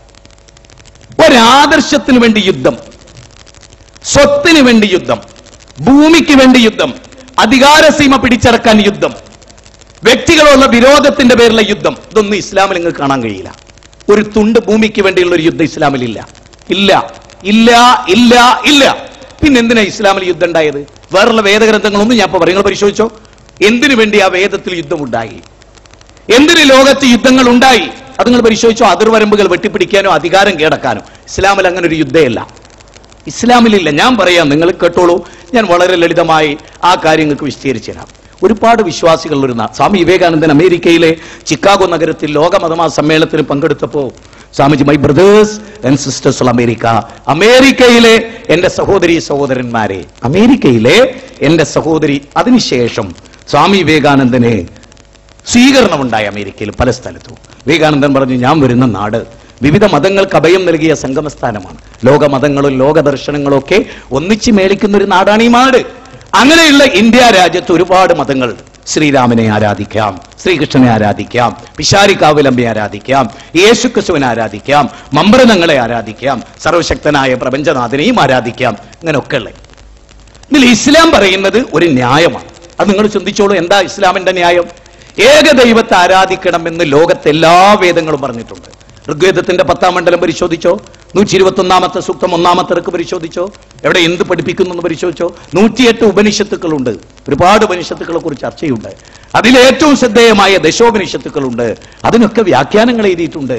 ഒരാദർശത്തിന് വേണ്ടി യുദ്ധം സ്വത്തിന് വേണ്ടി യുദ്ധം ഭൂമിക്ക് വേണ്ടി യുദ്ധം അധികാര സീമ പിടിച്ചടക്കാൻ യുദ്ധം വ്യക്തികളുള്ള വിരോധത്തിന്റെ പേരിലുള്ള യുദ്ധം ഇതൊന്നും ഇസ്ലാമിൽ നിങ്ങൾക്ക് കാണാൻ കഴിയില്ല ഒരു തുണ്ട് ഭൂമിക്ക് വേണ്ടിയുള്ള ഒരു യുദ്ധം ഇസ്ലാമിൽ ഇല്ല ഇല്ല ഇല്ല ഇല്ല ഇല്ല പിന്നെ എന്തിനാ ഇസ്ലാമിൽ യുദ്ധം ഉണ്ടായത് വേറുള്ള വേദഗ്രന്ഥങ്ങളൊന്നും ഞാൻ ഇപ്പൊ പറയും നിങ്ങൾ പരിശോധിച്ചോ എന്തിനു വേണ്ടി ആ വേദത്തിൽ യുദ്ധമുണ്ടായി എന്തിന് ലോകത്ത് യുദ്ധങ്ങൾ ഉണ്ടായി അത് നിങ്ങൾ പരിശോധിച്ചോ അതിർവരമ്പുകൾ വെട്ടിപ്പിടിക്കാനോ അധികാരം കീഴടക്കാനോ ഇസ്ലാമിൽ അങ്ങനെ ഒരു യുദ്ധമില്ല ഇസ്ലാമിലില്ല ഞാൻ പറയാം നിങ്ങൾ കേട്ടോളൂ ഞാൻ വളരെ ലളിതമായി ആ കാര്യങ്ങൾക്ക് വിശദീകരിച്ചു തരാം ഒരുപാട് വിശ്വാസികൾ ഒരു നാ- സ്വാമി വിവേകാനന്ദൻ അമേരിക്കയിലെ ചിക്കാഗോ നഗരത്തിൽ ലോക മതമാ സമ്മേളനത്തിൽ പങ്കെടുത്തപ്പോ സ്വാമിജി my brothers and sisters America അമേരിക്കയിലെ എന്റെ സഹോദരി സഹോദരന്മാരെ അമേരിക്കയിലെ എന്റെ സഹോദരി അതിനുശേഷം സ്വാമി വിവേകാനന്ദനെ സ്വീകരണമുണ്ടായി അമേരിക്കയിൽ പല സ്ഥലത്തും വിവേകാനന്ദൻ പറഞ്ഞു ഞാൻ വരുന്ന നാട് വിവിധ മതങ്ങൾക്ക് അഭയം നൽകിയ സംഗമസ്ഥാനമാണ് ലോക മതങ്ങളും ലോക ദർശനങ്ങളും ഒക്കെ ഒന്നിച്ച് മേളിക്കുന്ന ഒരു നാടാണ് ഈ നാട് അങ്ങനെയുള്ള ഇന്ത്യ രാജ്യത്ത് ഒരുപാട് മതങ്ങളുണ്ട് ശ്രീരാമനെ ആരാധിക്കാം ശ്രീകൃഷ്ണനെ ആരാധിക്കാം പിശാരിക്കാവിലമ്പെ ആരാധിക്കാം യേശുക്രിസ്തുവിനെ ആരാധിക്കാം മമ്പ്രതങ്ങളെ ആരാധിക്കാം സർവശക്തനായ പ്രപഞ്ചനാഥനെയും ആരാധിക്കാം ഇങ്ങനെയൊക്കെ ഉള്ളത് ഇതിൽ ഇസ്ലാം പറയുന്നത് ഒരു ന്യായമാണ് അത് നിങ്ങൾ ചിന്തിച്ചോളൂ എന്താ ഇസ്ലാമിന്റെ ന്യായം ഏക ദൈവത്തെ ആരാധിക്കണമെന്ന് ലോകത്തെ എല്ലാ വേദങ്ങളും പറഞ്ഞിട്ടുണ്ട് ഋഗ്വേദത്തിന്റെ പത്താം മണ്ഡലം പരിശോധിച്ചോ നൂറ്റി ഇരുപത്തി ഒന്നാമത്തെ സൂക്തം ഒന്നാമത്തെ ഇറക്ക് പരിശോധിച്ചോ എവിടെ എന്ത് പഠിപ്പിക്കുന്നു എന്ന് പരിശോധിച്ചോ നൂറ്റിയെട്ട് ഉപനിഷത്തുക്കളുണ്ട് ഒരുപാട് ഉപനിഷത്തുക്കളെ കുറിച്ച് ചർച്ചയുണ്ട് അതിലേറ്റവും ശ്രദ്ധേയമായ ദശോപനിഷത്തുക്കളുണ്ട് അതിനൊക്കെ വ്യാഖ്യാനങ്ങൾ എഴുതിയിട്ടുണ്ട്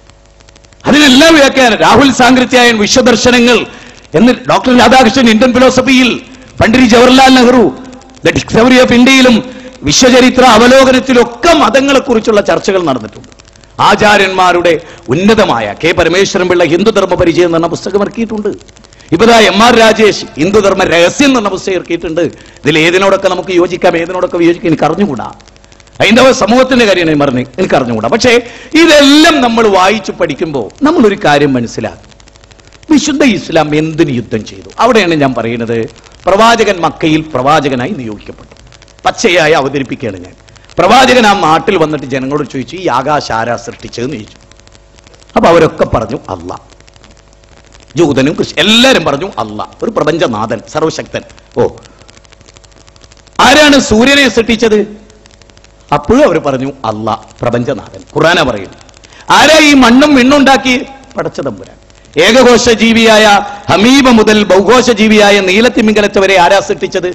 അതിനെല്ലാം വ്യാഖ്യാനം രാഹുൽ സാങ്കൃത്യായൻ വിശ്വദർശനങ്ങൾ എന്ന് ഡോക്ടർ രാധാകൃഷ്ണൻ ഇന്ത്യൻ ഫിലോസഫിയിൽ Pandit Jawaharlal Nehru the discovery of ഇന്ത്യയിലും വിശ്വചരിത്ര അവലോകനത്തിലൊക്കെ മതങ്ങളെ കുറിച്ചുള്ള ചർച്ചകൾ നടന്നിട്ടുണ്ട് ആചാര്യന്മാരുടെ ഉന്നതമായ കെ പരമേശ്വരൻ പിള്ള ഹിന്ദുധർമ്മ പരിചയം എന്ന പുസ്തകം ഇറക്കിയിട്ടുണ്ട് ഇപ്പതാ എം ആർ രാജേഷ് ഹിന്ദുധർമ്മ രഹസ്യം എന്ന പുസ്തകം ഇറക്കിയിട്ടുണ്ട് ഇതിൽ ഏതിനോടൊക്കെ നമുക്ക് യോജിക്കാം ഏതിനോടൊക്കെ വിയോജിക്കാം എനിക്ക് അറിഞ്ഞുകൂടാ ഹൈന്ദവ സമൂഹത്തിന്റെ കാര്യമാണ് ഞാൻ പറഞ്ഞത് എനിക്ക് അറിഞ്ഞുകൂടാ പക്ഷേ ഇതെല്ലാം നമ്മൾ വായിച്ചു പഠിക്കുമ്പോൾ നമ്മൾ ഒരു കാര്യം മനസ്സിലാക്കും വിശുദ്ധ ഇസ്ലാം എന്തിന് യുദ്ധം ചെയ്തു അവിടെയാണ് ഞാൻ പറയുന്നത് പ്രവാചകൻ മക്കയിൽ പ്രവാചകനായി നിയോഗിക്കപ്പെട്ടു പച്ചയായി അവതരിപ്പിക്കുകയാണ് ഞാൻ പ്രവാചകൻ ആ നാട്ടിൽ വന്നിട്ട് ജനങ്ങളോട് ചോദിച്ചു ഈ ആകാശ ആരാ സൃഷ്ടിച്ചതെന്ന് ചോദിച്ചു അപ്പൊ അവരൊക്കെ പറഞ്ഞു അല്ല ജൂതനും ക്രിസ്തു എല്ലാരും പറഞ്ഞു അല്ല ഒരു പ്രപഞ്ചനാഥൻ സർവശക്തൻ ഓ ആരാണ് സൂര്യനെ സൃഷ്ടിച്ചത് അപ്പോഴും അവർ പറഞ്ഞു അല്ല പ്രപഞ്ചനാഥൻ ഖുറാന പറയും ആരാ ഈ മണ്ണും വിണ്ണുണ്ടാക്കി പടച്ച തമ്പുരാൻ ഏകകോശ ജീവിയായ ഹമീബ മുതൽ ബഹുകോശ ജീവിയായ നീലത്തിമിംഗലത്തെ വരെ ആരാ സൃഷ്ടിച്ചത്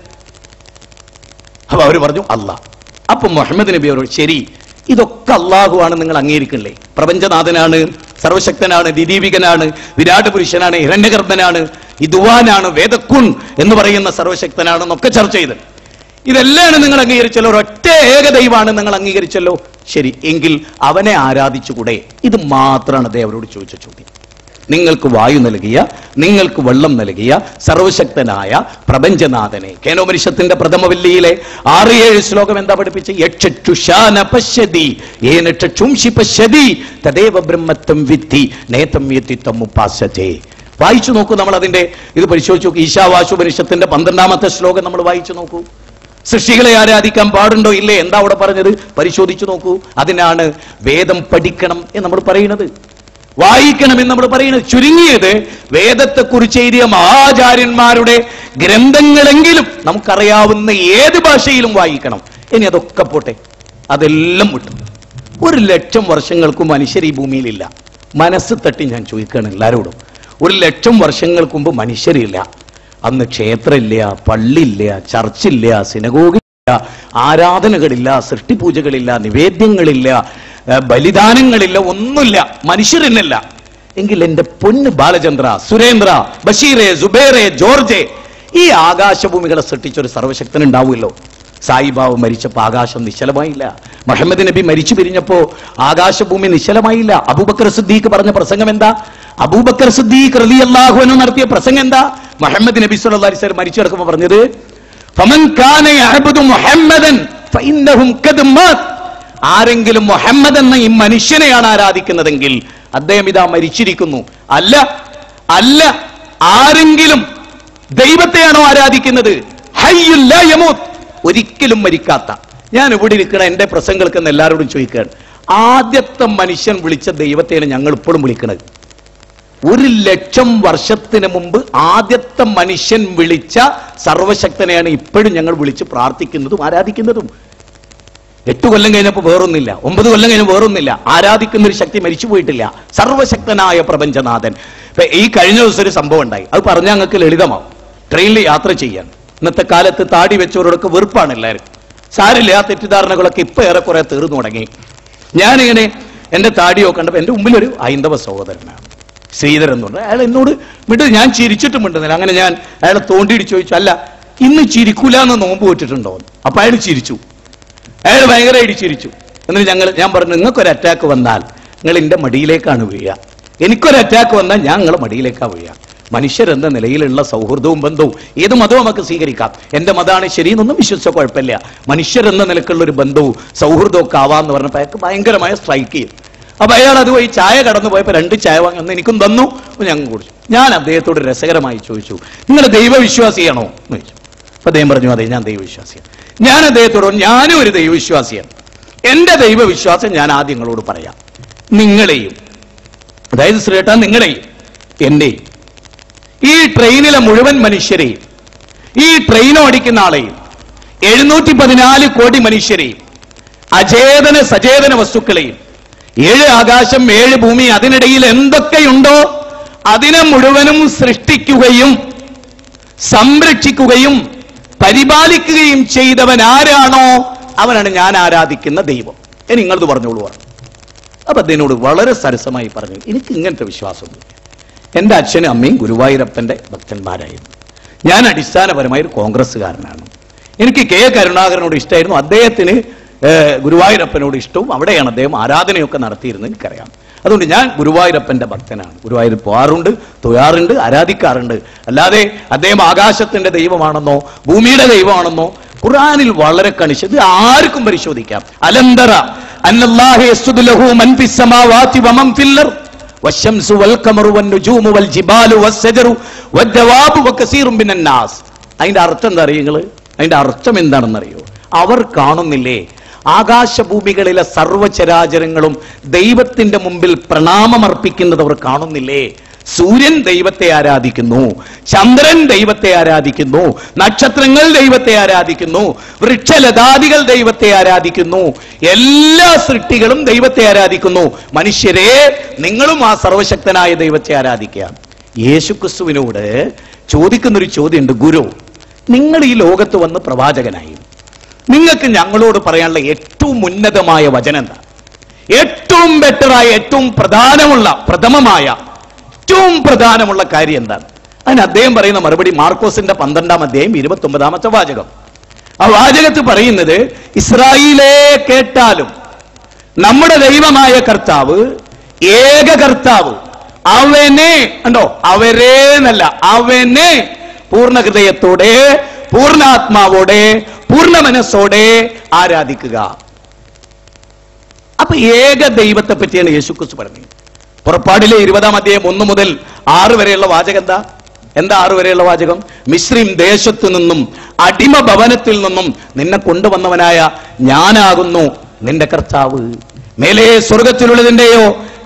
അപ്പൊ അവർ പറഞ്ഞു അല്ല അപ്പൊ മുഹമ്മദ് നബി അവരോട് ശരി ഇതൊക്കെ അള്ളാഹുവാണ് നിങ്ങൾ അംഗീകരിക്കണില്ലേ പ്രപഞ്ചനാഥനാണ് സർവശക്തനാണ് ദിദീപികനാണ് വിരാട് പുരുഷനാണ് ഹിരണ്യഗർഭനാണ് ഇതുവാനാണ് വേദക്കുൺ എന്ന് പറയുന്ന സർവശക്തനാണെന്നൊക്കെ ചർച്ച ചെയ്ത് ഇതെല്ലാം നിങ്ങൾ അംഗീകരിച്ചല്ലോ ഒരൊറ്റ ഏക ദൈവമാണ് നിങ്ങൾ അംഗീകരിച്ചല്ലോ ശരി എങ്കിൽ അവനെ ആരാധിച്ചുകൂടെ ഇത് മാത്രമാണ് അദ്ദേഹം അവരോട് ചോദിച്ച ചോദ്യം നിങ്ങൾക്ക് വായു നൽകിയ നിങ്ങൾക്ക് വെള്ളം നൽകിയ സർവശക്തനായ പ്രപഞ്ചനാഥനെ കേനോപനിഷത്തിന്റെ പ്രഥമവല്ലിയിലെ ആറ് ഏഴ് ശ്ലോകം എന്താ പഠിപ്പിച്ച് യക്ഷുഷാന പശ്യതി ഏനക്ഷുംഷി പശ്യതി തദേവ ബ്രഹ്മത്വം വിദ്ധി നേതം യത്തിത്വം ഉപാസത്തെ വായിച്ചു നോക്കൂ നമ്മൾ അതിന്റെ ഇത് പരിശോധിച്ചു നോക്കൂ ഈശാവാശുപനിഷത്തിന്റെ പന്ത്രണ്ടാമത്തെ ശ്ലോകം നമ്മൾ വായിച്ചു നോക്കൂ സൃഷ്ടികളെ ആരാധിക്കാൻ പാടുണ്ടോ ഇല്ലേ എന്താ അവിടെ പറഞ്ഞത് പരിശോധിച്ചു നോക്കൂ അതിനാണ് വേദം പഠിക്കണം എന്ന് നമ്മൾ പറയുന്നത് വായിക്കണം എന്ന് നമ്മൾ പറയുന്നത് ചുരുങ്ങിയത് വേദത്തെ കുറിച്ച് എഴുതിയ മഹാചാര്യന്മാരുടെ ഗ്രന്ഥങ്ങളെങ്കിലും നമുക്കറിയാവുന്ന ഏത് ഭാഷയിലും വായിക്കണം ഇനി അതൊക്കെ പോട്ടെ അതെല്ലാം വിട്ടു ഒരു ലക്ഷം വർഷങ്ങൾക്ക് മനുഷ്യർ ഈ ഭൂമിയിലില്ല മനസ്സ് തട്ടി ഞാൻ ചോദിക്കുകയാണ് എല്ലാവരോടും ഒരു ലക്ഷം വർഷങ്ങൾക്ക് മുമ്പ് മനുഷ്യരില്ല അന്ന് ക്ഷേത്രമില്ല പള്ളിയില്ല ചർച്ചില്ല സിനഗോഗില്ല ആരാധനകളില്ല സൃഷ്ടിപൂജകളില്ല നിവേദ്യങ്ങളില്ല ഏഹ് ബലിദാനങ്ങളില്ല ഒന്നുമില്ല മനുഷ്യരിനല്ല എങ്കിൽ എന്റെ പൊന്ന് ബാലചന്ദ്ര സുരേന്ദ്ര ബഷീറെ സുബേറെ ജോർജെ ഈ ആകാശഭൂമികളെ സൃഷ്ടിച്ച ഒരു സർവശക്തൻ ഉണ്ടാവുമല്ലോ സായിബാബ് മരിച്ചപ്പോ ആകാശം നിശ്ചലമായില്ല മുഹമ്മദ് നബി മരിച്ചു പിരിഞ്ഞപ്പോ ആകാശഭൂമി നിശ്ചലമായില്ല അബൂബക്കർ സിദ്ദീഖ് പറഞ്ഞ പ്രസംഗം എന്താ അബൂബക്കർ സിദ്ദീഖ് റലി അള്ളാഹുവിനു നടത്തിയ പ്രസംഗം എന്താ മുഹമ്മദ് നബി സല്ലല്ലാഹു അലൈഹി വസല്ലം മരിച്ചു കിടക്കുമ്പോൾ പറഞ്ഞത് ഫമൻ കാന യഅബ്ദു മുഹമ്മദൻ ഫഇന്നഹും ഖദ് മാത് ആരെങ്കിലും മുഹമ്മദ് എന്ന ഈ മനുഷ്യനെയാണ് ആരാധിക്കുന്നതെങ്കിൽ അദ്ദേഹം ഇതാ മരിച്ചിരിക്കുന്നു അല്ല അല്ല ആരെങ്കിലും ദൈവത്തെയാണോ ആരാധിക്കുന്നത് ഹയ്യുൽ ലാ യമൂത്ത് ഒരിക്കലും മരിക്കാത്ത ഞാൻ ഇവിടെ ഇരിക്കണ എന്റെ പ്രസംഗങ്ങൾക്ക് എല്ലാവരോടും ചോദിക്കുകയാണ് ആദ്യത്തെ മനുഷ്യൻ വിളിച്ച ദൈവത്തെയാണ് ഞങ്ങൾ ഇപ്പോഴും വിളിക്കുന്നത് ഒരു ലക്ഷം വർഷത്തിന് മുമ്പ് ആദ്യത്തെ മനുഷ്യൻ വിളിച്ച സർവശക്തനെയാണ് ഇപ്പോഴും ഞങ്ങൾ വിളിച്ച് പ്രാർത്ഥിക്കുന്നതും ആരാധിക്കുന്നതും എട്ട് കൊല്ലം കഴിഞ്ഞപ്പോൾ വേറൊന്നില്ല ഒമ്പത് കൊല്ലം കഴിഞ്ഞപ്പോൾ വേറൊന്നില്ല ആരാധിക്കുന്ന ഒരു ശക്തി മരിച്ചു പോയിട്ടില്ല സർവശക്തനായ പ്രപഞ്ചനാഥൻ ഇപ്പൊ ഈ കഴിഞ്ഞ ദിവസം ഒരു സംഭവം ഉണ്ടായി അത് പറഞ്ഞാൽ ഞങ്ങൾക്ക് ലളിതമാവും ട്രെയിനിൽ യാത്ര ചെയ്യാൻ ഇന്നത്തെ കാലത്ത് താടി വെച്ചവരോടൊക്കെ വെറുപ്പാണ് എല്ലാവരും സാരില്ല ആ തെറ്റിദ്ധാരണകളൊക്കെ ഇപ്പൊ ഏറെക്കുറെ തീർന്നു തുടങ്ങി ഞാനിങ്ങനെ എന്റെ താടിയൊക്കെ കണ്ടപ്പോ എന്റെ മുമ്പിൽ ഒരു ഹൈന്ദവ സഹോദരനാണ് ശ്രീധരൻ എന്ന് പറഞ്ഞാൽ അയാൾ എന്നോട് മിണ്ടു ഞാൻ ചിരിച്ചിട്ടും മിണ്ടുന്നില്ല അങ്ങനെ ഞാൻ അയാളെ തോണ്ടിയിടിച്ച് ചോദിച്ചു അല്ല ഇന്ന് ചിരിക്കൂല എന്ന് നോമ്പ് വെച്ചിട്ടുണ്ടോ അപ്പൊ അയാൾ ചിരിച്ചു അയാൾ ഭയങ്കരമായിട്ട് ചിരിച്ചു എന്നിട്ട് ഞങ്ങൾ ഞാൻ പറഞ്ഞു നിങ്ങൾക്കൊരു അറ്റാക്ക് വന്നാൽ നിങ്ങൾ എന്റെ മടിയിലേക്കാണ് വീഴുക എനിക്കൊരു അറ്റാക്ക് വന്നാൽ ഞാൻ നിങ്ങളെ മടിയിലേക്കാണ് വീഴുക മനുഷ്യരെന്ന നിലയിലുള്ള സൗഹൃദവും ബന്ധവും ഏത് മതവും നമുക്ക് സ്വീകരിക്കാം എന്റെ മതമാണ് ശരിയെന്നൊന്നും വിശ്വസിച്ച കുഴപ്പമില്ല മനുഷ്യരെന്ന നിലക്കുള്ള ഒരു ബന്ധവും സൗഹൃദവും ഒക്കെ ആവാന്ന് പറഞ്ഞപ്പോൾ അയാൾക്ക് ഭയങ്കരമായ സ്ട്രൈക്ക് ചെയ്തു അപ്പൊ അയാൾ അത് പോയി ചായ കടന്നു പോയപ്പോ രണ്ട് ചായ വാങ്ങി ഒന്ന് എനിക്കും തന്നു ഒന്ന് ഞങ്ങൾ കുടിച്ചു ഞാൻ അദ്ദേഹത്തോട് രസകരമായി ചോദിച്ചു നിങ്ങൾ ദൈവവിശ്വാസിയാണോ എന്ന് ചോദിച്ചു അപ്പൊ അദ്ദേഹം പറഞ്ഞു അതെ ഞാൻ ദൈവവിശ്വാസിയാണ് ഞാൻ അദ്ദേഹത്തോട് പറഞ്ഞു, ഞാനും ഒരു ദൈവവിശ്വാസിയാണ് എന്റെ ദൈവവിശ്വാസം ഞാൻ ആദ്യം നിങ്ങളോട് പറയാം നിങ്ങളെയും അതായത് ശ്രീട്ട നിങ്ങളെയും എന്റെയും ഈ ട്രെയിനിലെ മുഴുവൻ മനുഷ്യരെയും ഈ ട്രെയിൻ ഓടിക്കുന്ന ആളെയും എഴുന്നൂറ്റി പതിനാല് കോടി മനുഷ്യരെയും അചേതന സചേതന വസ്തുക്കളെയും ഏഴ് ആകാശം ഏഴ് ഭൂമി അതിനിടയിൽ എന്തൊക്കെയുണ്ടോ അതിനെ മുഴുവനും സൃഷ്ടിക്കുകയും സംരക്ഷിക്കുകയും പരിപാലിക്കുകയും ചെയ്തവൻ ആരാണോ അവനാണ് ഞാൻ ആരാധിക്കുന്ന ദൈവം ഇനി നിങ്ങളത് പറഞ്ഞോളൂ പറഞ്ഞു അപ്പൊ അതിനോട് വളരെ സരസമായി പറഞ്ഞു എനിക്ക് ഇങ്ങനത്തെ വിശ്വാസമൊന്നുമില്ല എന്റെ അച്ഛനും അമ്മയും ഗുരുവായൂരപ്പന്റെ ഭക്തന്മാരായിരുന്നു ഞാൻ അടിസ്ഥാനപരമായി ഒരു കോൺഗ്രസ്സുകാരനാണ് എനിക്ക് കെ കരുണാകരനോട് ഇഷ്ടമായിരുന്നു അദ്ദേഹത്തിന് ഏഹ്, ഗുരുവായൂരപ്പനോട് ഇഷ്ടവും അവിടെയാണ് അദ്ദേഹം ആരാധനയൊക്കെ നടത്തിയിരുന്നത് എനിക്കറിയാം അതുകൊണ്ട് ഞാൻ ഗുരുവായൂരപ്പന്റെ ഭക്തനാണ് ഗുരുവായൂർ പോകാറുണ്ട് തൊഴാറുണ്ട് ആരാധിക്കാറുണ്ട് അല്ലാതെ അദ്ദേഹം ആകാശത്തിന്റെ ദൈവമാണെന്നോ ഭൂമിയുടെ ദൈവമാണെന്നോ ഖുർആനിൽ വളരെ കണിശ് ഇത് ആർക്കും പരിശോധിക്കാം അലന്തറ അന്നല്ലാഹു യസ്ജുദു ലഹു മൻ ഫിസ് സമാവാതി വമൻ ഫിൽ അർദ് والشمس والقمر والنجوم والجبال والشجر والدواب وكثير من الناس അതിന്റെ അർത്ഥം എന്താ അറിയോ നിങ്ങള് അതിന്റെ അർത്ഥം എന്താണെന്നറിയോ അവർ കാണുന്നില്ലേ ആകാശഭൂമികളിലെ സർവചരാചരങ്ങളും ദൈവത്തിന്റെ മുമ്പിൽ പ്രണാമമർപ്പിക്കുന്നത് അവർ കാണുന്നില്ലേ സൂര്യൻ ദൈവത്തെ ആരാധിക്കുന്നു ചന്ദ്രൻ ദൈവത്തെ ആരാധിക്കുന്നു നക്ഷത്രങ്ങൾ ദൈവത്തെ ആരാധിക്കുന്നു വൃക്ഷലതാദികൾ ദൈവത്തെ ആരാധിക്കുന്നു എല്ലാ സൃഷ്ടികളും ദൈവത്തെ ആരാധിക്കുന്നു മനുഷ്യരെ നിങ്ങളും ആ സർവശക്തനായ ദൈവത്തെ ആരാധിക്കുക യേശുക്രിസ്തുവിനോട് ചോദിക്കുന്നൊരു ചോദ്യമുണ്ട് ഗുരു നിങ്ങൾ ഈ ലോകത്ത് വന്ന് പ്രവാചകനായി നിങ്ങൾക്ക് ഞങ്ങളോട് പറയാനുള്ള ഏറ്റവും ഉന്നതമായ വചനം എന്താ ഏറ്റവും ബെറ്ററായ ഏറ്റവും പ്രധാനമുള്ള പ്രഥമമായ ഏറ്റവും പ്രധാനമുള്ള കാര്യം എന്താണ് അതിന് അദ്ദേഹം പറയുന്ന മറുപടി മാർക്കോസിന്റെ പന്ത്രണ്ടാം അധ്യായം ഇരുപത്തി ഒമ്പതാമത്തെ വാചകം ആ വാചകത്ത് പറയുന്നത് ഇസ്രായേലേ കേട്ടാലും നമ്മുടെ ദൈവമായ കർത്താവ് ഏക കർത്താവ് അവനെ കണ്ടോ അവരെ എന്നല്ല അവനെ പൂർണ്ണ ഹൃദയത്തോടെ പൂർണ്ണാത്മാവോടെ പൂർണ്ണ മനസ്സോടെ ആരാധിക്കുക അപ്പൊ ഏക ദൈവത്തെ പറ്റിയാണ് യേശുക്രിസ്തു പറഞ്ഞത് പുറപ്പാടിലെ ഇരുപതാം അധ്യായം ഒന്ന് മുതൽ ആറ് വരെയുള്ള വാചകം എന്താ എന്താ ആറ് വരെയുള്ള വാചകം മിശ്രീം ദേശത്തു നിന്നും അടിമ ഭവനത്തിൽ നിന്നും നിന്നെ കൊണ്ടുവന്നവനായ ഞാനാകുന്നു നിന്റെ കർത്താവ് മേലെ സ്വർഗത്തിലുള്ളതിന്റെയോ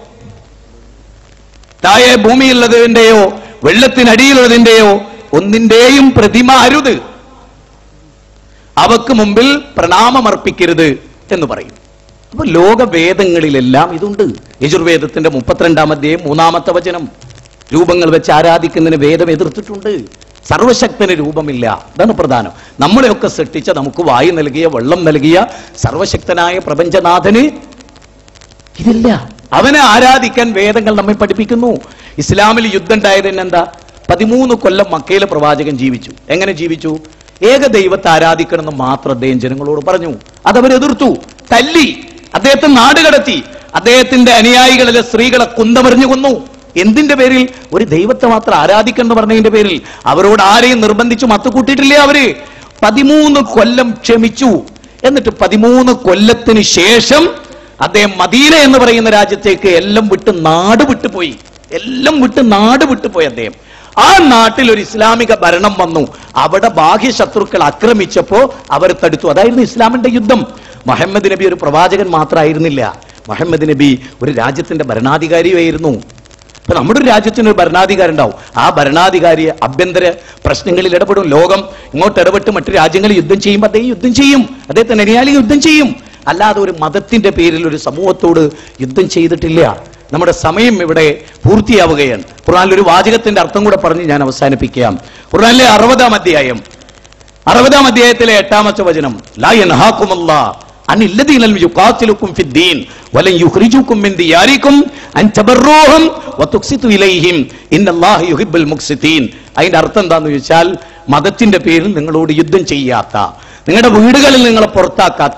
താഴെ ഭൂമിയിലുള്ളതിന്റെയോ വെള്ളത്തിനടിയിലുള്ളതിന്റെയോ ഒന്നിന്റെയും പ്രതിമ അരുത് അവക്ക് മുമ്പിൽ പ്രണാമമർപ്പിക്കരുത് എന്ന് പറയും അപ്പൊ ലോകവേദങ്ങളിലെല്ലാം ഇതുണ്ട് യജുർവേദത്തിന്റെ മുപ്പത്തിരണ്ടാം അധ്യായം മൂന്നാമത്തെ വചനം രൂപങ്ങൾ വെച്ച് ആരാധിക്കുന്നതിന് വേദം എതിർത്തിട്ടുണ്ട് സർവശക്തന് രൂപമില്ല അതാണ് പ്രധാനം നമ്മളെയൊക്കെ സൃഷ്ടിച്ച നമുക്ക് വായു നൽകിയ വെള്ളം നൽകിയ സർവശക്തനായ പ്രപഞ്ചനാഥന് ഇതില്ല അവനെ ആരാധിക്കാൻ വേദങ്ങൾ നമ്മെ പഠിപ്പിക്കുന്നു ഇസ്ലാമിൽ യുദ്ധം ഉണ്ടായത് എന്താ പതിമൂന്ന് കൊല്ലം മക്കയിലെ പ്രവാചകൻ ജീവിച്ചു എങ്ങനെ ജീവിച്ചു ഏക ദൈവത്തെ ആരാധിക്കണമെന്ന് മാത്രം അദ്ദേഹം ജനങ്ങളോട് പറഞ്ഞു അതവർ എതിർത്തു തല്ലി അദ്ദേഹത്തെ നാട് കടത്തി അദ്ദേഹത്തിന്റെ അനുയായികളിലെ സ്ത്രീകളെ കുന്തമറിഞ്ഞു കൊന്നു എന്തിന്റെ പേരിൽ ഒരു ദൈവത്തെ മാത്രം ആരാധിക്കണം എന്ന് പറഞ്ഞതിന്റെ പേരിൽ അവരോട് ആരെയും നിർബന്ധിച്ചു മത്ത് കൂട്ടിയിട്ടില്ലേ അവര് പതിമൂന്ന് കൊല്ലം ക്ഷമിച്ചു എന്നിട്ട് പതിമൂന്ന് കൊല്ലത്തിന് ശേഷം അദ്ദേഹം മദീന എന്ന് പറയുന്ന രാജ്യത്തേക്ക് എല്ലാം വിട്ട് നാട് വിട്ടുപോയി എല്ലാം വിട്ട് നാട് വിട്ടുപോയി അദ്ദേഹം ആ നാട്ടിൽ ഒരു ഇസ്ലാമിക ഭരണം വന്നു അവിടെ ബാഹ്യ ശത്രുക്കൾ ആക്രമിച്ചപ്പോ അവർ തടുത്തു അതായിരുന്നു ഇസ്ലാമിന്റെ യുദ്ധം മുഹമ്മദ് നബി ഒരു പ്രവാചകൻ മാത്രമായിരുന്നില്ല മുഹമ്മദ് നബി ഒരു രാജ്യത്തിന്റെ ഭരണാധികാരിയായിരുന്നു ഇപ്പൊ നമ്മുടെ ഒരു രാജ്യത്തിന് ഒരു ഭരണാധികാരി ഉണ്ടാവും ആ ഭരണാധികാരി ആഭ്യന്തര പ്രശ്നങ്ങളിൽ ഇടപെടും ലോകം ഇങ്ങോട്ട് ഇടപെട്ട് മറ്റു രാജ്യങ്ങളിൽ യുദ്ധം ചെയ്യുമ്പോൾ അദ്ദേഹം യുദ്ധം ചെയ്യും അദ്ദേഹത്തിന് അനുയാലി യുദ്ധം ചെയ്യും അല്ലാതെ ഒരു മതത്തിന്റെ പേരിൽ ഒരു സമൂഹത്തോട് യുദ്ധം ചെയ്തിട്ടില്ല നമ്മുടെ സമയം ഇവിടെ പൂർത്തിയാവുകയാണ് ഖുർആനിൽ ഒരു വാചകത്തിന്റെ അർത്ഥം കൂടെ പറഞ്ഞ് ഞാൻ അവസാനിപ്പിക്കാം ഖുർആനിലെ അറുപതാം അധ്യായം അറുപതാം അധ്യായത്തിലെ എട്ടാമത്തെ വചനം ലാ യൻഹാകുമല്ലാ അൻ ഇല്ലദീന യുഖാതിലുക്കും ഫിദ്ദീൻ വലൻ യുഖ്രിജുക്കും മിൻ ദിയാരിക്കും അൻ തബറൂഹും വതുഖ്സിതു ഇലൈഹിം ഇന്നല്ലാഹ യുഹിബ്ബുൽ മുഖ്സിതീൻ അതിന്റെ അർത്ഥം എന്താന്ന് ചോദിച്ചാൽ മതത്തിന്റെ പേരിൽ നിങ്ങളോട് യുദ്ധം ചെയ്യാത്ത നിങ്ങളുടെ വീടുകളിൽ നിങ്ങളെ പുറത്താക്കാത്ത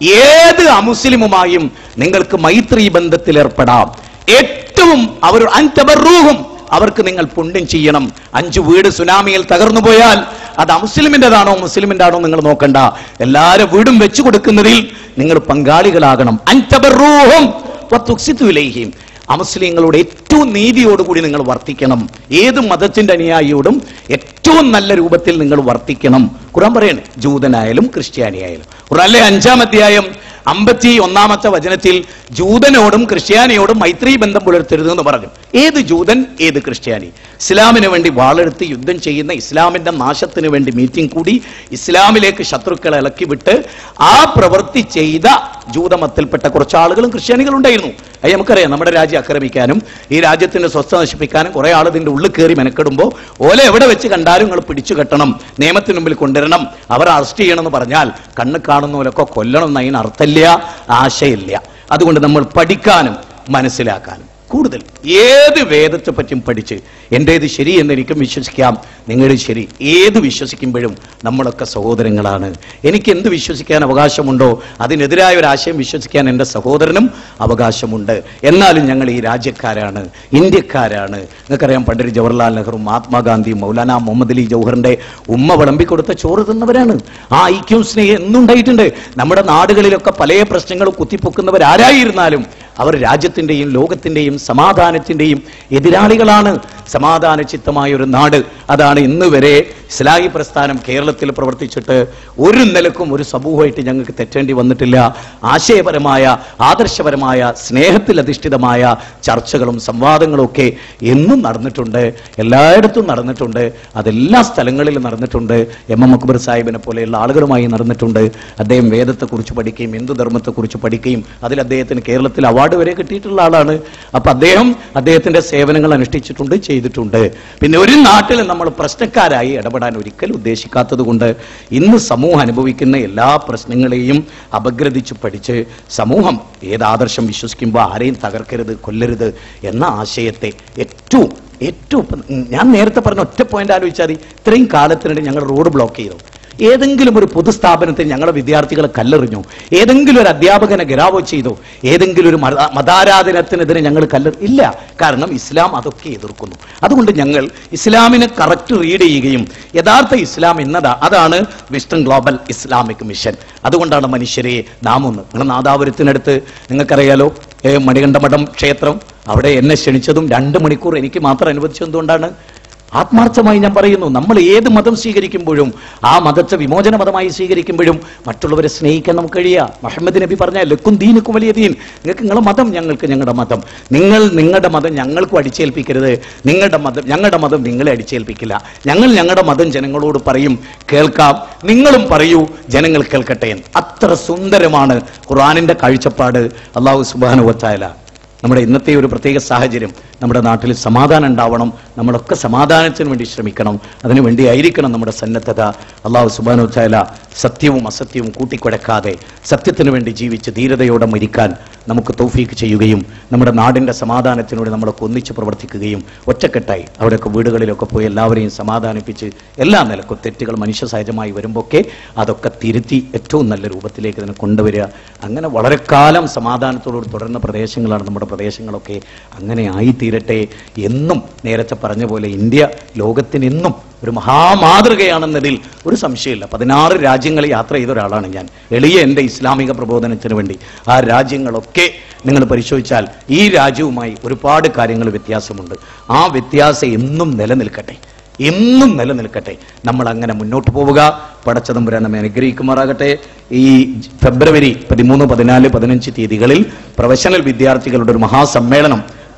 ഏത് അമുസ്ലിമുമായും നിങ്ങൾക്ക് മൈത്രി ബന്ധത്തിൽ ഏർപ്പെടാം ഏറ്റവും അവർ അൻതബറൂഹും അവർക്ക് നിങ്ങൾ പുണ്യം ചെയ്യണം അഞ്ചു വീട് സുനാമിയിൽ തകർന്നു പോയാൽ അത് അമുസ്ലിമിൻ്റെതാണോ മുസ്ലിമിൻ്റെ ആണോ നിങ്ങൾ നോക്കണ്ട എല്ലാരും വീടും വെച്ചു കൊടുക്കുന്നതിൽ നിങ്ങൾ പങ്കാളികളാകണം അൻതബറൂഹും വതുഖ്സിതു ഇലൈഹിം അമുസ്ലിങ്ങളോട് ഏറ്റവും നീതിയോടുകൂടി നിങ്ങൾ വർത്തിക്കണം ഏത് മതത്തിന്റെ അനുയായിയോടും ഏറ്റവും നല്ല രൂപത്തിൽ നിങ്ങൾ വർത്തിക്കണം ഖുറാൻ പറയാണ് ജൂതനായാലും ക്രിസ്ത്യാനിയായാലും ഖുറാനിലെ അഞ്ചാം അധ്യായം അമ്പത്തി ഒന്നാമത്തെ വചനത്തിൽ ജൂതനോടും ക്രിസ്ത്യാനിയോടും മൈത്രി ബന്ധം പുലർത്തരുത് എന്ന് പറഞ്ഞു ഏത് ജൂതൻ ഏത് ക്രിസ്ത്യാനി ഇസ്ലാമിന് വേണ്ടി വാളെടുത്ത് യുദ്ധം ചെയ്യുന്ന ഇസ്ലാമിന്റെ നാശത്തിന് വേണ്ടി മീറ്റിംഗ് കൂടി ഇസ്ലാമിലേക്ക് ശത്രുക്കളെ ഇളക്കി വിട്ട് ആ പ്രവൃത്തി ചെയ്ത ജൂതമത്തിൽപ്പെട്ട കുറച്ച് ആളുകളും ക്രിസ്ത്യാനികളും ഉണ്ടായിരുന്നു അത് നമുക്കറിയാം നമ്മുടെ രാജ്യം ആക്രമിക്കാനും ഈ രാജ്യത്തിന്റെ സ്വസ്ഥ നശിപ്പിക്കാനും കുറെ ആൾ ഇതിന്റെ ഉള്ളിൽ കയറി മെനക്കെടുമ്പോൾ ഓല എവിടെ വെച്ച് കണ്ടാലും നിങ്ങൾ പിടിച്ചു കെട്ടണം നിയമത്തിന് മുമ്പിൽ കൊണ്ടുവരണം അവർ അറസ്റ്റ് ചെയ്യണമെന്ന് പറഞ്ഞാൽ കണ്ണ് കാണുന്നവരൊക്കെ കൊല്ലണം എന്ന് അതിന് അർത്ഥമില്ല ആശയില്ല അതുകൊണ്ട് നമ്മൾ പഠിക്കാനും മനസ്സിലാക്കാനും കൂടുതൽ ഏത് വേദത്തെ പറ്റിയും പഠിച്ച് എൻ്റേത് ശരി എന്ന് എനിക്കും വിശ്വസിക്കാം നിങ്ങളുടെ ശരി ഏത് വിശ്വസിക്കുമ്പോഴും നമ്മളൊക്കെ സഹോദരങ്ങളാണ് എനിക്ക് എന്ത് വിശ്വസിക്കാൻ അവകാശമുണ്ടോ അതിനെതിരായ ഒരു ആശയം വിശ്വസിക്കാൻ എൻ്റെ സഹോദരനും അവകാശമുണ്ട് എന്നാലും ഞങ്ങൾ ഈ രാജ്യക്കാരാണ് ഇന്ത്യക്കാരാണ് നിങ്ങൾക്കറിയാം പണ്ഡിറ്റ് ജവഹർലാൽ നെഹ്റു മഹാത്മാഗാന്ധി മൗലാന മുഹമ്മദ് അലി ജൗഹറിന്റെ ഉമ്മ വിളമ്പിക്കൊടുത്ത ചോറ് തിന്നവരാണ് ആ ഐക്യവും സ്നേഹം എന്നുണ്ടായിട്ടുണ്ട് നമ്മുടെ നാടുകളിലൊക്കെ പല പ്രശ്നങ്ങളും കുത്തിപ്പൊക്കുന്നവരാരായിരുന്നാലും അവർ രാജ്യത്തിന്റെയും ലോകത്തിന്റെയും സമാധാനത്തിന്റെയും എതിരാളികളാണ് സമാധാന ചിത്തമായ ഒരു നാട് അതാണ് ഇന്ന് വരെ ഇസ്ലാഹി പ്രസ്ഥാനം കേരളത്തിൽ പ്രവർത്തിച്ചിട്ട് ഒരു നിലക്കും ഒരു സമൂഹമായിട്ട് ഞങ്ങൾക്ക് തെറ്റേണ്ടി വന്നിട്ടില്ല ആശയപരമായ ആദർശപരമായ സ്നേഹത്തിൽ അധിഷ്ഠിതമായ ചർച്ചകളും സംവാദങ്ങളും ഒക്കെ എന്നും നടന്നിട്ടുണ്ട് എല്ലായിടത്തും നടന്നിട്ടുണ്ട് അതെല്ലാ സ്ഥലങ്ങളിലും നടന്നിട്ടുണ്ട് എം എം അക്ബർ സാഹിബിനെ പോലെയുള്ള ആളുകളുമായി നടന്നിട്ടുണ്ട് അദ്ദേഹം വേദത്തെക്കുറിച്ച് പഠിക്കുകയും ഹിന്ദു ധർമ്മത്തെക്കുറിച്ച് പഠിക്കുകയും അതിൽ അദ്ദേഹത്തിന് കേരളത്തിൽ അവാർഡ് വരെ കിട്ടിയിട്ടുള്ള ആളാണ് അപ്പൊ അദ്ദേഹം അദ്ദേഹത്തിന്റെ സേവനങ്ങൾ അനുഷ്ഠിച്ചിട്ടുണ്ട് ചെയ്തിട്ടുണ്ട് പിന്നെ ഒരു നാട്ടിൽ നമ്മൾ പ്രശ്നക്കാരായി ഇടപെടാൻ ഒരിക്കലും ഉദ്ദേശിക്കാത്തത് കൊണ്ട് ഇന്ന് സമൂഹം അനുഭവിക്കുന്ന എല്ലാ പ്രശ്നങ്ങളെയും അപഗ്രഥിച്ച് പഠിച്ച് സമൂഹം ഏത് ആദർശം വിശ്വസിക്കുമ്പോൾ ആരെയും തകർക്കരുത് കൊല്ലരുത് എന്ന ആശയത്തെ ഏറ്റവും ഏറ്റവും ഇപ്പം ഞാൻ നേരത്തെ പറഞ്ഞ ഒറ്റ പോയിന്റ് ആലോചിച്ചാൽ മതി ഇത്രയും കാലത്തിനിടെ ഞങ്ങൾ റോഡ് ബ്ലോക്ക് ചെയ്തു ഏതെങ്കിലും ഒരു പൊതുസ്ഥാപനത്തിൽ ഞങ്ങളുടെ വിദ്യാർത്ഥികളെ കല്ലെറിഞ്ഞു ഏതെങ്കിലും ഒരു അധ്യാപകനെ ഗരാവോ ചെയ്തോ ഏതെങ്കിലും ഒരു മത- മതാരാധനത്തിനെതിരെ ഞങ്ങൾ കല്ലെറി ഇല്ല കാരണം ഇസ്ലാം അതൊക്കെ എതിർക്കുന്നു അതുകൊണ്ട് ഞങ്ങൾ ഇസ്ലാമിനെ കറക്റ്റ് റീഡ് ചെയ്യുകയും യഥാർത്ഥ ഇസ്ലാം എന്നതാ അതാണ് വിസ്റ്റൺ ഗ്ലോബൽ ഇസ്ലാമിക് മിഷൻ അതുകൊണ്ടാണ് മനുഷ്യരെ നാം ഒന്ന് നിങ്ങളുടെ നാദാപുരത്തിനടുത്ത് നിങ്ങൾക്കറിയാലോ ഏ, മണികണ്ഠമഠം ക്ഷേത്രം അവിടെ എന്നെ ക്ഷണിച്ചതും രണ്ട് മണിക്കൂർ എനിക്ക് മാത്രം അനുവദിച്ചത് എന്തുകൊണ്ടാണ് ആത്മാർത്ഥമായി ഞാൻ പറയുന്നു നമ്മൾ ഏത് മതം സ്വീകരിക്കുമ്പോഴും ആ മതത്തെ വിമോചന മതമായി സ്വീകരിക്കുമ്പോഴും മറ്റുള്ളവരെ സ്നേഹിക്കാൻ നമുക്ക് കഴിയുക മുഹമ്മദ് നബി പറഞ്ഞ ലക്കും ദീനുക്കും വലിയ ദീൻ നിങ്ങൾക്ക് നിങ്ങളുടെ മതം ഞങ്ങൾക്ക് ഞങ്ങളുടെ മതം നിങ്ങൾ നിങ്ങളുടെ മതം ഞങ്ങൾക്കും അടിച്ചേൽപ്പിക്കരുത് നിങ്ങളുടെ മതം ഞങ്ങളുടെ മതം നിങ്ങളെ അടിച്ചേൽപ്പിക്കില്ല ഞങ്ങൾ ഞങ്ങളുടെ മതം ജനങ്ങളോട് പറയും കേൾക്കാം നിങ്ങളും പറയൂ ജനങ്ങൾ കേൾക്കട്ടെ എന്ന്. അത്ര സുന്ദരമാണ് ഖുർആനിന്റെ കാഴ്ചപ്പാട് അള്ളാഹു സുബാനുവത്തായ നമ്മുടെ ഇന്നത്തെ ഒരു പ്രത്യേക സാഹചര്യം നമ്മുടെ നാട്ടിൽ സമാധാനം ഉണ്ടാവണം നമ്മളൊക്കെ സമാധാനത്തിന് വേണ്ടി ശ്രമിക്കണം അതിനു വേണ്ടി ആയിരിക്കണം നമ്മുടെ സന്നദ്ധത അള്ളാഹു സുബാനു ചാല സത്യവും അസത്യവും കൂട്ടിക്കുഴക്കാതെ സത്യത്തിന് വേണ്ടി ജീവിച്ച് ധീരതയോടെ മരിക്കാൻ നമുക്ക് തൗഫീക്ക് ചെയ്യുകയും നമ്മുടെ നാടിന്റെ സമാധാനത്തിനോട് നമ്മളൊക്കെ ഒന്നിച്ച് പ്രവർത്തിക്കുകയും ഒറ്റക്കെട്ടായി അവിടെയൊക്കെ വീടുകളിലൊക്കെ പോയി എല്ലാവരെയും സമാധാനിപ്പിച്ച് എല്ലാ നിലക്കും തെറ്റുകൾ മനുഷ്യ സഹജമായി വരുമ്പോഴൊക്കെ അതൊക്കെ തിരുത്തി ഏറ്റവും നല്ല രൂപത്തിലേക്ക് ഇതിനെ കൊണ്ടുവരിക അങ്ങനെ വളരെ കാലം സമാധാനത്തോടുകൂടി തുടരുന്ന പ്രദേശങ്ങളാണ് നമ്മുടെ പ്രദേശങ്ങളൊക്കെ അങ്ങനെ ആയിത്തീരട്ടെ എന്നും നേരത്തെ പറഞ്ഞ പോലെ ഇന്ത്യ ലോകത്തിന് എന്നും ഒരു മഹാമാതൃകയാണെന്നതിൽ ഒരു സംശയമില്ല പതിനാറ് രാജ്യങ്ങൾ യാത്ര ചെയ്ത ഒരാളാണ് ഞാൻ എളിയ എൻ്റെ ഇസ്ലാമിക പ്രബോധനത്തിന് വേണ്ടി ആ രാജ്യങ്ങളൊക്കെ നിങ്ങൾ പരിശോധിച്ചാൽ ഈ രാജ്യവുമായി ഒരുപാട് കാര്യങ്ങൾ വ്യത്യാസമുണ്ട് ആ വ്യത്യാസം എന്നും നിലനിൽക്കട്ടെ എന്നും നിലനിൽക്കട്ടെ നമ്മൾ അങ്ങനെ മുന്നോട്ട് പോവുക പടച്ചതമ്പുരാൻ നമ്മെ അനുഗ്രഹിക്കുമാറാകട്ടെ ഈ ഫെബ്രുവരി പതിമൂന്ന് പതിനാല് പതിനഞ്ച് തീയതികളിൽ പ്രൊഫഷണൽ വിദ്യാർത്ഥികളുടെ ഒരു മഹാസമ്മേളനം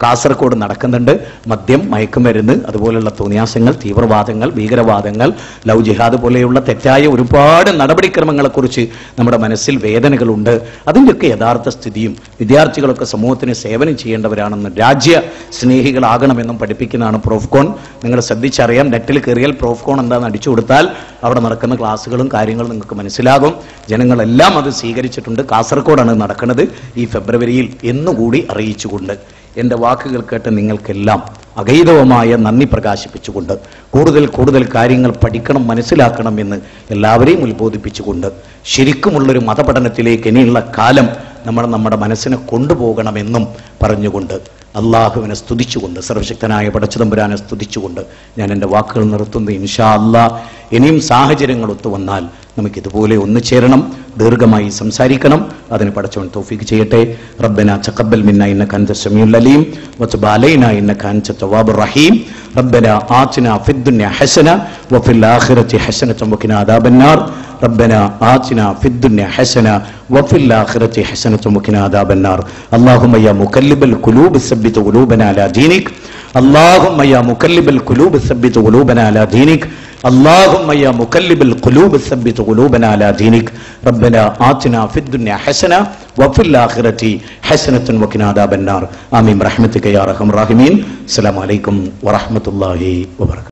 കാസർഗോഡ് നടക്കുന്നുണ്ട് മദ്യം മയക്കുമരുന്ന് അതുപോലുള്ള തോന്നിയാസങ്ങൾ തീവ്രവാദങ്ങൾ ഭീകരവാദങ്ങൾ ലവ് ജിഹാദ് പോലെയുള്ള തെറ്റായ ഒരുപാട് നടപടിക്രമങ്ങളെക്കുറിച്ച് നമ്മുടെ മനസ്സിൽ വേദനകളുണ്ട് അതിൻ്റെയൊക്കെ യഥാർത്ഥ സ്ഥിതിയും വിദ്യാർത്ഥികളൊക്കെ സമൂഹത്തിന് സേവനം ചെയ്യേണ്ടവരാണെന്ന് രാജ്യ സ്നേഹികളാകണമെന്നും പഠിപ്പിക്കുന്നതാണ് പ്രോഫ്കോൺ നിങ്ങൾ ശ്രദ്ധിച്ചറിയാം നെറ്റിൽ കയറിയാൽ പ്രോഫ്കോൺ എന്താണെന്ന് അടിച്ചു കൊടുത്താൽ അവിടെ നടക്കുന്ന ക്ലാസ്സുകളും കാര്യങ്ങളും നിങ്ങൾക്ക് മനസ്സിലാകും ജനങ്ങളെല്ലാം അത് സ്വീകരിച്ചിട്ടുണ്ട് കാസർഗോഡാണ് നടക്കുന്നത് ഈ ഫെബ്രുവരിയിൽ എന്നുകൂടി അറിയിച്ചുകൊണ്ട് എൻ്റെ വാക്കുകൾ കേട്ട് നിങ്ങൾക്കെല്ലാം അഗൈതവമായ നന്ദി പ്രകാശിപ്പിച്ചുകൊണ്ട് കൂടുതൽ കൂടുതൽ കാര്യങ്ങൾ പഠിക്കണം മനസ്സിലാക്കണം എന്ന് എല്ലാവരെയും ഉത്ബോധിപ്പിച്ചുകൊണ്ട് ശരിക്കുമുള്ളൊരു മതപഠനത്തിലേക്ക് ഇനിയുള്ള കാലം നമ്മൾ നമ്മുടെ മനസ്സിനെ കൊണ്ടുപോകണമെന്നും പറഞ്ഞുകൊണ്ട് അള്ളാഹുവിനെ സ്തുതിച്ചുകൊണ്ട് സർവശക്തനായ പടച്ചതമ്പുരാനെ സ്തുതിച്ചുകൊണ്ട് ഞാൻ എൻ്റെ വാക്കുകൾ നിർത്തുന്നു ഇൻഷാ അല്ലാ ഇനിയും സാഹചര്യങ്ങൾ ഒത്തു വന്നാൽ നമുക്ക് ഇതുപോലെ ഒന്ന് ചേരണം ദീർഘമായി സംസാരിക്കണം അതിന് പടച്ചവൻ തൗഫീക്ക് ചെയ്യട്ടെ റബ്ബന തഖബ്ബൽ മിന്ന ഇന്നക അൻത സമീഉൽ അലീം വതുബ് അലൈനാ ഇന്നക അൻത തവ്വാബുർ റഹീം ربنا آتنا في الدنيا حسنة وفي الآخرة حسنة وقنا عذاب النار ربنا آتنا في الدنيا حسنة وفي الآخرة حسنة وقنا عذاب النار اللهم يا مقلب القلوب ثبت قلوبنا على دينك اللهم يا مقلب القلوب ثبت قلوبنا على دينك اللهم يا مقلب القلوب ثبت قلوبنا على دينك ربنا آتنا في الدنيا حسنة وفي الآخرة حسنة وقنا عذاب النار آمين برحمتك يا أرحم الراحمين السلام عليكم ورحمة الله وبركاته